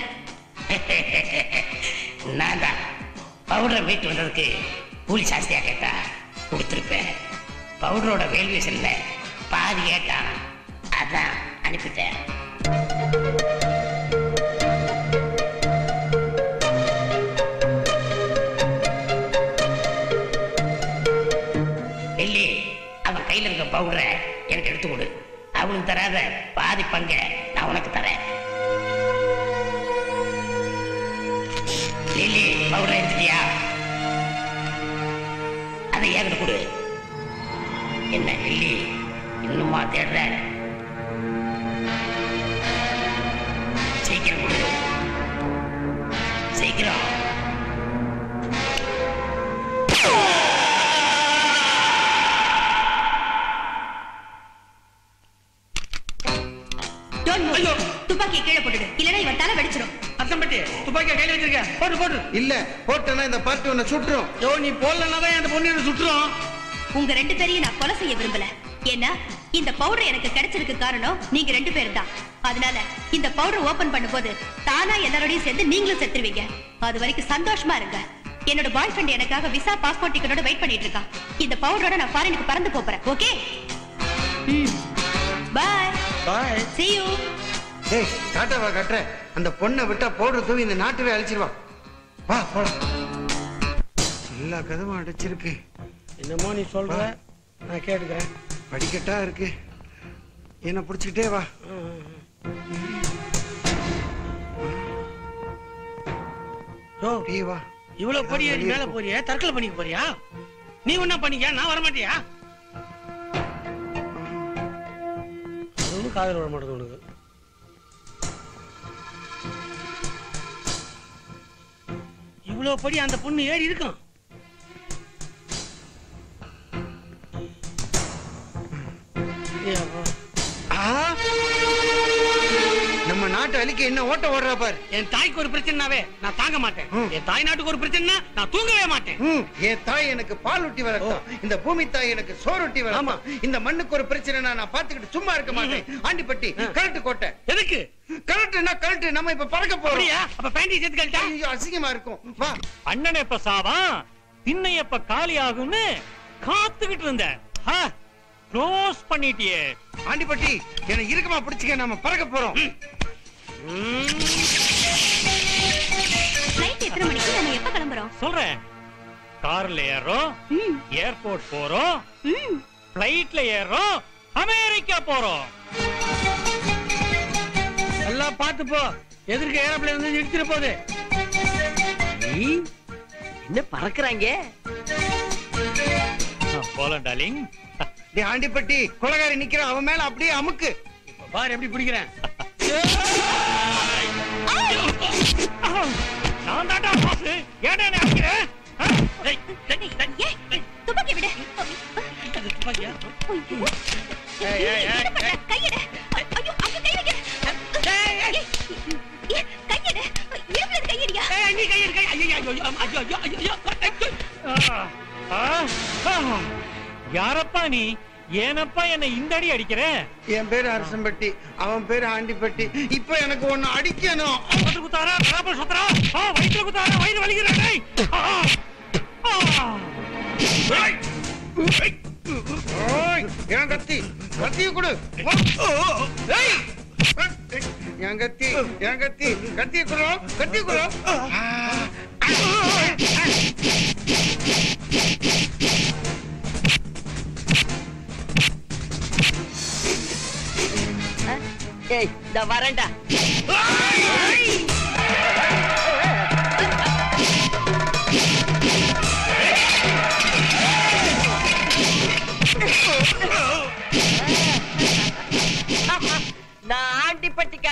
நான் தான் பவுடரை வீட்டு வந்ததுக்கு கூலி ஜாஸ்தியா கேட்டா கொடுத்துருப்பேன் பவுடரோட வேல்யூஷன்ல பாதி கேட்டான் அதான் அனுப்பிட்டேன் டெல்லி அவன் கையில இருக்க பவுடரை எனக்கு எடுத்து கொடு அவனுக்கு தராத பாதி பங்க நான் உனக்கு தரேன் லில்லி பவுடர் எடுத்துட்டியா அதை ஏகிட்ட கொடு என்ன லில்லி இன்னுமா தேடுற சீக்கிரம் கொடு சீக்கிரம் Don't move. துப்பாக்கியை கீழே போட்டுடு இல்லனா இவன் தலை வெடிச்சிரும் அத்தம்பட்டி துப்பாக்கியை கையில வச்சிருக்க போட்டு போட்டு இல்ல போட்டேன்னா இந்த பார்ட்டி உன்னை சுட்டுரும் யோ நீ போடலன்னா தான் அந்த பொண்ணு என்ன சுட்டுரும் உங்க ரெண்டு பேரையும் நான் கொலை செய்ய விரும்பல ஏன்னா இந்த பவுடர் எனக்கு கிடைச்சதுக்கு காரணம் நீங்க ரெண்டு பேரும் தான் அதனால இந்த பவுடர் ஓபன் பண்ணும்போது தானா எல்லாரோடையும் சேர்ந்து நீங்களும் செத்துருவீங்க அது வரைக்கும் சந்தோஷமா இருங்க என்னோட பாய் ஃப்ரெண்ட் எனக்காக விசா பாஸ்போர்ட் டிக்கெட்டோட வெயிட் பண்ணிட்டு இருக்கான் இந்த பவுடரோட நான் ஃபாரினுக்கு பறந்து போறேன் okay bye bye see you ஏய் டாட்டாவா கட்டுற அந்த பொண்ணை விட்டா பவுடர் தூவி இந்த நாட்டுவே அழிச்சிருவா வா போலாம் எல்லா கதவும் அடைச்சிருக்கு என்னமோ நீ சொல்ற நான் கேட்டுக்கிறேன் படிக்கட்டா இருக்கு என்ன பிடிச்சிக்கிட்டே வா யோ டீ வா இவ்வளவு படி ஏறி மேல போறியே தற்கொலை பண்ணிக்க போறியா நீ ஒண்ணா பண்ணிக்க நான் வர மாட்டியா அதுவும் காதல் விட மாட்டேங்குது உனக்கு இவ்வளவு படி அந்த பொண்ணு ஏறி இருக்கும் ஏ அப்பா. நம்ம நாட்டை அழிக்க என்ன ஓட்ட ஓடுறா பாரு என் தாய்க்கு ஒரு பிரச்சனைனாவே நான் தாங்க மாட்டேன் என் தாய் நாட்டுக்கு ஒரு பிரச்சனை நான் தூங்கவே மாட்டேன் ம், என் தாய் எனக்கு பால் ஊட்டி வளர்த்தான் இந்த பூமி தாய் எனக்கு சோறு ஊட்டி வளர்த்தான் இந்த மண்ணுக்கு ஒரு பிரச்சனைனா நான் பாத்துக்கிட்டு சும்மா இருக்க மாட்டேன் ஆண்டிப்பட்டி கரெக்ட் கோட்டை எதுக்கு கரெக்ட்னா கரெக்ட் நம்ம இப்ப பறக்க போறோம் அப்படியா? அப்ப பேண்டி சேர்த்து கழட்டா? ஐயோ, அசிங்கமா இருக்கும் வா அண்ணன் எப்ப சாவான் திண்ணை எப்ப காலி ஆகும்னு காத்துக்கிட்டு இருந்தேன் க்ளோஸ் பண்ணிட்டியே ஆண்டிப்பட்டி என்ன இருக்கமா பிடிச்சுக்க நம்ம பறக்க போறோம் ஃளைட் எத்தனை மணிக்கு நம்ம எப்ப கிளம்புறோம் சொல்றேன் கார்ல ஏறோம் ஏர்போர்ட் போறோம் பிளைட்ல ஏறோம் அமெரிக்கா போறோம் எல்லாம் பார்த்து போ எதிர்க்க ஏரோப்ளேன் வந்து நிறுத்திட போகுது என்ன பறக்குறாங்க போலாம் டார்லிங் டேய் ஆண்டிப்பட்டி கொலகாரி நிக்கிறான் அவன் மேல அப்படியே அமுக்கு பாரு எப்படி பிடிக்கிறேன் நான் தாண்டா பாஸ் ஏடா என்ன அடிக்கிறேன் ஆ? டேய், டேய், டேய். துப்பாக்கி விடு துப்பாக்கியா ஏய், ஏய், ஏய், ஏய். கையெடு ஐயோ அங்க கை வைக்க ஏய், ஏய், கையெடு ஏப்ளன் கையெடியா நீ கையெடு கை ஐயோ ஐயோ ஐயோ ஐயோ ஐயோ ஐயோ ஆ, ஆ, ஆ. யாரப்பா நீ ஏனப்பா என்ன இந்த அடி அடிக்கிற என் பேரு அரசம்பட்டி அவன் பேரு ஆண்டிப்பட்டி இப்ப எனக்கு ஒண்ணு அடிக்கணும் வந்து குத்தாரா ராபர் சுத்தரா ஆ வயித்துல குத்தாரா வயிறு வலிக்குதா டேய் ஆ, ஆ. ஏய், ஓய், என் கத்தி கத்திய கொடு ஏய், என் கத்தி என் கத்தி கத்திய கொடு கத்திய கொடு ஏய் இந்த வரேன்டா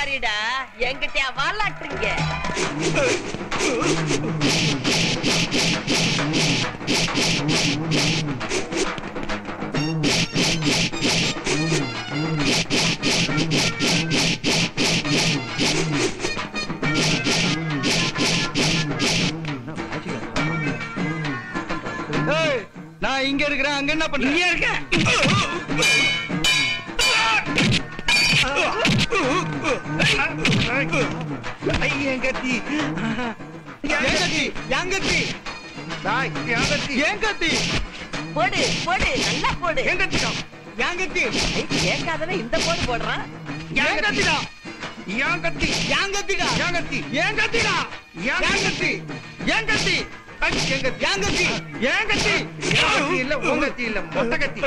பட்டிக்காரிடா என்கிட்ட வாலாட்டுங்க ஏய், நான் இங்க இருக்கிறேன் அங்க என்ன பண்ற இங்க இருக்க என் கத்தி என் கத்தி என் கத்தி டாய், என் கத்தி என் கத்தி போடு போடு நல்லா போடு என் கத்திடா என் கத்தி கேட்காதவன் இந்த போடு போடுறான் என் கத்திடா என் கத்தி என் கத்திடா என் கத்தி என் கத்திடா என் கத்தி என் கத்தி ஐ, என் கத்தி என் கத்தி என் கத்தி என் கத்தி இல்ல உன் கத்தி இல்ல மொட்டை கத்தி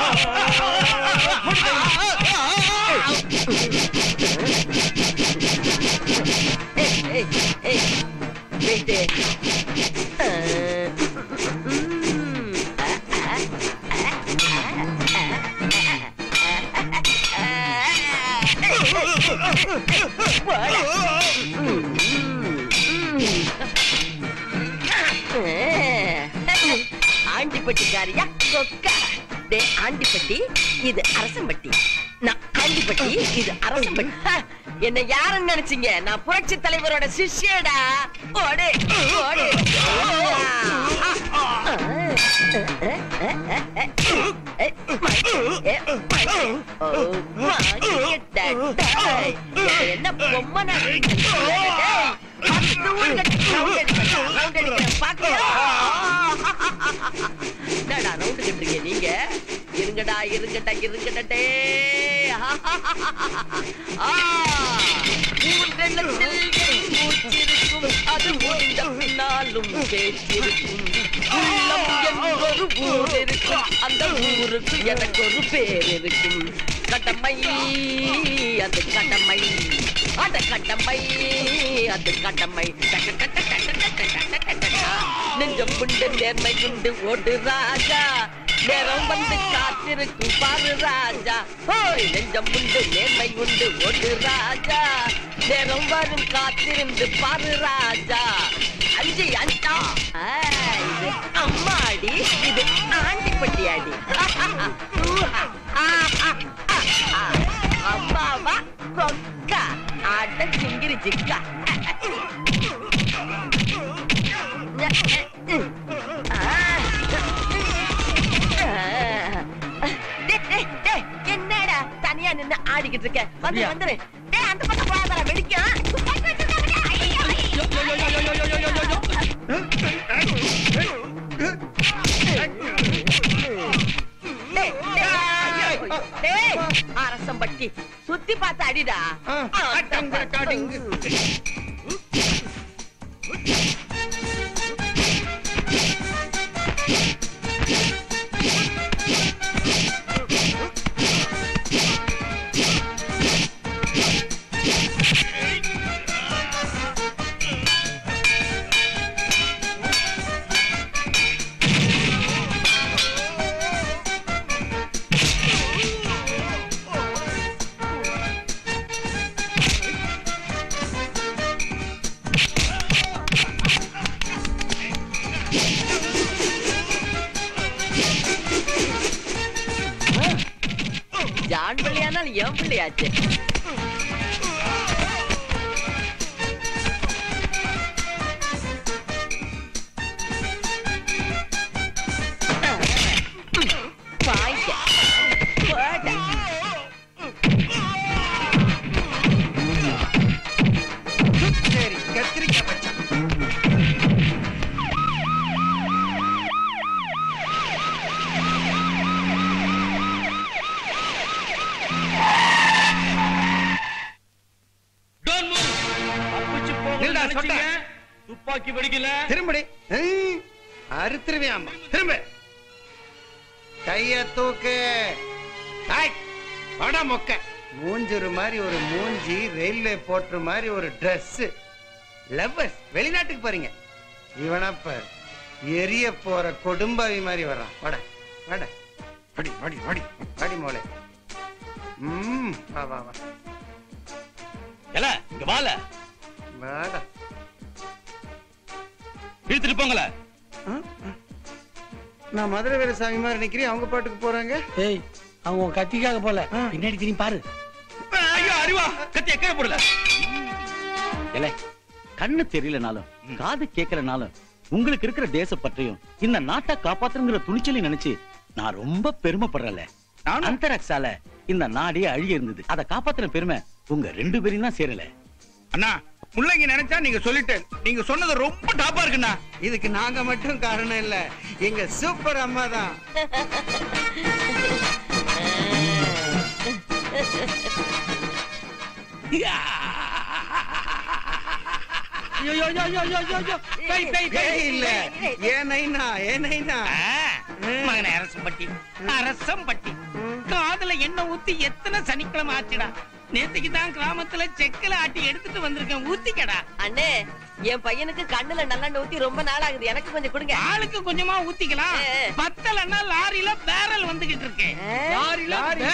ஏய், ஏய், ஏய், வெயிட்டு. அஹ், ம், அஹ், அஹ், அஹ், அஹ். ஆண்டிப்பட்டிக்காரியா கொக்கா டே ஆண்டிப்பட்டி இது அரசம்பட்டி நான் ஆண்டிப்பட்டி இது அரசம்பட்டி ஹ, என்ன யாருன்னு நினைச்சீங்க நான் புரட்சி தலைவரோட சிஷ்யடா ஓடு ஓடு என்ன பொம்மை என்னடா ரவுண்டு கட்டுறீங்க நீங்க இருங்கடா இருங்கடா இருங்கடே மூன்றெண்ணத்தில் மூச்சிருக்கும் அது முடிந்த பின்னாலும் பேச்சிருக்கும் உள்ளம் என்றொரு ஊர் இருக்கும் அந்த ஊருக்கு எனக்கு ஒரு பேர் இருக்கும் கடமை அது கடமை அந்த கடமை அது கடமை டக டக டக டக டக டக டக. நெஞ்சம் புண்டு நேர்மை குண்டு ஓடு ராஜா நேரம் வந்து காத்திருக்கும் பாரு ராஜா ஹோய் நெஞ்சம் உண்டு நேர்மை உண்டு ஓடு ராஜா நேரம் வரும் காத்திருந்து பாரு ராஜா அஞ்சு அஞ்சா ஆ, இது அம்மாடி இது ஆண்டிப்பட்டி அடி அம்மாவா கொக்கா ஆட்ட சிங்கிரி சிக்கா டேய், டேய், டேய், என்னடா தனியா நின்னு ஆடிக்கிட்டு இருக்க வந்து வந்துரு டேய் அந்த பக்கம் போகாதடா வெடிக்கும் டேய், டேய், டேய், அரசம்பட்டி சுத்தி பார்த்து அடிடா ஜான் பிள்ளையானால் என் பிள்ளையாச்சு வாய்க்க போட சரி கத்திரிக்காய் பச்சை நில்டா, சொட்ட. துப்பாக்கி வெடிக்கல திரும்படி ஹம், அறுத்துருவேன் அம்மா திரும்ப கைய தூக்கு ஐ, வாடா மொக்க மூஞ்சுரு மாதிரி ஒரு மூஞ்சி ரயில்வே போட்டுற மாதிரி ஒரு Dress லவ்வர்ஸ் வெளிநாட்டுக்கு போறீங்க இவனப்ப எரிய போற கொடும்பாவி மாதிரி வர்றான் வாட வாட வாடி வாடி வாடி வாடி மோளே ம் வா வா வா இங்க வால வாடா இழுத்துட்டு போங்கள நான் மதுரை வீரசாமி மாதிரி நிக்கிறேன் அவங்க பாட்டுக்கு போறாங்க ஏய் அவங்க உன் கத்திக்காக போல பின்னாடி திரும்பி பாரு ஐயோ அறிவா கத்தி எக்கே போடல இல்ல கண்ணு தெரியலனாலும் காது கேட்கலனாலும் உங்களுக்கு இருக்கிற தேசப்பற்றையும் இந்த நாட்டை காப்பாத்துங்கிற துணிச்சலையும் நினைச்சு நான் ரொம்ப பெருமைப்படுறேன்ல அந்தரக்ஸால இந்த நாடே அழிய இருந்தது அதை காப்பாத்துன பெருமை உங்க ரெண்டு பேரையும் தான் சேரல அண்ணா முள்ளங்கி நினைச்சா நீங்க சொல்லிட்டு நீங்க சொன்னது ரொம்ப டாப்பா இருக்குண்ணா இதுக்கு நாங்க மட்டும் காரணம் இல்ல எங்க சூப்பர் அம்மா தான் ஐயோ ஐயோ ஐயோ ஐயோ ஐயோ, ஐயோ பேய் பேய் பேய் ஏய், இல்ல ஏன் நைனா ஏன் நைனா மகனே அரசம்பட்டி அரசம்பட்டி காதுல எண்ணெய் ஊத்தி எத்தனை சனிக்கிழமை ஆச்சுடா நேத்துக்கு தான் கிராமத்துல செக்கல ஆட்டி எடுத்துட்டு வந்திருக்கேன் ஊத்திக்கடா அண்ணே என் பையனுக்கு கண்ணுல நல்லெண்ணெய் ஊத்தி ரொம்ப நாள் ஆகுது எனக்கு கொஞ்சம் கொடுங்க ஆளுக்கு கொஞ்சமா ஊத்திக்கலாம் பத்தலன்னா லாரியில பேரல் வந்துகிட்டு இருக்கேன் லாரில